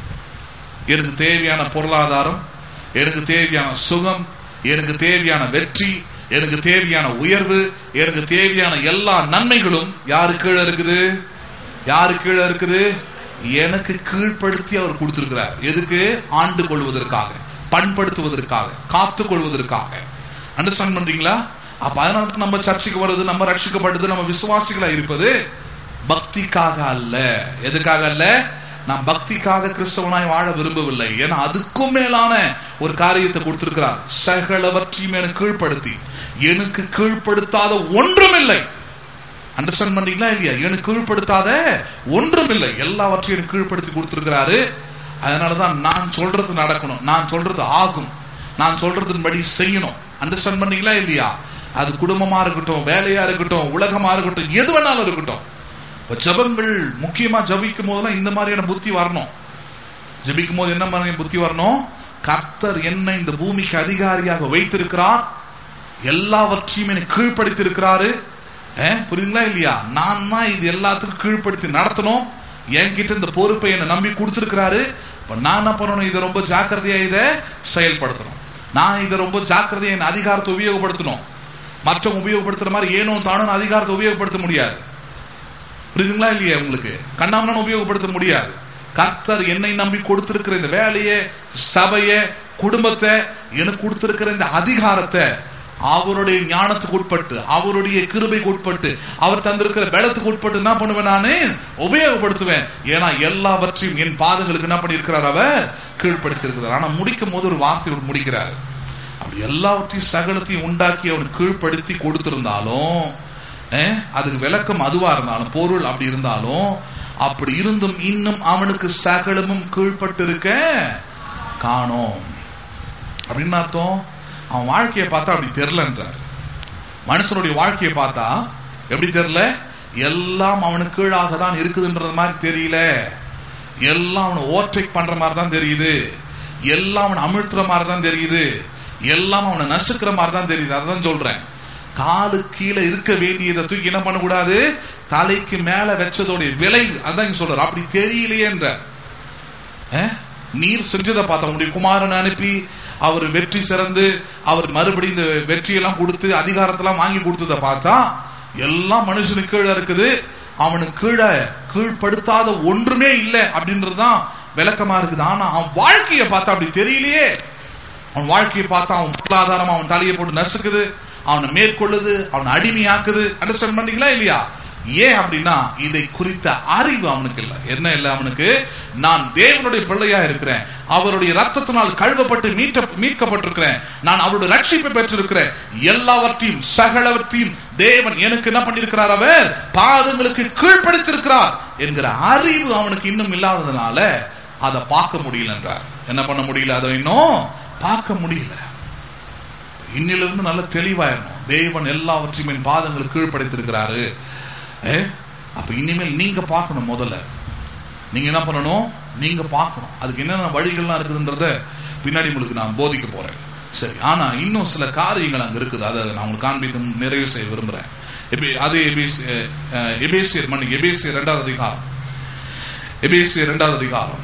எனக்கு தேவையான பொருளாதாரம் எனக்கு தேவையான சுகம் எனக்கு தேவையான வெற்றி எனக்கு தேவையான உயர்வு எனக்கு தேவையான எல்லா நன்மைகளும் யாரு கீழே இருக்குது யாரு கீழே இருக்குது எனக்கு கீழ்ப்படுத்தி அவர் கொடுத்திருக்கிறார் எதுக்கு ஆண்டு கொள்வதற்காக பண்படுத்துவதற்காக காத்து கொள்வதற்காக அண்டர்ஸ்டாண்ட் பண்றீங்களா அப்ப அதனால தான் நம்ம சர்ச்சுக்கு வர்றது நம்ம ரட்சிக்கப்படுறது நம்ம விசுவாசிகளா இருப்பது பக்திக்காக அல்ல எதுக்காக அல்ல நான் பக்திக்காக கிறிஸ்தவனாய் வாழ விரும்பவில்லை ஏன்னா அதுக்கும் மேலான ஒரு காரியத்தை கொடுத்திருக்கிறார் சகலவற்றையும் எனக்கு கீழ்ப்படுத்தி எனக்கு கீழ்ப்படுத்தாத ஒன்றும் இல்லை அண்டர்ஸ்டாண்ட் பண்றீங்களா இல்லையா எனக்கு கீழ்ப்படுத்தாத ஒன்றும் இல்லை எல்லாவற்றையும் எனக்கு கீழ்ப்படுத்தி கொடுத்திருக்கிறாரு அதனாலதான் நான் சொல்றது நடக்கணும் நான் சொல்றது ஆகும் நான் சொல்றதுன்படி செய்யணும் அண்டர்ஸ்டாண்ட் பண்ணீங்களா இல்லையா அது குடும்பமா இருக்கட்டும் வேலையா இருக்கட்டும் உலகமா இருக்கட்டும் எது வேணாலும் இருக்கட்டும் இப்ப ஜபங்கள் முக்கியமா ஜபிக்கும் போதெல்லாம் இந்த மாதிரியான புத்தி வரணும் ஜபிக்கும் போது என்ன மாதிரி புத்தி வரணும் கர்த்தர் என்னை இந்த பூமிக்கு அதிகாரியாக வைத்திருக்கிறார் எல்லாவற்றையும் எனக்கு கீழ்ப்படுத்தி இருக்கிறாரு புரியுதுங்களா இல்லையா நான் தான் இது எல்லாத்துக்கும் கீழ்ப்படுத்தி நடத்தணும் என்கிட்ட இந்த பொறுப்பை என்னை நம்பி கொடுத்திருக்கிறாரு இப்ப நான் என்ன பண்ணணும் இதை ரொம்ப ஜாக்கிரதையா இதை செயல்படுத்தணும் நான் இதை ரொம்ப ஜாக்கிரதையா என் அதிகாரத்தை உபயோகப்படுத்தணும் மற்றவங்க உபயோகப்படுத்துற மாதிரி ஏனோ தானோ அதிகாரத்தை உபயோகப்படுத்த முடியாது புரியுதுங்களா இல்லையா உங்களுக்கு கண்ணாமண்ணன் உபயோகப்படுத்த முடியாது கர்த்தர் என்னை நம்பி கொடுத்திருக்கிற இந்த வேலையை சபையை குடும்பத்தை எனக்கு கொடுத்திருக்கிற இந்த அதிகாரத்தை அவருடைய ஞானத்துக்கு உட்பட்டு அவருடைய கிருபைக்கு உட்பட்டு அவர் தந்திருக்கிற பலத்துக்கு உட்பட்டு என்ன பண்ணுவேன் நானு உபயோகப்படுத்துவேன் ஏன்னா எல்லாவற்றையும் என் பாதங்களுக்கு என்ன பண்ணியிருக்கிறார் அவர் கீழ்ப்படுத்தியிருக்கிறார் ஆனா முடிக்கும் போது ஒரு வார்த்தையோடு முடிக்கிறார் அப்படி எல்லாவற்றையும் சகலத்தையும் உண்டாக்கி அவன் கீழ்ப்படுத்தி கொடுத்திருந்தாலும் அஹ், அதுக்கு விளக்கம் அதுவா இருந்தாலும் பொருள் அப்படி இருந்தாலும் அப்படி இருந்தும் இன்னும் அவனுக்கு சகலமும் கீழ்ப்பட்டிருக்க காணோம் அப்படின்னு அர்த்தம் அவன் வாழ்க்கையை பார்த்தா அப்படி தெரிலன்றார் மனுஷனுடைய வாழ்க்கையை பார்த்தா எப்படி தெரியல எல்லாம் அவனுக்கு கீழாக தான் இருக்குதுன்றது மாதிரி தெரியல எல்லாம் அவனை ஓவர்டேக் பண்ற மாதிரி தான் தெரியுது எல்லாம் அவனை அமிழ்த்துற மாதிரி தான் தெரியுது எல்லாம் அவனை நசுக்கிற மாதிரி தான் தெரியுது அதான் சொல்றேன் காலு கீழே இருக்க வேண்டியதை தூக்கி என்ன பண்ணக்கூடாது தலைக்கு மேல வச்சதோடைய விளைவு அதான் இங்க சொல்றாரு அப்படி தெரியலையேன்ற அஹ்? நீர் செஞ்சதை பார்த்தா உங்களுடைய குமாரன் அனுப்பி அவர் வெற்றி சிறந்து அவர் மறுபடியும் இந்த வெற்றியெல்லாம் கொடுத்து அதிகாரத்தெல்லாம் வாங்கி கொடுத்ததை பார்த்தா எல்லாம் மனுஷனுக்கு கீழே இருக்குது அவனுக்கு கீழே கீழ்ப்படுத்தாத ஒன்றுமே இல்லை அப்படின்றதுதான் விளக்கமா இருக்குது ஆனா அவன் வாழ்க்கையை பார்த்தா அப்படி தெரியலையே அவன் வாழ்க்கையை பார்த்தா அவன் பொருளாதாரம் அவன் தலையை போட்டு நசுக்குது அவனை மேற்கொள்ளுது அவனை அடிமையாக்குது அண்டர்ஸ்டாண்ட் பண்றீங்களா இல்லையா ஏன் அப்படின்னா இதை குறித்த அறிவு அவனுக்கு இல்லை என்ன இல்லை அவனுக்கு நான் தேவனுடைய பிள்ளையா இருக்கிறேன் அவருடைய ரத்தத்தினால் கழுவப்பட்டு மீட்ட மீட்கப்பட்டிருக்கிறேன் நான் அவருடைய ரட்சிப்பை பெற்றிருக்கிறேன் எல்லாவற்றையும் சகலவற்றையும் தேவன் எனக்கு என்ன பண்ணியிருக்கிறார் அவர் பாதங்களுக்கு கீழ்ப்படுத்திருக்கிறார் என்கிற அறிவு அவனுக்கு இன்னும் இல்லாததுனால அதை பார்க்க முடியல என்றார் என்ன பண்ண முடியல அதை இன்னும் பார்க்க முடியல இன்னிலிருந்து நல்ல தெளிவாயிரணும் தேவன் எல்லாவற்றையும் என் பாதங்களுக்கு கீழ்ப்படுத்திருக்கிறாரு ஏ அப்ப இனிமேல் நீங்க பார்க்கணும் முதல்ல நீங்க என்ன பண்ணணும் நீங்க பார்க்கணும் அதுக்கு என்னென்ன வழிகள்லாம் இருக்குதுன்றத பின்னாடி உங்களுக்கு நான் போதிக்க போறேன் சரி ஆனா இன்னும் சில காரியங்கள் அங்க இருக்குது அதை நான் உங்களுக்கு காண்பித்து நிறைவு செய்ய விரும்புறேன் எபே- அது எபேசி- அஹ், எபேசியர் மன்னிக்கு எபேசியர் இரண்டாவது அதிகாரம் எபேசியர் இரண்டாவது அதிகாரம்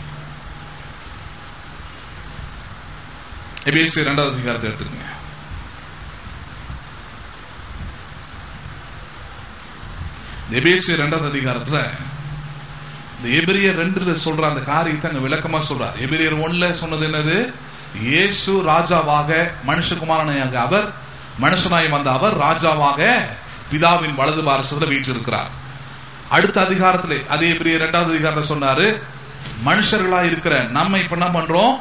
எபேசியர் இரண்டாவது அதிகாரத்தை எடுத்துக்கங்க இந்த எபேசியர் இரண்டாவது அதிகாரத்துல இந்த எபிரியர் ரெண்டுல சொல்ற அந்த காரியத்தை அங்க விளக்கமா சொல்றார் எபிரியர் ஒண்ணுல சொன்னது என்னது இயேசு ராஜாவாக மனுஷகுமாரனாக அவர் மனுஷனாய் வந்த அவர் ராஜாவாக பிதாவின் வலது பாரசத்துல வீற்றிருக்கிறார் அடுத்த அதிகாரத்திலே அதே பெரிய இரண்டாவது அதிகாரத்துல சொன்னாரு மனுஷர்களா இருக்கிற நம்ம இப்ப என்ன பண்றோம்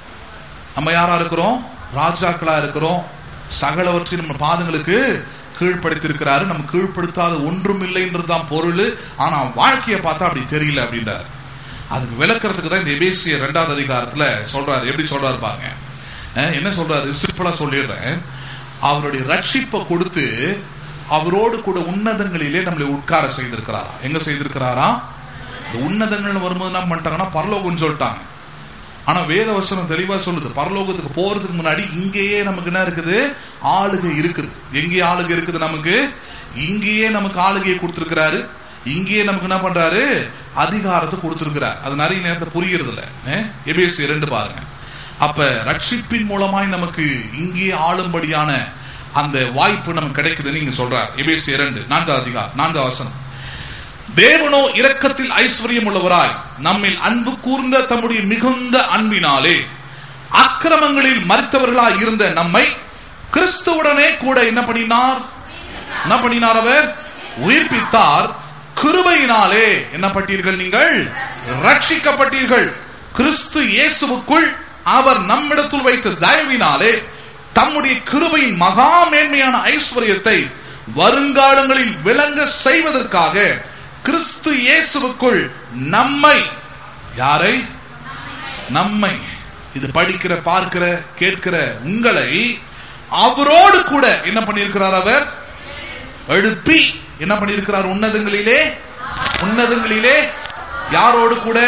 நம்ம யாரா இருக்கிறோம் ராஜாக்களா இருக்கிறோம் சகலவற்றையும் நம்ம பாதங்களுக்கு கீழ்ப்படுத்திருக்கிறாரு நம்ம கீழ்ப்படுத்தாத ஒன்றும் இல்லைன்றதுதான் பொருள் ஆனா வாழ்க்கையை பார்த்தா அப்படி தெரியல அப்படின்றார் அதுக்கு விளக்கறதுக்கு தான் இந்த எபேசிய ரெண்டாவது அதிகாரத்துல சொல்றாரு எப்படி சொல்றாரு பாருங்க அஹ் என்ன சொல்றாரு சிம்பிளா சொல்லிடுறேன் அவருடைய ரட்சிப்பை கொடுத்து அவரோடு கூட உன்னதங்களிலே நம்மளை உட்கார செய்திருக்கிறாரா எங்க செய்திருக்கிறாரா இந்த உன்னதங்கள் வரும்போது என்ன பண்ணிட்டாங்கன்னா பரலோகம்னு சொல்லிட்டாங்க ஆனா வேத வசனம் தெளிவா சொல்லுது பரலோகத்துக்கு போறதுக்கு முன்னாடி இங்கேயே நமக்கு என்ன இருக்குது ஆளுகை இருக்குது எங்கே ஆளுகை இருக்குது நமக்கு இங்கேயே நமக்கு ஆளுகையை கொடுத்திருக்கிறாரு இங்கேயே நமக்கு என்ன பண்றாரு அதிகாரத்தை கொடுத்திருக்கிறார் அது நிறைய நேரத்தை புரிகிறது இல்ல எபேசி இரண்டு பாருங்க அப்ப ரட்சிப்பின் மூலமாய் நமக்கு இங்கே ஆளும்படியான அந்த வாய்ப்பு நமக்கு கிடைக்குதுன்னு நீங்க சொல்றார் எபேசி இரண்டு நான்காவது அதிகாரம் நான்காவது வசனம் தேவனோ இரக்கத்தில் ஐஸ்வர்யம் உள்ளவராய் நம்மில் அன்பு கூர்ந்த தம்முடைய மிகுந்த அன்பினாலே அக்கிரமங்களில் மறித்தவர்களாய் இருந்த நம்மை கிறிஸ்துவுடனே கூட என்ன பண்ணினார் என்ன பண்ணினார் அவர் உயிர்ப்பித்தார் கிருபையினாலே என்ன பட்டீர்கள் நீங்கள் ரட்சிக்கப்பட்டீர்கள் கிறிஸ்து இயேசுவுக்குள் அவர் நம்மிடத்தில் வைத்த தயவினாலே தம்முடைய கிருபையின் மகா மேன்மையான ஐஸ்வர்யத்தை வருங்காலங்களில் விளங்க செய்வதற்காக கிறிஸ்து இயேசுவுக்குள் நம்மை யாரை நம்மை இது படிக்கிற பார்க்கிற கேட்கிற உங்களை அவரோடு கூட என்ன பண்ணியிருக்கிறார் அவர் எழுப்பி என்ன பண்ணியிருக்கிறார் உன்னதங்களிலே உன்னதங்களிலே யாரோடு கூட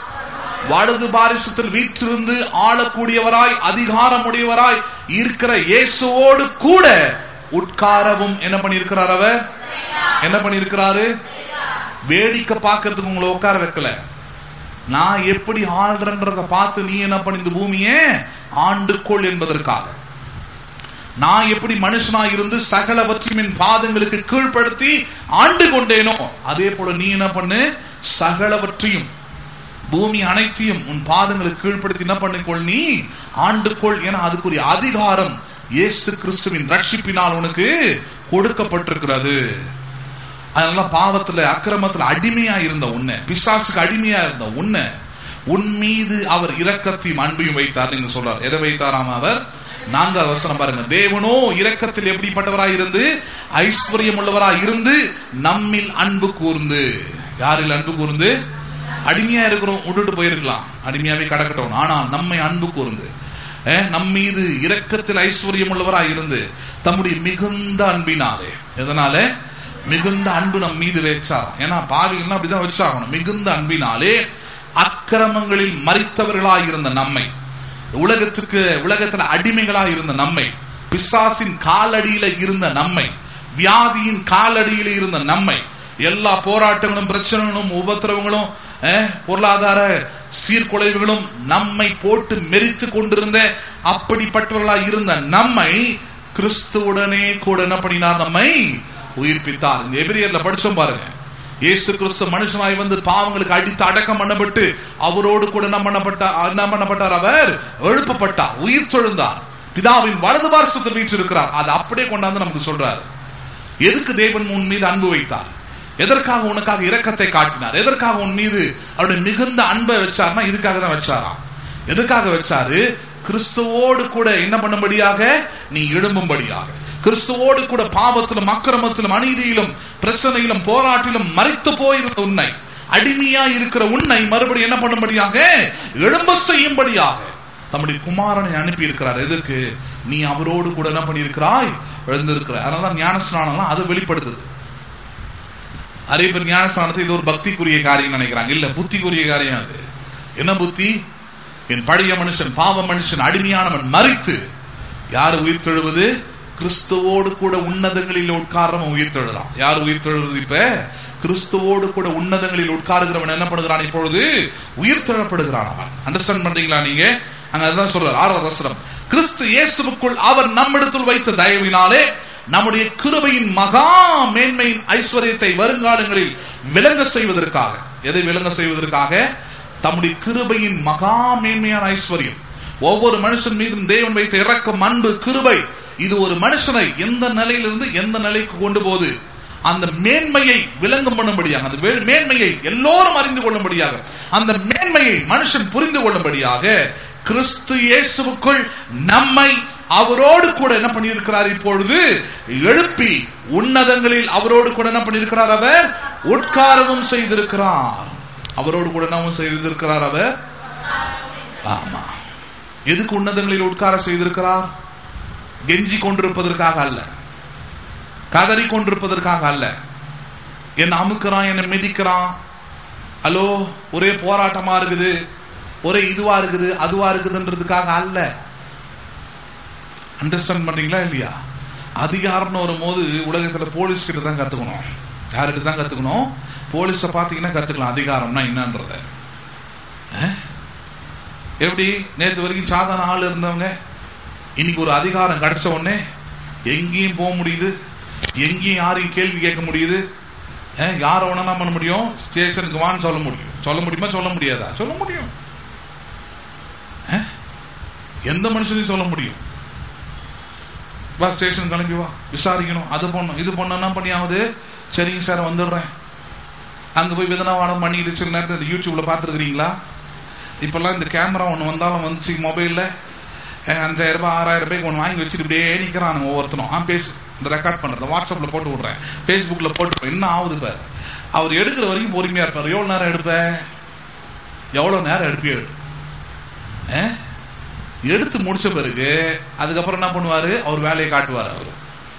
வலது பாரிசத்தில் வீற்றிருந்து ஆளக்கூடியவராய் அதிகாரமுடையவராய் இருக்கிற இயேசுவோடு கூட உட்காரவும் என்ன பண்ணியிருக்கிறார் அவர் என்ன பண்ணியிருக்கிறாரு வேடிக்கை பார்க்கறதுக்கு உங்களை உட்கார வைக்கல நான் எப்படி ஆள்றன்றத பார்த்து நீ என்ன பண்ணி இந்த பூமியே ஆண்டுக்கொள் என்பதற்காக நான் எப்படி மனுஷனா இருந்து சகலவற்றையும் என் பாதங்களுக்கு கீழ்ப்படுத்தி ஆண்டு கொண்டேனோ அதே போல நீ என்ன பண்ணு சகலவற்றையும் பூமி அனைத்தையும் உன் பாதங்களுக்கு கீழ்ப்படுத்தி என்ன பண்ணிக்கொள் நீ ஆண்டுக்கொள் என அதுக்குரிய அதிகாரம் இயேசு கிறிஸ்துவின் ரட்சிப்பினால் உனக்கு கொடுக்கப்பட்டிருக்கிறது அதனால பாவத்துல அக்கிரமத்துல அடிமையா இருந்த உன்னை பிசாசுக்கு அடிமையா இருந்த உன்னை உன் மீது அவர் இரக்கத்தையும் அன்பையும் வைத்தார் நீங்க சொல்றார் எதை வைத்தாராம் அவர் நான்காவது வசனம் பாருங்க தேவனோ இரக்கத்தில் எப்படிப்பட்டவராய் இருந்து ஐஸ்வர்யம் உள்ளவராய் இருந்து நம்மில் அன்பு கூர்ந்து யாரில் அன்பு கூர்ந்து அடிமையா இருக்கிறோம் விட்டுட்டு போயிருக்கலாம் அடிமையாவே கடக்கட்டும் ஆனால் நம்மை அன்பு கூர்ந்து அஹ், நம் மீது இரக்கத்தில் ஐஸ்வர்யம் உள்ளவராய் இருந்து தம்முடைய மிகுந்த அன்பினாலே எதனால மிகுந்த அன்பு நம் மீது வச்சார் ஏன்னா பாவிகள்னா அப்படிதான் வச்சாகணும் மிகுந்த அன்பினாலே அக்கிரமங்களில் மறித்தவர்களாய் இருந்த நம்மை உலகத்துக்கு உலகத்துல அடிமைகளாய் இருந்த நம்மை பிசாசின் காலடியில இருந்த நம்மை வியாதியின் காலடியில இருந்த நம்மை எல்லா போராட்டங்களும் பிரச்சனைகளும் உபத்திரவங்களும் அஹ், பொருளாதார சீர்குலைவுகளும் நம்மை போட்டு மெரித்து கொண்டிருந்த அப்படிப்பட்டவர்களாய் இருந்த நம்மை கிறிஸ்துவுடனே கூட என்ன பண்ணினார் நம்மை உயிர்ப்பித்தார் இந்த எபிரியர்ல படிச்சோம் பாருங்க இயேசு கிறிஸ்து மனுஷனாய் வந்து பாவங்களுக்கு அடித்து அடக்கம் பண்ணப்பட்டு அவரோடு கூட என்ன பண்ணப்பட்டார் என்ன பண்ணப்பட்டார் அவர் எழுப்பப்பட்டார் உயிர் தொழுந்தார் பிதாவின் வலது பார்சத்தில் வீற்றிருக்கிறார் அதை அப்படியே கொண்டாந்து நமக்கு சொல்றாரு எதுக்கு தேவன் உன் மீது அன்பு வைத்தார் எதற்காக உனக்காக இரக்கத்தை காட்டினார் எதற்காக உன் மீது அவருடைய மிகுந்த அன்பை வச்சார்னா இதுக்காக தான் வச்சாராம் எதுக்காக வச்சாரு கிறிஸ்துவோடு கூட என்ன பண்ணும்படியாக நீ எழும்பும்படியாக கிறிஸ்துவோடு கூட பாவத்திலும் அக்கிரமத்திலும் அநீதியிலும் பிரச்சனையிலும் போராட்டிலும் மறித்து போயிருந்த உன்னை அடிமையா இருக்கிற உன்னை மறுபடியும் என்ன பண்ணும்படியாக எழும்ப செய்யும்படியாக தம்முடைய குமாரனை அனுப்பி இருக்கிறார் எதற்கு நீ அவரோடு கூட என்ன பண்ணியிருக்கிறாய் எழுந்திருக்கிறாய் அதனால ஞானஸ்நானம்லாம் அதை வெளிப்படுத்துது நிறைய பேர் ஞானஸ்தானத்தை இது ஒரு பக்திக்குரிய காரியம் நினைக்கிறாங்க இல்ல புத்திக்குரிய காரியம் அது என்ன புத்தி என் பழைய மனுஷன் பாவ மனுஷன் அடிமையானவன் மறித்து யார் உயிர் தெழுவது கிறிஸ்துவோடு கூட உன்னதங்களில் உட்காரவன் உயிர் தெழுறான் யார் உயிர் தெழுவது இப்ப கிறிஸ்துவோடு கூட உன்னதங்களில் உட்காருகிறவன் என்ன பண்ணுகிறான் இப்பொழுது உயிர் தெழப்படுகிறான் அவன் அண்டர்ஸ்டாண்ட் பண்றீங்களா நீங்க அங்க அதுதான் சொல்றார் ஆறாவது வசனம் கிறிஸ்து இயேசுவுக்குள் அவர் நம்மிடத்தில் வைத்த தயவினாலே நம்முடைய கிருபையின் மகா மேன்மையின் ஐஸ்வர்யத்தை வருங்காலங்களில் விளங்க செய்வதற்காக எதை விளங்க செய்வதற்காக தம்முடைய கிருபையின் மகா மேன்மையான ஐஸ்வர்யம் ஒவ்வொரு மனுஷன் மீதும் தேவன் வைத்த இறக்கம் அன்பு கிருபை இது ஒரு மனுஷனை எந்த நிலையிலிருந்து எந்த நிலைக்கு கொண்டு போகுது அந்த மேன்மையை விளங்கம் பண்ணும்படியாக அந்த வே- மேன்மையை எல்லோரும் அறிந்து கொள்ளும்படியாக அந்த மேன்மையை மனுஷன் புரிந்து கொள்ளும்படியாக கிறிஸ்து இயேசுவுக்குள் நம்மை அவரோடு கூட என்ன பண்ணியிருக்கிறார் இப்பொழுது எழுப்பி உன்னதங்களில் அவரோடு கூட என்ன பண்ணியிருக்கிறார் அவர் உட்காரவும் செய்திருக்கிறார் அவரோடு கூட என்னவும் செய்திருக்கிறார் அவர் ஆமா எதுக்கு உன்னதங்களில் உட்கார செய்திருக்கிறார் கெஞ்சி கொண்டிருப்பதற்காக அல்ல கதறி கொண்டிருப்பதற்காக அல்ல என்ன அமுக்குறான் என்ன மிதிக்கிறான் ஹலோ ஒரே போராட்டமா இருக்குது ஒரே இதுவா இருக்குது அதுவா இருக்குதுன்றதுக்காக அல்ல அண்டர்ஸ்டாண்ட் பண்றீங்களா இல்லையா அதிகாரம்னு வரும்போது உலகத்துல போலீஸ் கிட்ட தான் கத்துக்கணும் யார்கிட்ட தான் கத்துக்கணும் போலீஸை பார்த்தீங்கன்னா கத்துக்கலாம் அதிகாரம்னா என்னன்றத அஹ்? எப்படி நேற்று வரைக்கும் சாதாரண ஆள் இருந்தவங்க இன்னைக்கு ஒரு அதிகாரம் கிடைச்ச உடனே எங்கேயும் போக முடியுது எங்கேயும் யாரையும் கேள்வி கேட்க முடியுது அஹ், யாரை வேணா பண்ண முடியும் ஸ்டேஷனுக்கு வான்னு சொல்ல முடியும் சொல்ல முடியுமா சொல்ல முடியாதா சொல்ல முடியும் அஹ்? எந்த மனுஷனையும் சொல்ல முடியும் வா ஸ்டேஷன் கிளம்பி வா விசாரிக்கணும் அது பண்ணணும் இது பண்ணனா பண்ணி ஆகுது சரிங்க சார் வந்துடுறேன் அங்கே போய் விதனாவாடம் பண்ணிட்டு சில நேரத்தில் இந்த யூடியூப்ல பார்த்துருக்கிறீங்களா இப்போல்லாம் இந்த கேமரா ஒன்று வந்தாலும் வந்துச்சு மொபைலில் அஞ்சாயிரம் ரூபாய் ஆறாயிரம் ரூபாய்க்கு ஒன்று வாங்கி வச்சுட்டு இப்படியே நிற்கிறானுங்க ஒவ்வொருத்தனும் ஆ பேசு இந்த ரெக்கார்ட் பண்ணுறது வாட்ஸ்அப்பில் போட்டு விட்றேன் ஃபேஸ்புக்கில் போட்டு என்ன ஆகுது பாரு அவர் எடுக்கிற வரைக்கும் பொறுமையாக இருப்பார் எவ்வளோ நேரம் எடுப்பேன் எவ்வளோ நேரம் எடுப்பியே எடு ஆ? எடுத்து முடிச்ச பிறகு அதுக்கப்புறம் என்ன பண்ணுவாரு அவர் வேலையை காட்டுவார் அவர்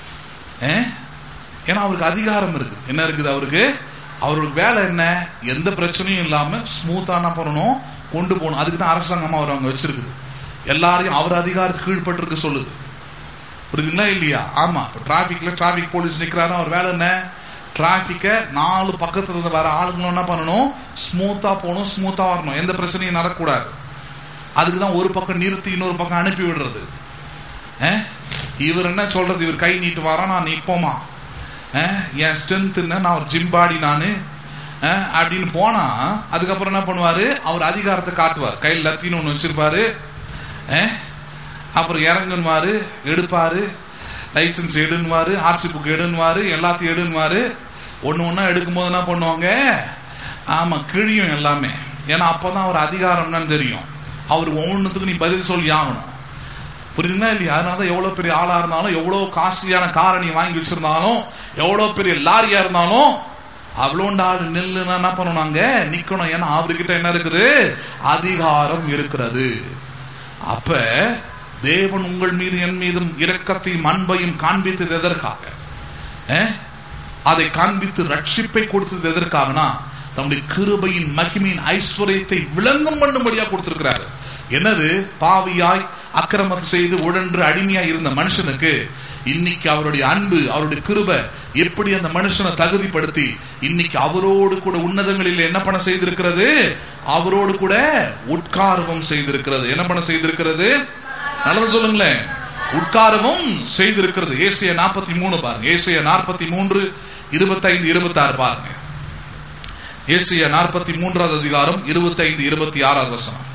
ஏன்னா அவருக்கு அதிகாரம் இருக்கு என்ன இருக்குது அவருக்கு அவருக்கு வேலை என்ன எந்த பிரச்சனையும் இல்லாம ஸ்மூத்தா என்ன பண்ணணும் கொண்டு போகணும் அதுக்கு தான் அரசாங்கமா அவர் அவங்க வச்சிருக்குது எல்லாரையும் அவர் அதிகாரத்துக்கு கீழ்பட்டிருக்க சொல்லுது புரியுதுங்களா இல்லையா ஆமா டிராபிக்ல டிராபிக் போலீஸ் நிக்கிறாரு அவர் வேலை என்ன டிராபிக்கை நாலு பக்கத்துல இருந்து வர ஆளுங்களும் என்ன பண்ணணும் ஸ்மூத்தா போகணும் ஸ்மூத்தா வரணும் எந்த பிரச்சனையும் நடக்கக்கூடாது அதுக்கு தான் ஒரு பக்கம் நிறுத்தி இன்னொரு பக்கம் அனுப்பி விடுறது அஹ்? இவர் என்ன சொல்றது இவர் கை நீட்டு வரா நான் நிற்போமா அஹ்? என் ஸ்ட்ரென்த் என்ன நான் ஒரு ஜிம் பாடி நான் அப்படின்னு போனா அதுக்கப்புறம் என்ன பண்ணுவாரு அவர் அதிகாரத்தை காட்டுவார் கையில் லத்தின்னு ஒன்று வச்சிருப்பாரு அஹ்? அப்புறம் இறங்குன்னுவாரு எடுப்பாரு லைசன்ஸ் எடுன்னுவாரு ஆர்சி புக் எடுன்னுவாரு எல்லாத்தையும் எடுன்னுவாரு ஒன்று ஒன்றா எடுக்கும்போது என்ன பண்ணுவாங்க ஆமாம் கிழியும் எல்லாமே ஏன்னா அப்பதான் அவர் அதிகாரம் என்னன்னு தெரியும் அவர் ஒவ்வொன்றுத்துக்கு நீ பதில் சொல்லி ஆகணும் புரியுதுங்களா இல்லையா அதனால தான் எவ்வளோ பெரிய ஆளாக இருந்தாலும் எவ்வளோ காஸ்ட்லியான காரை நீ வாங்கி வச்சிருந்தாலும் எவ்வளோ பெரிய லாரியா இருந்தாலும் அவ்வளோண்ட ஆள் நெல்லுன்னா என்ன பண்ணணும் நாங்க நிக்கணும் ஏன்னா அவர்கிட்ட என்ன இருக்குது அதிகாரம் இருக்கிறது அப்ப தேவன் உங்கள் மீது என் மீதும் இரக்கத்தையும் அன்பையும் காண்பித்தது எதற்காக அஹ்? அதை காண்பித்து ரட்சிப்பை கொடுத்தது எதற்காகனா தம்முடைய கிருபையின் மகிமையின் ஐஸ்வர்யத்தை விளங்கும் பண்ணும்படியா கொடுத்திருக்கிறாரு என்னது பாவியாய் அக்கிரமத்தை செய்து உழன்று அடிமையாய் இருந்த மனுஷனுக்கு இன்னைக்கு அவருடைய அன்பு அவருடைய கிருபை எப்படி அந்த மனுஷனை தகுதிப்படுத்தி இன்னைக்கு அவரோடு கூட உன்னதங்களில் என்ன பண்ண செய்திருக்கிறது அவரோடு கூட உட்காரவும் செய்திருக்கிறது என்ன பண்ண செய்திருக்கிறது நல்லது சொல்லுங்களேன் உட்காரவும் செய்திருக்கிறது ஏசிய நாற்பத்தி மூணு பாருங்க ஏசிய நாற்பத்தி மூன்று இருபத்தைந்து இருபத்தாறு பாருங்க ஏசிய நாற்பத்தி மூன்றாவது அதிகாரம் இருபத்தைந்து இருபத்தி ஆறாவது வசனம்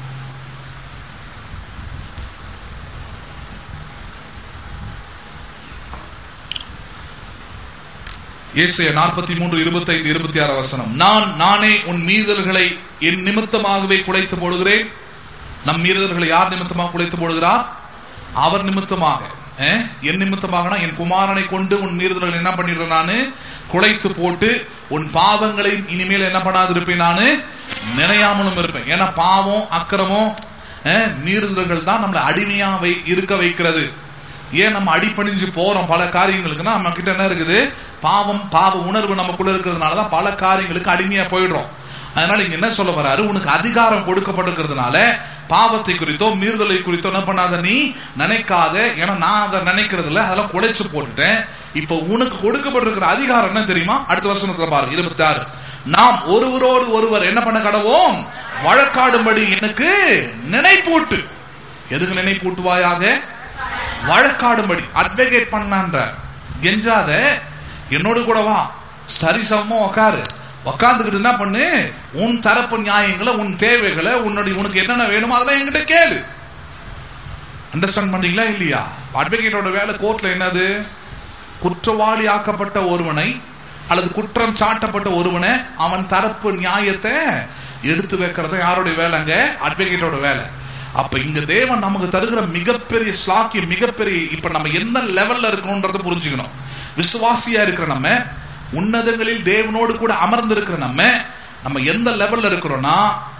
ஏசிய நாற்பத்தி மூன்று இருபத்தைந்து இருபத்தி ஆறு வசனம் நான் நானே உன் மீறல்களை என் நிமித்தமாகவே குலைத்து போடுகிறேன் நம் மீறல்களை யார் நிமித்தமாக குலைத்து போடுகிறார் அவர் நிமித்தமாக அஹ், என் நிமித்தமாகனா என் குமாரனை கொண்டு உன் மீறுதல்கள் என்ன பண்ணிடுறேன் நானு குலைத்து போட்டு உன் பாவங்களை இனிமேல் என்ன பண்ணாது இருப்பேன் நானு நினையாமலும் இருப்பேன் ஏன்னா பாவம் அக்கிரமம் அஹ், மீறுதல்கள் தான் நம்மளை அடிமையா வை இருக்க வைக்கிறது ஏன் நம்ம அடிபணிஞ்சு போறோம் பல காரியங்களுக்குன்னா நம்ம கிட்ட என்ன இருக்குது பாவம் பாவ உணர்வு நமக்குள்ள இருக்கிறதுனால தான் பல காரியங்களுக்கு அடிமையா போயிடுறோம் அதனால இங்க என்ன சொல்ல வராரு உனக்கு அதிகாரம் கொடுக்கப்பட்டிருக்கிறதுனால பாவத்தை குறித்தோ மீறுதலை குறித்தோ என்ன பண்ணாத நீ நினைக்காத ஏன்னா நான் அதை நினைக்கிறது இல்ல அதெல்லாம் குலைச்சு போட்டுட்டேன் இப்போ உனக்கு கொடுக்கப்பட்டிருக்கிற அதிகாரம் என்ன தெரியுமா அடுத்த வருஷத்துல பாரு இருபத்தி ஆறு நாம் ஒருவரோடு ஒருவர் என்ன பண்ண கடவோம் வழக்காடும்படி எனக்கு நினைப்பூட்டு எதுக்கு நினைப்பூட்டுவாயாக வழக்காடும்படி அட்வொகேட் பண்ணான்ற கெஞ்சாத என்னோடு கூட வா சரிசமமா உக்காரு உக்காந்துக்கிட்டு என்ன பண்ணு உன் தரப்பு நியாயங்களை உன் தேவைகளை உன்னுடைய உனக்கு என்னென்ன வேணுமோ அதெல்லாம் என்கிட்ட கேளு அண்டர்ஸ்டாண்ட் பண்றீங்களா இல்லையா அட்வொகேட்டோட வேலை கோர்ட்ல என்னது குற்றவாளி ஆக்கப்பட்ட ஒருவனை அல்லது குற்றம் சாட்டப்பட்ட ஒருவனை அவன் தரப்பு நியாயத்தை எடுத்து வைக்கிறது யாருடைய வேலைங்க அட்வொகேட்டோட வேலை அப்ப இங்க தேவன் நமக்கு தருகிற மிகப்பெரிய ஸ்லாக்கி மிகப்பெரிய இப்ப நம்ம எந்த லெவல்ல இருக்கணும்ன்றத புரிஞ்சுக்கணும் விசுவாசியா இருக்கிற நம்ம உன்னதங்களில் தேவனோடு கூட அமர்ந்து இருக்கிற நம்ம நம்ம எந்த லெவல்ல இருக்கிறோம்னா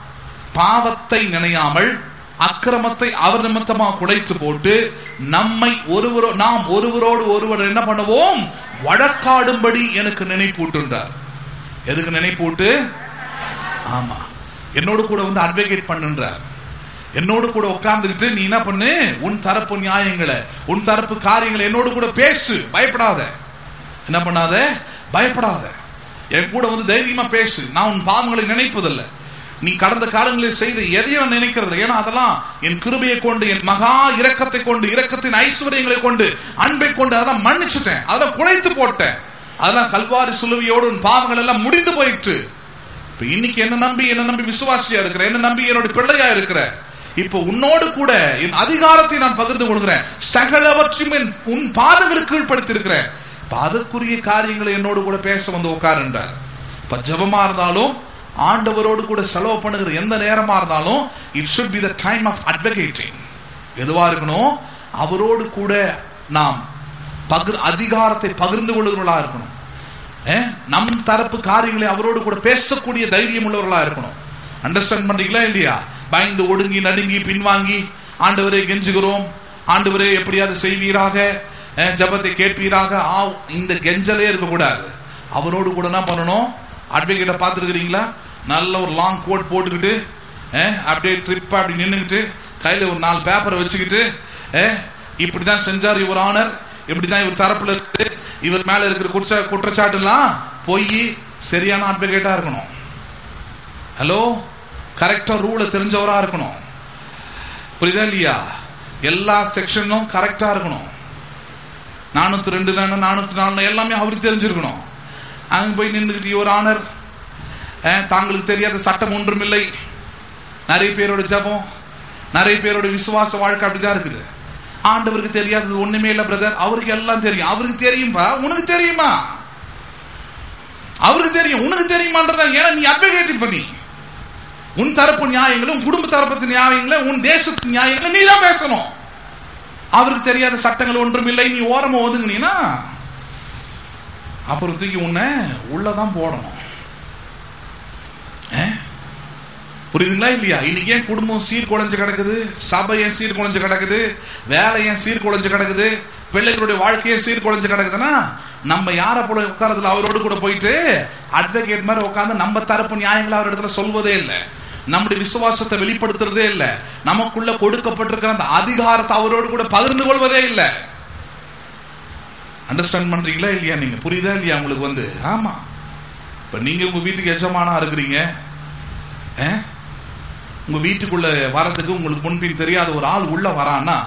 பாவத்தை நினையாமல் அக்கிரமத்தை அவர் நிமித்தமாக குலைத்து போட்டு நம்மை ஒருவரோ நாம் ஒருவரோடு ஒருவர் என்ன பண்ணுவோம் வழக்காடும்படி எனக்கு நினைப்பூட்டுன்றார் எதுக்கு நினைப்பூட்டு ஆமா என்னோடு கூட வந்து அட்வொகேட் பண்ணுன்றார் என்னோடு கூட உட்கார்ந்துக்கிட்டு நீ என்ன பண்ணு உன் தரப்பு நியாயங்களை உன் தரப்பு காரியங்களை என்னோடு கூட பேசு பயப்படாத என்ன பண்ணாத பயப்படாத என் கூட வந்து தைரியமா பேசு நான் உன் பாவங்களை நினைப்பதில்லை நீ கடந்த காலங்களில் செய்த எதையும் நான் நினைக்கிறது இல்லை. ஏன்னா அதெல்லாம் என் கிருபையை கொண்டு என் மகா இரக்கத்தை கொண்டு இரக்கத்தின் ஐஸ்வர்யங்களை கொண்டு அன்பை கொண்டு அதெல்லாம் மன்னிச்சுட்டேன் அதெல்லாம் குழைத்து போட்டேன் அதெல்லாம் கல்வாரி சுலுவையோடு உன் பாவங்கள் எல்லாம் முடிந்து போயிட்டு இப்ப இன்னைக்கு என்ன நம்பி என்ன நம்பி விசுவாசியா இருக்கிற என்ன நம்பி என்னோட பிள்ளையா இருக்கிற இப்போ உன்னோடு கூட என் அதிகாரத்தை நான் பகிர்ந்து கொள்கிறேன் சகலவற்றையும் என் உன் பாதங்களுக்கு கீழ்ப்படுத்திருக்கிறேன் இப்ப அதற்குரிய காரியங்களை என்னோடு கூட பேச வந்து உட்காருன்றார் இப்ப ஜெபமா இருந்தாலும் ஆண்டவரோடு கூட செலவு பண்ணுகிற எந்த நேரமா இருந்தாலும் it should be the time of advocating எதுவா இருக்கணும் அவரோடு கூட நாம் பகிர் அதிகாரத்தை பகிர்ந்து கொள்ளுகிறவர்களா இருக்கணும் அஹ், நம் தரப்பு காரியங்களை அவரோடு கூட பேசக்கூடிய தைரியம் உள்ளவர்களா இருக்கணும் அண்டர்ஸ்டாண்ட் பண்றீங்களா இல்லையா பயந்து ஒடுங்கி நடுங்கி பின்வாங்கி ஆண்டவரை கெஞ்சுகிறோம் ஆண்டவரே எப்படியாவது செய்வீராக அஹ், ஜெபத்தை கேட்பீராக ஆ இந்த கெஞ்சலே இருக்கக்கூடாது அவரோடு கூட என்ன பண்ணணும் அட்வொகேட்டை பார்த்துருக்கிறீங்களா நல்ல ஒரு லாங் கோட் போட்டுக்கிட்டு அஹ், அப்படியே ட்ரிப் அப்படி நின்றுக்கிட்டு கையில் ஒரு நாலு பேப்பரை வச்சுக்கிட்டு அஹ், இப்படிதான் செஞ்சார் இவர் ஆனர் இப்படிதான் இவர் தரப்புல இருக்கு இவர் மேல இருக்கிற குற்ற குற்றச்சாட்டுலாம் போய் சரியான அட்வொகேட்டா இருக்கணும் ஹலோ கரெக்டா ரூலை தெரிஞ்சவரா இருக்கணும் புரியுதா இல்லையா எல்லா செக்ஷனும் கரெக்டா இருக்கணும் நானூத்தி ரெண்டு நானூத்தி நாலு எல்லாமே அவருக்கு தெரிஞ்சிருக்கணும் அங்க போய் நின்றுக்கிட்டு ஒரு ஆனர் தாங்களுக்கு தெரியாத சட்டம் ஒன்றும் இல்லை நிறைய பேரோட ஜபம் நிறைய பேரோட விசுவாச வாழ்க்கை அப்படிதான் இருக்குது ஆண்டவருக்கு தெரியாதது ஒண்ணுமே இல்லை பிரதர் அவருக்கு எல்லாம் தெரியும் அவருக்கு தெரியும்பா உனக்கு தெரியுமா அவருக்கு தெரியும் உனக்கு தெரியுமான்றதா ஏன்னா நீ அட்வொகேட் பண்ணி உன் தரப்பு நியாயங்களும் குடும்ப தரப்பு நியாயங்களை உன் தேசத்து நியாயங்களை நீ தான் பேசணும் அவருக்கு தெரியாத சட்டங்கள் ஒன்றும் இல்லை நீ ஓரமா ஒதுங்கினா அப்புறம் தூக்கி உன்னை உள்ளதான் போடணும் புரியுதுங்களா இல்லையா இன்னைக்கு ஏன் குடும்பம் சீர்குலைஞ்சு கிடக்குது சபை ஏன் சீர்குலைஞ்சு கிடக்குது வேலை ஏன் சீர்குலைஞ்சு கிடக்குது பிள்ளைகளுடைய வாழ்க்கையே சீர்குலைஞ்சு கிடக்குதுன்னா நம்ம யாரை போல உட்காரதுல அவரோடு கூட போயிட்டு அட்வொகேட் மாதிரி உட்காந்து நம்ம தரப்பு நியாயங்களை அவர் இடத்துல சொல்வதே இல்லை நம்முடைய விசுவாசத்தை வெளிப்படுத்துறதே இல்லை நமக்குள்ள கொடுக்கப்பட்டிருக்கிற அந்த அதிகாரத்தை அவரோடு கூட பகிர்ந்து கொள்வதே இல்லை அண்டர்ஸ்டாண்ட் பண்றீங்களா இல்லையா நீங்க புரியுதா இல்லையா உங்களுக்கு வந்து ஆமா இப்ப நீங்க உங்க வீட்டுக்கு எஜமானா இருக்கிறீங்க உங்க வீட்டுக்குள்ள வரதுக்கு உங்களுக்கு முன்பின் தெரியாத ஒரு ஆள் உள்ள வரான்னா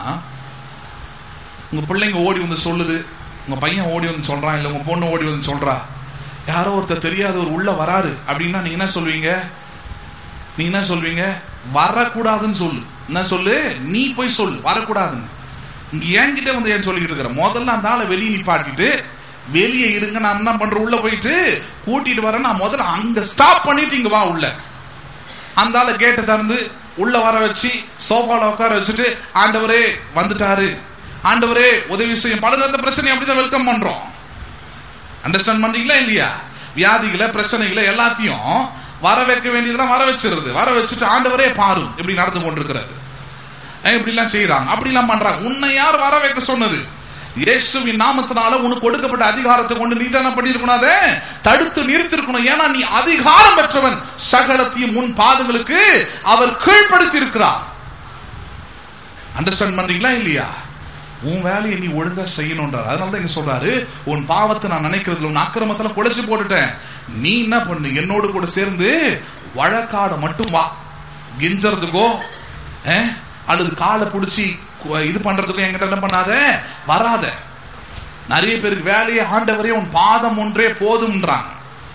உங்க பிள்ளைங்க ஓடி வந்து சொல்லுது உங்க பையன் ஓடி வந்து சொல்றான் இல்ல உங்க பொண்ணு ஓடி வந்து சொல்றா யாரோ ஒருத்தர் தெரியாத ஒரு உள்ள வராரு அப்படின்னா நீங்க என்ன சொல்வீங்க நீங்க என்ன சொல்வீங்க வரக்கூடாதுன்னு சொல்லு என்ன சொல்லு நீ போய் சொல்லு வரக்கூடாதுன்னு இங்க என்கிட்ட வந்து ஏன் சொல்லிக்கிட்டு இருக்கிற முதல்ல அந்த ஆளை வெளியே நிப்பாட்டிட்டு வெளியே இருங்க நான் என்ன பண்றேன் உள்ள போயிட்டு கூட்டிட்டு வரேன் நான் முதல்ல அங்க ஸ்டாப் பண்ணிட்டு இங்க வா உள்ள அந்த ஆளை கேட்டை திறந்து உள்ள வர வச்சு சோஃபால உட்கார வச்சுட்டு ஆண்டவரே வந்துட்டாரு ஆண்டவரே உதவி செய்யும் பல அந்த பிரச்சனை அப்படிதான் வெல்கம் பண்றோம் அண்டர்ஸ்டாண்ட் பண்றீங்களா இல்லையா வியாதிகளை பிரச்சனைகளை எல்லாத்தையும் வர வைக்க வேண்டியதெல்லாம் வர வச்சிருது வர வச்சுட்டு ஆண்டவரே பாரு இப்படி நடந்து கொண்டிருக்கிறது இப்படி எல்லாம் செய்யறாங்க அப்படி எல்லாம் பண்றாங்க உன்னை யார் வர வைக்க சொன்னது இயேசுவின் நாமத்தினால உனக்கு கொடுக்கப்பட்ட அதிகாரத்தை கொண்டு நீ தானே பண்ணிருக்கணும் தடுத்து நிறுத்திருக்கணும் ஏன்னா நீ அதிகாரம் பெற்றவன் சகலத்தையும் உன் பாதங்களுக்கு அவர் கீழ்ப்படுத்தி இருக்கிறார் அண்டர்ஸ்டாண்ட் பண்றீங்களா இல்லையா உன் வேலையை நீ ஒழுங்கா செய்யணும்ன்றார் அதனால தான் இங்க சொல்றாரு உன் பாவத்தை நான் நினைக்கிறதுல உன் அக்கிரமத்துல குலைச்சு போட்டுட்டேன் நீ என்ன பண்ணு என்னோடு கூட சேர்ந்து வழக்காட மட்டும் வா கிஞ்சறதுக்கோ அல்லது காலை பிடிச்சி இது பண்றதுக்கும் என்கிட்ட என்ன பண்ணாத வராத நிறைய பேருக்கு வேலையை ஆண்டவரே உன் பாதம் ஒன்றே போதும்ன்றாங்க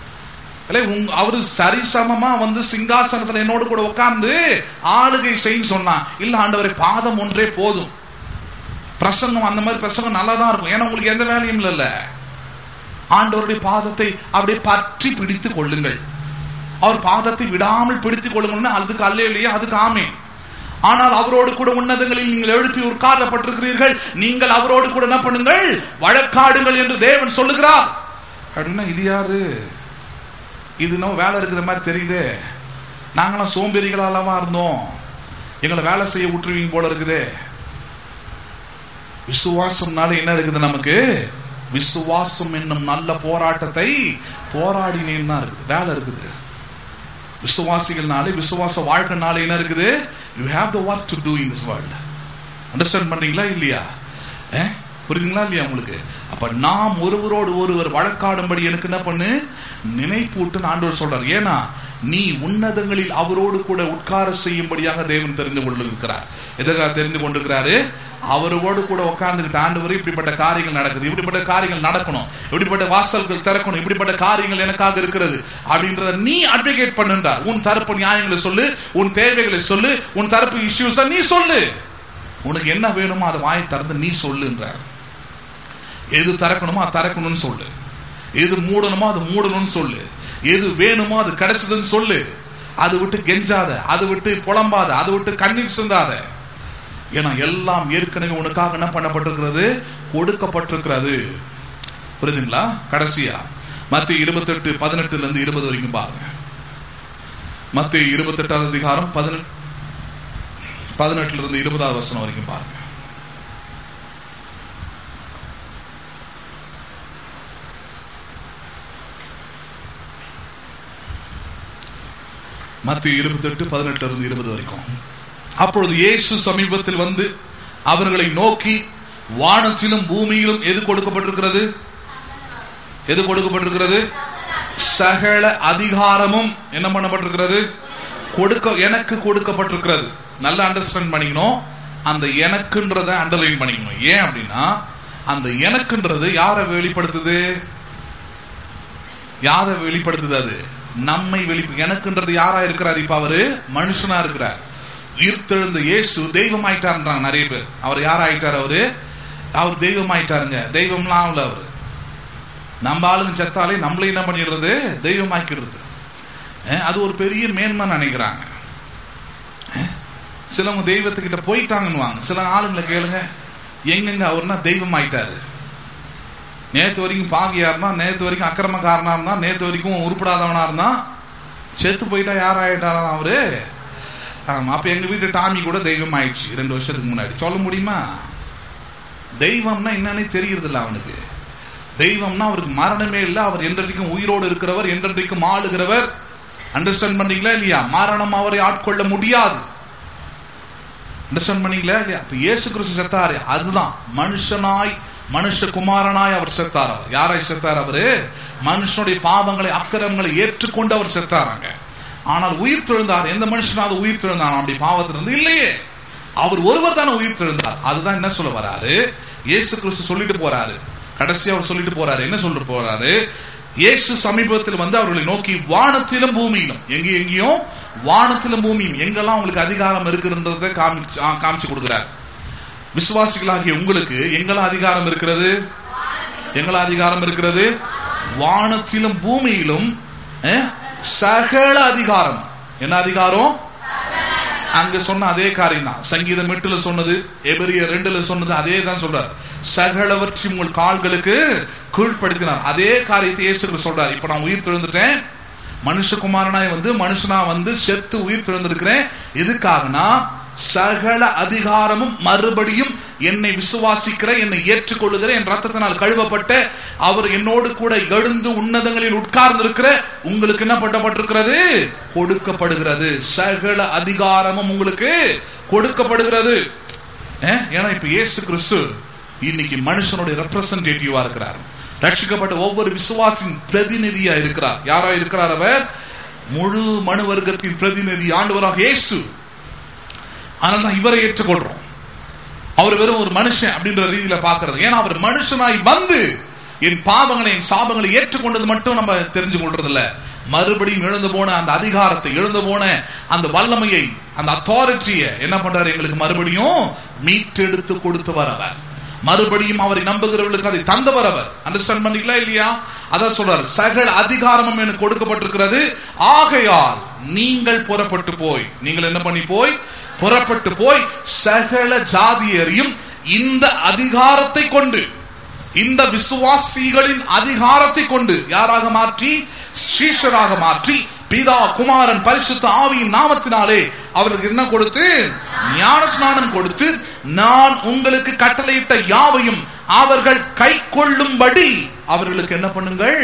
அவரு சரிசமமா வந்து சிங்காசனத்துல என்னோடு கூட உட்கார்ந்து ஆளுகை செய்யும் சொன்னான் இல்ல ஆண்டவரே பாதம் ஒன்றே போதும் பிரசங்கம் அந்த மாதிரி பிரசங்கம் நல்லா தான் இருக்கும் ஏன்னா உங்களுக்கு எந்த வேலையும் இல்லைல்ல ஆண்டவருடைய பாதத்தை அப்படியே பற்றி பிடித்து கொள்ளுங்கள் அவர் பாதத்தை விடாமல் பிடித்துக் கொள்ளுங்கள்னு அதுக்கு அல்ல இல்லையா அதுக்கு ஆமே ஆனால் அவரோடு கூட உன்னதங்களில் நீங்கள் எழுப்பி உட்காரப்பட்டிருக்கிறீர்கள் நீங்கள் அவரோடு கூட என்ன பண்ணுங்கள் வழக்காடுங்கள் என்று தேவன் சொல்லுகிறார் அப்படின்னா இது யாரு இது நம்ம வேலை இருக்கிற மாதிரி தெரியுது நாங்களாம் சோம்பேறிகளாலவா இருந்தோம் எங்களை வேலை செய்ய விட்டுருவீங்க போல இருக்குது விசுவாசம்னால என்ன இருக்குது நமக்கு விசுவாசம் என்னும் நல்ல போராட்டத்தை போராடினேன்னு தான் இருக்குது வேலை இருக்குது விசுவாசிகள்னாலே விசுவாச வாழ்க்கைனால என்ன இருக்குது you have the work to do in this world understand பண்றீங்களா இல்லையா புரியுதுங்களா இல்லையா உங்களுக்கு அப்ப நாம் ஒருவரோடு ஒருவர் வழக்காடும்படி எனக்கு என்ன பண்ணு நினைப்பூட்டு ஆண்டவர் சொல்றார் ஏன்னா நீ உன்னதங்களில் அவரோடு கூட உட்கார செய்யும்படியாக தேவன் தெரிந்து கொண்டிருக்கிறார் எதற்காக தெரிந்து கொண்டிருக்கிறாரு அவரோடு கூட உட்கார்ந்துக்கிட்டு ஆண்டவர் இப்படிப்பட்ட காரியங்கள் நடக்குது இப்படிப்பட்ட காரியங்கள் நடக்கணும் இப்படிப்பட்ட வாசல்கள் திறக்கணும் இப்படிப்பட்ட காரியங்கள் எனக்காக இருக்கிறது அப்படின்றத நீ அட்வொகேட் பண்ணுன்றார் உன் தரப்பு நியாயங்களை சொல்லு உன் தேவைகளை சொல்லு உன் தரப்பு இஷ்யூஸ நீ சொல்லு உனக்கு என்ன வேணுமோ அதை வாய் திறந்து நீ சொல்லுன்றார் எது திறக்கணுமோ அது திறக்கணும்னு சொல்லு எது மூடணுமோ அது மூடணும்னு சொல்லு எது வேணுமோ அது கிடைச்சதுன்னு சொல்லு அது விட்டு கெஞ்சாத அது விட்டு புலம்பாத அதை விட்டு கண்ணீர் சிந்தாத ஏன்னா எல்லாம் ஏற்கனவே உனக்காக என்ன பண்ணப்பட்டிருக்கிறது கொடுக்கப்பட்டிருக்கிறது புரியுதுங்களா கடைசியா மத்திய இருபத்தெட்டு பதினெட்டுல இருந்து இருபது வரைக்கும் பாருங்க மத்திய இருபத்தெட்டாவது அதிகாரம் பதினெட்டு பதினெட்டுல இருந்து இருபதாவது வருஷம் வரைக்கும் பாருங்க மத்திய இருபத்தெட்டு பதினெட்டுல இருந்து இருபது வரைக்கும் அப்பொழுது இயேசு சமீபத்தில் வந்து அவர்களை நோக்கி வானத்திலும் பூமியிலும் எது கொடுக்கப்பட்டிருக்கிறது எது கொடுக்கப்பட்டிருக்கிறது சகல அதிகாரமும் என்ன பண்ணப்பட்டிருக்கிறது கொடுக்க எனக்கு கொடுக்கப்பட்டிருக்கிறது நல்லா அண்டர்ஸ்டாண்ட் பண்ணிக்கணும் அந்த எனக்குன்றத அண்டர்லைன் பண்ணிக்கணும் ஏன் அப்படின்னா அந்த எனக்குன்றது யாரை வெளிப்படுத்துது யாரை வெளிப்படுத்துது அது நம்மை வெளி எனக்குன்றது யாரா இருக்கிறார் இப்ப அவரு மனுஷனா இருக்கிறார் உயிர்த்தெழுந்த இயேசு தெய்வம் ஆயிட்டாருன்றாங்க நிறைய பேர் அவர் யார் ஆயிட்டார் அவரு அவர் தெய்வம் ஆயிட்டாருங்க தெய்வம்லாம் ஆகல அவரு நம்ம ஆளுங்க செத்தாலே நம்மளே என்ன பண்ணிடுறது தெய்வம் ஆக்கிடுறது அஹ் அது ஒரு பெரிய மேன்மை நினைக்கிறாங்க அஹ் சிலவங்க தெய்வத்துக்கிட்ட போயிட்டாங்கன்னு சில ஆளுங்களை கேளுங்க எங்கெங்க அவர்னா தெய்வம் ஆயிட்டாரு நேத்து வரைக்கும் பாகியா இருந்தா நேத்து வரைக்கும் அக்கிரமக்காரனா இருந்தா நேத்து வரைக்கும் உருப்படாதவனா இருந்தா செத்து போயிட்டா யார் ஆயிட்டாராம் அவரு ஆமா அப்ப எங்க வீட்டு டாமி கூட தெய்வம் ஆயிடுச்சு ரெண்டு வருஷத்துக்கு முன்னாடி சொல்ல முடியுமா தெய்வம்னா என்னன்னே தெரியுறது இல்ல அவனுக்கு தெய்வம்னா அவருக்கு மரணமே இல்லை அவர் என்றைக்கும் உயிரோடு இருக்கிறவர் என்றைக்கும் ஆளுகிறவர் அண்டர்ஸ்டாண்ட் பண்ணீங்களா இல்லையா மரணம் அவரை ஆட்கொள்ள முடியாது அண்டர்ஸ்டாண்ட் பண்ணீங்களா இல்லையா அப்ப இயேசு கிறிஸ்து செத்தாரு அதுதான் மனுஷனாய் மனுஷகுமாரனாய் அவர் செத்தார் அவர் யாராய் செத்தார் அவரு மனுஷனுடைய பாவங்களை அக்கிரமங்களை ஏற்றுக்கொண்டு அவர் செத்தாராங்க ஆனால் உயிர் தெழுந்தார் எந்த மனுஷனாவது உயிர் தெழுந்தார் அப்படி பாவத்திலிருந்து இல்லையே அவர் ஒருவர் தானே உயிர் தெழுந்தார் அதுதான் என்ன சொல்ல வராரு இயேசு கிறிஸ்து சொல்லிட்டு போறாரு கடைசியா அவர் சொல்லிட்டு போறாரு என்ன சொல்லிட்டு போறாரு இயேசு சமீபத்தில் வந்து அவர்களை நோக்கி வானத்திலும் பூமியிலும் எங்க எங்கேயும் வானத்திலும் பூமியும் எங்கெல்லாம் உங்களுக்கு அதிகாரம் இருக்குன்றதை காமிச்சு ஆ, காமிச்சு கொடுக்கிறார் விசுவாசிகளாகிய உங்களுக்கு எங்கெல்லாம் அதிகாரம் இருக்கிறது எங்கெல்லாம் அதிகாரம் இருக்கிறது வானத்திலும் பூமியிலும் அஹ், சகல அதிகாரம் என்ன அதிகாரம் அங்க சொன்ன அதே காரியம் தான் சங்கீதம் எட்டுல சொன்னது எபிரிய ரெண்டுல சொன்னது அதே தான் சொல்றார் சகலவற்றையும் உங்கள் கால்களுக்கு கீழ்ப்படுத்தினார் அதே காரியத்தை இயேசு கிறிஸ்து சொல்றார் இப்ப நான் உயிர் திறந்துட்டேன் மனுஷகுமாரனாய் வந்து மனுஷனா வந்து செத்து உயிர் திறந்திருக்கிறேன் எதுக்காகனா சகல அதிகாரமும் மறுபடியும் என்னை விசுவாசிக்கிற என்னை ஏற்றுக்கொள்ளுகிற என் ரத்தத்தினால் கழுவப்பட்ட அவர் என்னோடு கூட எழுந்து உன்னதங்களில் உட்கார்ந்து இருக்கிற உங்களுக்கு என்ன பண்ணப்பட்டிருக்கிறது கொடுக்கப்படுகிறது சகல அதிகாரமும் உங்களுக்கு கொடுக்கப்படுகிறது ஏன்? ஏன்னா இப்ப இயேசு கிறிஸ்து இன்னைக்கு மனுஷனுடைய ரெப்ரசன்டேட்டிவா இருக்கிறார் ரட்சிக்கப்பட்ட ஒவ்வொரு விசுவாசின் பிரதிநிதியா இருக்கிறார் யாரா இருக்கிறார் அவர் முழு மனு வர்க்கத்தின் பிரதிநிதி ஆண்டவராக இயேசு அதனால தான் இவரை ஏற்றுக்கொள்றோம் அவர் வெறும் ஒரு மனுஷன் அப்படின்ற ரீதியில பாக்குறது ஏன்னா அவர் மனுஷனாய் வந்து என் பாவங்களை என் சாபங்களை ஏற்றுக்கொண்டது மட்டும் நம்ம தெரிஞ்சு கொள்றது இல்ல மறுபடியும் எழுந்து போன அந்த அதிகாரத்தை எழுந்து போன அந்த வல்லமையை அந்த அத்தாரிட்டியை என்ன பண்றாரு எங்களுக்கு மறுபடியும் மீட்டெடுத்து கொடுத்தவர் அவர் மறுபடியும் அவரை நம்புகிறவர்களுக்கு அதை தந்தவர் அவர் அண்டர்ஸ்டாண்ட் பண்ணிக்கலாம் இல்லையா அதான் சொல்றாரு சகல அதிகாரமும் எனக்கு கொடுக்கப்பட்டிருக்கிறது ஆகையால் நீங்கள் புறப்பட்டு போய் நீங்கள் என்ன பண்ணி போய் புறப்பட்டு போய் சகல ஜாதியரையும் இந்த அதிகாரத்தை கொண்டு இந்த விசுவாசிகளின் அதிகாரத்தை கொண்டு யாராக மாற்றி ஸ்ரீஷராக மாற்றி பிதா குமாரன் பரிசுத்த ஆவியின் நாமத்தினாலே அவர்களுக்கு என்ன கொடுத்து ஞான ஸ்நானம் கொடுத்து நான் உங்களுக்கு கட்டளையிட்ட யாவையும் அவர்கள் கை கொள்ளும்படி அவர்களுக்கு என்ன பண்ணுங்கள்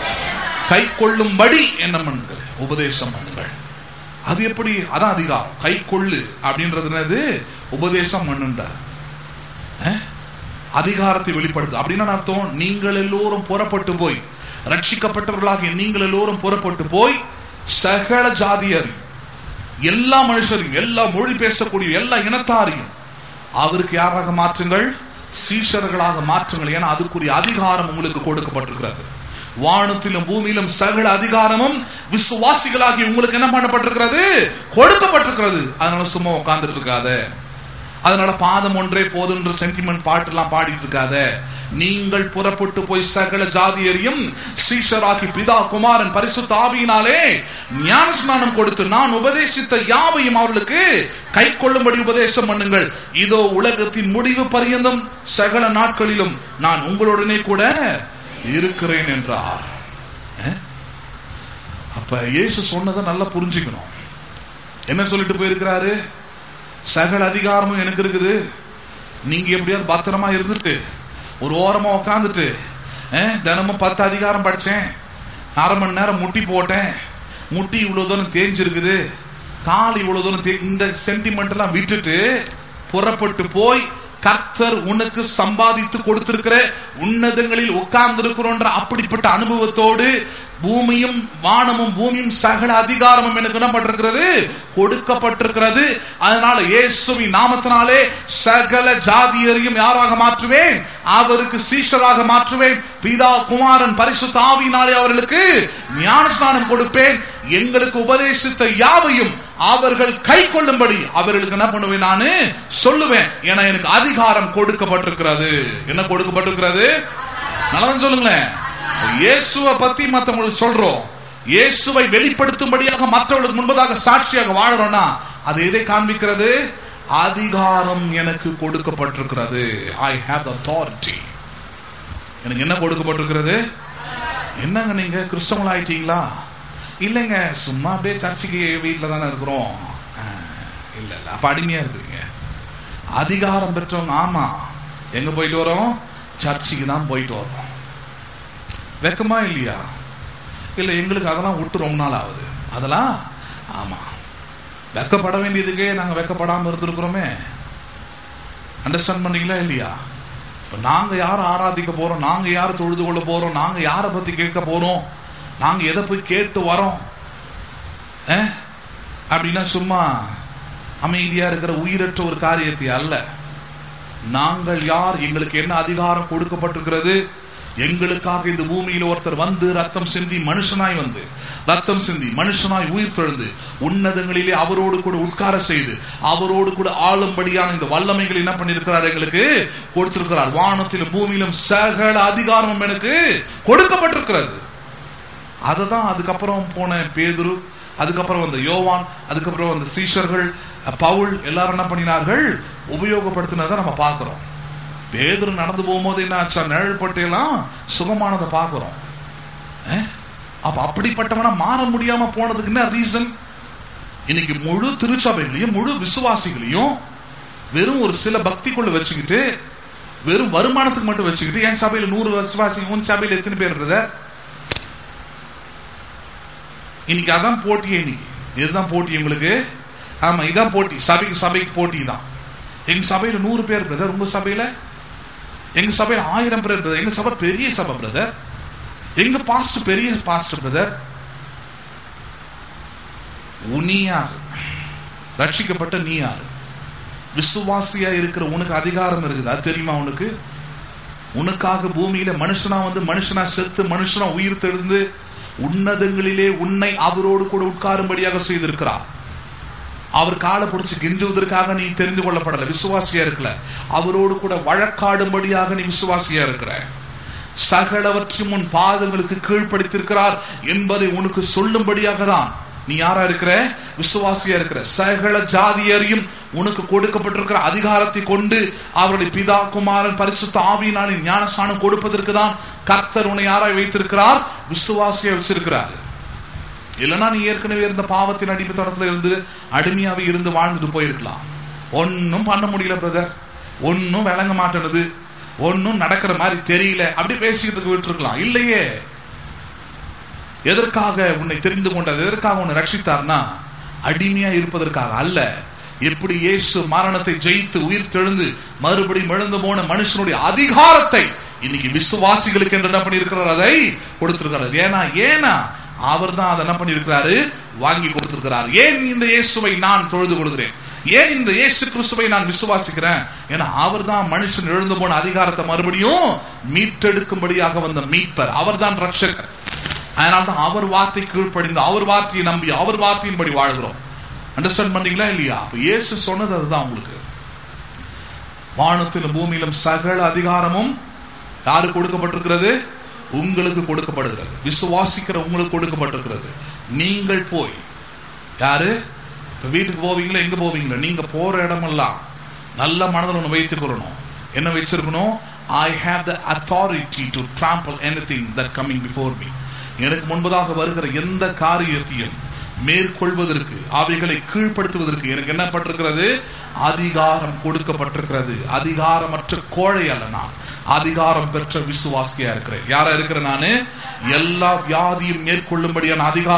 கை கொள்ளும்படி என்ன பண்ணுங்கள் உபதேசம் பண்ணுங்கள் அது எப்படி அதான் அதிகாரம் கை கொள்ளு அப்படின்றது என்னது உபதேசம் பண்ணுன்றார் அஹ்? அதிகாரத்தை வெளிப்படுத்து அப்படின்னா அர்த்தம் நீங்கள் எல்லோரும் புறப்பட்டு போய் ரட்சிக்கப்பட்டவர்களாகிய நீங்கள் எல்லோரும் புறப்பட்டு போய் சகல ஜாதியரையும் எல்லா மனுஷரையும் எல்லா மொழி பேசக்கூடிய எல்லா இனத்தாரையும் அவருக்கு யாராக மாற்றுங்கள் சீஷர்களாக மாற்றுங்கள் ஏன்னா அதுக்குரிய அதிகாரம் உங்களுக்கு கொடுக்கப்பட்டிருக்கிறது வானத்திலும் பூமியிலும் சகல அதிகாரமும் விசுவாசிகளாகி உங்களுக்கு என்ன பண்ணப்பட்டிருக்கிறது கொடுக்கப்பட்டிருக்கிறது அதனால சும்மா உட்கார்ந்துட்டு இருக்காத அதனால பாதம் ஒன்றே போதுன்ற சென்டிமெண்ட் பாட்டு எல்லாம் பாடிட்டு இருக்காத நீங்கள் புறப்பட்டு போய் சகல ஜாதியரையும் சீஷராகி பிதா குமாரன் பரிசுத்த ஆவியினாலே ஞான ஸ்நானம் கொடுத்து நான் உபதேசித்த யாவையும் அவர்களுக்கு கை கொள்ளும்படி உபதேசம் பண்ணுங்கள் இதோ உலகத்தின் முடிவு பரியந்தம் சகல நாட்களிலும் நான் உங்களுடனே கூட இருக்கிறேன் என்றார் அஹ்? அப்ப இயேசு சொன்னதை நல்லா புரிஞ்சுக்கணும் என்ன சொல்லிட்டு போயிருக்கிறாரு சகல அதிகாரமும் எனக்கு இருக்குது நீங்க எப்படியாவது பத்திரமா இருந்துட்டு ஒரு ஓரமா உட்காந்துட்டு தினமும் பத்து அதிகாரம் படிச்சேன் அரை மணி நேரம் முட்டி போட்டேன் முட்டி இவ்வளவு தூரம் தேஞ்சிருக்குது கால் இவ்வளவு தூரம் தே இந்த சென்டிமெண்ட் எல்லாம் விட்டுட்டு புறப்பட்டு போய் கர்த்தர் உனக்கு சம்பாதித்து கொடுத்திருக்கிற உன்னதங்களில் உட்கார்ந்து இருக்கிறோன்ற அப்படிப்பட்ட அனுபவத்தோடு பூமியும் வானமும் பூமியும் சகல அதிகாரமும் எனக்கு என்ன பட்டிருக்கிறது கொடுக்கப்பட்டிருக்கிறது அதனால இயேசுவின் நாமத்தினாலே சகல ஜாதியரையும் யாராக மாற்றுவேன் அவருக்கு சீஷராக மாற்றுவேன் பிதா குமாரன் பரிசுத்த ஆவியினாலே அவர்களுக்கு ஞானஸ்நானம் கொடுப்பேன் எங்களுக்கு உபதேசித்த யாவையும் அவர்கள் கை கொள்ளும்படி அவர்களுக்கு என்ன பண்ணுவேன் நானு சொல்லுவேன் ஏன்னா எனக்கு அதிகாரம் கொடுக்கப்பட்டிருக்கிறது என்ன கொடுக்கப்பட்டிருக்கிறது நல்லா சொல்லுங்களேன் இயேசுவை பத்தி மத்தவங்களுக்கு சொல்றோம் இயேசுவை வெளிப்படுத்தும்படியாக மற்றவர்களுக்கு முன்பதாக சாட்சியாக வாழறோம்னா அது எதை காண்பிக்கிறது அதிகாரம் எனக்கு கொடுக்கப்பட்டிருக்கிறது ஐ ஹேவ் அத்தாரிட்டி எனக்கு என்ன கொடுக்கப்பட்டிருக்கிறது என்னங்க நீங்க கிறிஸ்தவங்கள் ஆயிட்டீங்களா இல்லைங்க சும்மா அப்படியே சர்ச்சுக்கு வீட்டில் தானே இருக்கிறோம் இல்லை இல்லை அப்போ அடிமையா இருக்கிறீங்க அதிகாரம் பெற்றவங்க ஆமா எங்க போயிட்டு வரோம் சர்ச்சுக்கு தான் போயிட்டு வரோம் வெக்கமா இல்லையா இல்லை எங்களுக்கு அதெல்லாம் விட்டு ரொம்ப நாள் ஆகுது அதெல்லாம் ஆமா வெக்கப்பட வேண்டியதுக்கே நாங்கள் வெக்கப்படாமல் இருந்திருக்கிறோமே அண்டர்ஸ்டாண்ட் பண்ணீங்களா இல்லையா இப்போ நாங்கள் யாரை ஆராதிக்க போகிறோம் நாங்கள் யாரை தொழுது கொள்ள போகிறோம் நாங்கள் யாரை பற்றி கேட்க போகிறோம் நாங்கள் எதை போய் கேட்டு வரோம் அப்படின்னா சும்மா அமைதியாக இருக்கிற உயிரற்ற ஒரு காரியத்தை அல்ல நாங்கள் யார் எங்களுக்கு என்ன அதிகாரம் கொடுக்கப்பட்டிருக்கிறது எங்களுக்காக இந்த பூமியில் ஒருத்தர் வந்து ரத்தம் சிந்தி மனுஷனாய் வந்து ரத்தம் சிந்தி மனுஷனாய் உயிர் தெழுந்து உன்னதங்களிலே அவரோடு கூட உட்கார செய்து அவரோடு கூட ஆளும்படியான இந்த வல்லமைகள் என்ன பண்ணிருக்கிறார் எங்களுக்கு கொடுத்திருக்கிறார் வானத்திலும் பூமியிலும் சகல அதிகாரமும் எனக்கு கொடுக்கப்பட்டிருக்கிறது அதை தான் அதுக்கப்புறம் போன பேதுரு அதுக்கப்புறம் வந்த யோவான் அதுக்கப்புறம் வந்த சீஷர்கள் பவுல் எல்லாரும் என்ன பண்ணினார்கள் உபயோகப்படுத்தினதை நம்ம பார்க்கிறோம் பேதுரு நடந்து போகும்போது என்ன ஆச்சா நிழல் பட்டையெல்லாம் சுகமானதை பார்க்கிறோம் அப்ப அப்படிப்பட்டவனா மாற முடியாம போனதுக்கு என்ன ரீசன் இன்னைக்கு முழு திருச்சபைகளையும் முழு விசுவாசிகளையும் வெறும் ஒரு சில பக்திக்குள்ள வச்சுக்கிட்டு வெறும் வருமானத்துக்கு மட்டும் வச்சுக்கிட்டு என் சபையில நூறு விசுவாசிங்க உன் சபையில எத்தனை பேர் பிரதர் இன்னைக்கு அதான் போட்டி இன்னைக்கு இதுதான் போட்டி எங்களுக்கு ஆமா இதான் போட்டி சபைக்கு சபைக்கு போட்டி தான் எங்க சபையில நூறு பேர் பிரதர் உங்க சபையில எங்க சபையில ஆயிரம் பேர் பிரதர் எங்க சபை பெரிய சபை பிரதர் எங்க பாஸ்ட் பெரிய பாஸ்ட் பிரதர் உனி யார் ரட்சிக்கப்பட்ட நீ யார் விசுவாசியா இருக்கிற உனக்கு அதிகாரம் இருக்குது அது தெரியுமா உனக்கு உனக்காக பூமியில மனுஷனா வந்து மனுஷனா செத்து மனுஷனா உயிர் தெழுந்து உன்னதங்களிலே உன்னை அவரோடு கூட உட்காரும்படியாக செய்திருக்கிறார் அவர் காலை பிடிச்சி கெஞ்சுவதற்காக நீ தெரிந்து கொள்ளப்படல விசுவாசியா இருக்கல அவரோடு கூட வழக்காடும்படியாக நீ விசுவாசியா இருக்கிற சகலவற்றும் உன் பாதங்களுக்கு கீழ்ப்படுத்திருக்கிறார் என்பதை உனக்கு சொல்லும்படியாக தான் நீ யாரா இருக்கிற விசுவாசியா இருக்கிற சகல ஜாதியரையும் உனக்கு கொடுக்கப்பட்டிருக்கிற அதிகாரத்தை கொண்டு அவருடைய பிதா குமாரன் பரிசுத்த ஆவியினாலே ஞானஸ்தானம் கொடுப்பதற்கு தான் கர்த்தர் உன்னை யாராய் வைத்திருக்கிறார் விசுவாசியா வச்சிருக்கிறார் இல்லைன்னா நீ ஏற்கனவே இருந்த பாவத்தின் அடிமைத்தனத்துல இருந்து அடிமையாவே இருந்து வாழ்ந்துட்டு போயிருக்கலாம் ஒன்னும் பண்ண முடியல பிரதர் ஒன்னும் விளங்க மாட்டேனுது ஒன்னும் நடக்கிற மாதிரி தெரியல அப்படி பேசிக்கிட்டு விட்டுருக்கலாம் இல்லையே எதற்காக உன்னை தெரிந்து கொண்டது எதற்காக உன்னை ரட்சித்தார்னா அடிமையா இருப்பதற்காக அல்ல எப்படி இயேசு மரணத்தை ஜெயித்து உயிர் தெழுந்து மறுபடியும் எழுந்து போன மனுஷனுடைய அதிகாரத்தை இன்னைக்கு விசுவாசிகளுக்கு என்று என்ன பண்ணியிருக்கிறார் அதை கொடுத்திருக்கிறார் ஏன்னா ஏன்னா அவர் தான் அதை என்ன பண்ணியிருக்கிறாரு வாங்கி கொடுத்திருக்கிறார் ஏன் இந்த இயேசுவை நான் தொழுது கொள்கிறேன் ஏன் இந்த இயேசு கிறிஸ்துவை நான் விசுவாசிக்கிறேன் ஏன்னா அவர் தான் மனுஷன் எழுந்து போன அதிகாரத்தை மறுபடியும் மீட்டெடுக்கும்படியாக வந்த மீட்பர் அவர் தான் ரட்சகர் அதனால தான் அவர் வார்த்தை கீழ்ப்படிந்து அவர் வார்த்தையை நம்பி அவர் வார்த்தையின்படி வாழ்கிறோம் அண்டர்ஸ்டாண்ட் பண்ணீங்களா இல்லையா அப்ப இயேசு சொன்னது அதுதான் உங்களுக்கு வானத்திலும் பூமியிலும் சகல அதிகாரமும் யாரு கொடுக்கப்பட்டிருக்கிறது உங்களுக்கு கொடுக்கப்படுகிறது விசுவாசிக்கிற உங்களுக்கு கொடுக்கப்பட்டிருக்கிறது நீங்கள் போய் யாரு இப்ப வீட்டுக்கு போவீங்களா எங்க போவீங்களா நீங்க போற இடமெல்லாம் நல்ல மனதில் ஒன்று வைத்துக்கொள்ளணும் என்ன வச்சிருக்கணும் I have the authority to trample any thing that coming before me எனக்கு முன்பதாக வருகிற எந்த காரியத்தையும் மேற்கொள்வதற்கு அவைகளை கீழ்ப்படுத்துவதற்கு எனக்கு என்ன பட்டிருக்கிறது அதிகாரம் கொடுக்கப்பட்டிருக்கிறது அதிகாரமற்ற கோழை அல்ல நான் அதிகாரம் பெற்ற விசுவாசியா இருக்கிறேன் யாரா இருக்கிற நானு எல்லா வியாதியும் மேற்கொள்ளும்படியான அதிகாரம்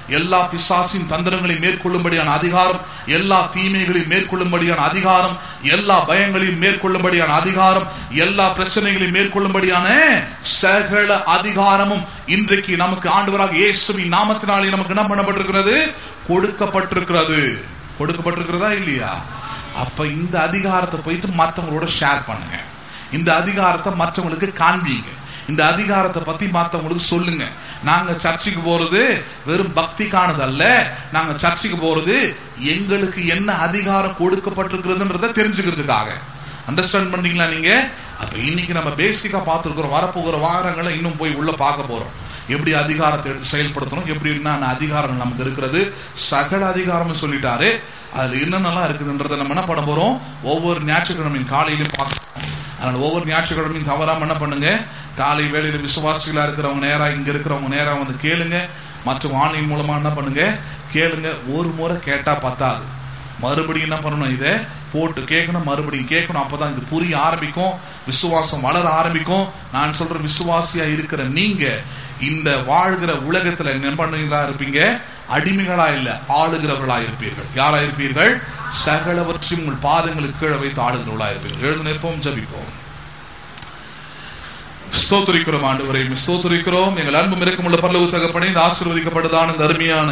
எல்லா பிசாசின் தந்திரங்களையும் மேற்கொள்ளும்படியான அதிகாரம் எல்லா தீமைகளையும் மேற்கொள்ளும்படியான அதிகாரம் எல்லா பயங்களையும் மேற்கொள்ளும்படியான அதிகாரம் எல்லா பிரச்சனைகளையும் மேற்கொள்ளும்படியான சகல அதிகாரமும் இன்றைக்கு நமக்கு ஆண்டவராக இயேசுவின் நாமத்தினாலே நமக்கு என்ன பண்ணப்பட்டிருக்கிறது கொடுக்கப்பட்டிருக்கிறது கொடுக்கப்பட்டிருக்கிறதா இல்லையா அப்ப இந்த அதிகாரத்தை போயிட்டு மற்றவங்களோட ஷேர் பண்ணுங்க இந்த அதிகாரத்தை மற்றவங்களுக்கு காண்பீங்க இந்த அதிகாரத்தை பத்தி மற்றவங்களுக்கு சொல்லுங்க நாங்க சர்ச்சுக்கு போறது வெறும் பக்திக்கானது அல்ல நாங்க சர்ச்சுக்கு போறது எங்களுக்கு என்ன அதிகாரம் கொடுக்கப்பட்டிருக்கிறதுன்றத தெரிஞ்சுக்கிறதுக்காக அண்டர்ஸ்டாண்ட் பண்ணீங்களா நீங்க அப்ப இன்னைக்கு நம்ம பேசிக்கா பார்த்துருக்கிறோம் வரப்போகிற வாரங்களை இன்னும் போய் உள்ள பார்க்க போறோம் எப்படி அதிகாரத்தை எடுத்து செயல்படுத்தணும் எப்படி என்னென்ன அதிகாரம் நமக்கு இருக்கிறது சகல அதிகாரம் சொல்லிட்டாரு அதுல என்னென்னலாம் இருக்குதுன்றத நம்ம என்ன பண்ண போறோம் ஒவ்வொரு ஞாயிற்றுக்கிழமையும் காலையிலும் பார்க்கணும் அதனால ஒவ்வொரு ஞாயிற்றுக்கிழமையும் தவறாம என்ன பண்ணுங்க காலை வேளையில விசுவாசிகளா இருக்கிறவங்க நேரா இங்க இருக்கிறவங்க நேரா வந்து கேளுங்க மற்றும் ஆன்லைன் மூலமா என்ன பண்ணுங்க கேளுங்க ஒரு முறை கேட்டா பத்தாது மறுபடியும் என்ன பண்ணணும் இதை போட்டு கேட்கணும் மறுபடியும் கேட்கணும் அப்பதான் இது புரிய ஆரம்பிக்கும் விசுவாசம் வளர ஆரம்பிக்கும் நான் சொல்ற விசுவாசியா இருக்கிற நீங்க இந்த வாழ்கிற உலகத்துல என்ன பண்ணுவீங்களா இருப்பீங்க அடிமைகளா இல்ல ஆளுகிறவர்களா இருப்பீர்கள் யாரா இருப்பீர்கள் சகலவற்றையும் உங்கள் பாதங்களுக்கு கீழே வைத்து ஆளுகிறவர்களா இருப்பீர்கள் எழுந்து நிற்போம் ஜபிப்போம் ஸ்தோத்திரிக்கிறோம் ஆண்டவரை ஸ்தோத்திரிக்கிறோம் எங்கள் அன்பும் இருக்குமுள்ள பரலவு தகப்பனை இந்த ஆசீர்வதிக்கப்பட்டதான இந்த அருமையான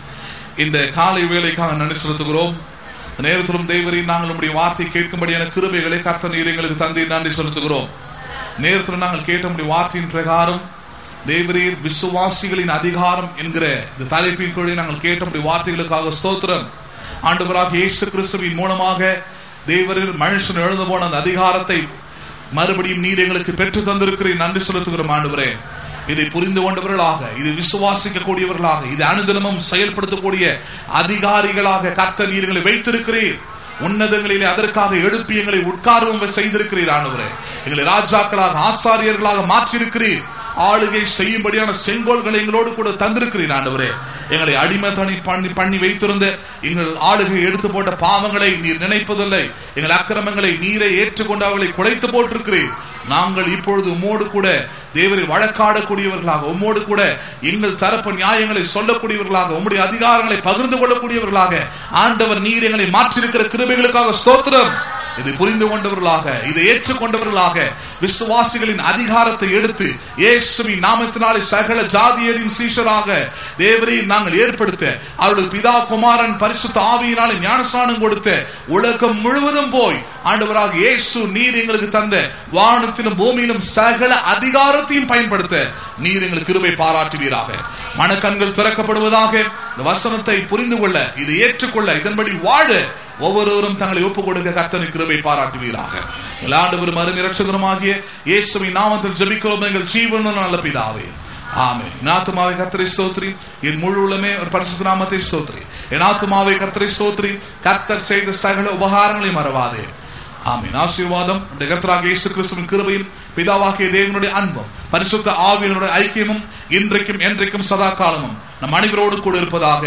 இந்த காலை வேலைக்காக நன்றி செலுத்துகிறோம் இந்த நேரத்திலும் தெய்வரின் நாங்கள் உங்களுடைய வார்த்தை கேட்கும்படியான கிருபைகளை கர்த்த நீர் எங்களுக்கு தந்தை நன்றி செலுத்துகிறோம் நேரத்தில் நாங்கள் கேட்ட வார்த்தையின் பிரகாரம் தேவரீர் விசுவாசிகளின் அதிகாரம் என்கிற இந்த தலைப்பின் கீழே நாங்கள் கேட்ட வார்த்தைகளுக்காக ஸ்தோத்திரம் ஆண்டவராக இயேசு கிறிஸ்துவின் மூலமாக தேவரீர் மனுஷன் எழுந்து போன அந்த அதிகாரத்தை மறுபடியும் நீர் எங்களுக்கு பெற்று தந்திருக்கிறேன் நன்றி செலுத்துகிறோம் ஆண்டவரே இதை புரிந்து கொண்டவர்களாக இது விசுவாசிக்க கூடியவர்களாக இது அனுதினமும் செயல்படுத்தக்கூடிய அதிகாரிகளாக கர்த்தர் நீர்களை வைத்திருக்கிறீர் உன்னதங்களிலே அதற்காக எழுப்பி எங்களை உட்கார்வும் செய்திருக்கிறீர் ஆண்டவரே எங்களை ராஜாக்களாக ஆசாரியர்களாக மாற்றிருக்கிறீர் ஆளுகை செய்யும்படியான செங்கோல்களை எங்களோடு கூட தந்திருக்கிறீர் ஆண்டவரே எங்களை அடிமைத்தனி பண்ணி பண்ணி வைத்திருந்த எங்கள் ஆளுகை எடுத்து போட்ட பாவங்களை நீர் நினைப்பதில்லை எங்கள் அக்கிரமங்களை நீரை ஏற்றுக்கொண்டு அவர்களை குறைத்து போட்டிருக்கிறீர் நாங்கள் இப்பொழுது உம்மோடு கூட தேவரை வழக்காடக்கூடியவர்களாக உம்மோடு கூட எங்கள் தரப்பு நியாயங்களை சொல்லக்கூடியவர்களாக உம்முடைய அதிகாரங்களை பகிர்ந்து கொள்ளக்கூடியவர்களாக ஆண்டவர் நீர் எங்களை மாற்றிருக்கிற கிருபைகளுக்காக ஸ்தோத்திரம் இதை புரிந்து கொண்டவர்களாக இதை ஏற்றுக்கொண்டவர்களாக விசுவாசிகளின் அதிகாரத்தை எடுத்து இயேசுவின் நாமத்தினாலே சகல ஜாதியரின் சீஷராக தேவரை நாங்கள் ஏற்படுத்த அவர்கள் பிதா குமாரன் பரிசுத்த ஆவியினாலே ஞானஸ்தானம் கொடுத்த உலகம் முழுவதும் போய் ஆண்டவராக இயேசு நீர் எங்களுக்கு தந்த வானத்திலும் பூமியிலும் சகல அதிகாரத்தையும் பயன்படுத்த நீர் எங்களுக்கு கிருபை பாராட்டுவீராக மனக்கண்கள் திறக்கப்படுவதாக இந்த வசனத்தை புரிந்து கொள்ள இதை ஏற்றுக்கொள்ள இதன்படி வாழ ஒவ்வொருவரும் தங்களை ஒப்புக் கொடுக்க கர்த்தனை கிருபை பாராட்டுவீராக ஆண்டவரும் அருமை ரட்சகருமாகிய இயேசுவின் நாமத்தில் ஜெபிக்கிறோம் எங்கள் ஜீவனும் நல்ல பிதாவே ஆமே என் ஆத்துமாவை கர்த்தரை ஸ்தோத்ரி என் முழு உள்ளமே ஒரு பரிசுத்த நாமத்தை ஸ்தோத்ரி என் ஆத்துமாவை கர்த்தரை ஸ்தோத்ரி கர்த்தர் செய்த சகல உபகாரங்களை மறவாதே ஆமீன் ஆசீர்வாதம் இந்த கர்த்தராக இயேசு கிறிஸ்துவின் கிருபையும் பிதாவாகிய தேவனுடைய அன்பும் பரிசுத்த ஆவியனுடைய ஐக்கியமும் இன்றைக்கும் என்றைக்கும் சதா காலமும் நம் அனைவரோடு கூட இருப்பதாக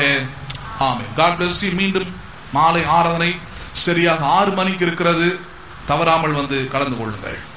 ஆமே காட் பிளஸ் மீண்டும் மாலை ஆராதனை சரியாக ஆறு மணிக்கு இருக்கிறது தவறாமல் வந்து கலந்து கொள்ளுங்கள்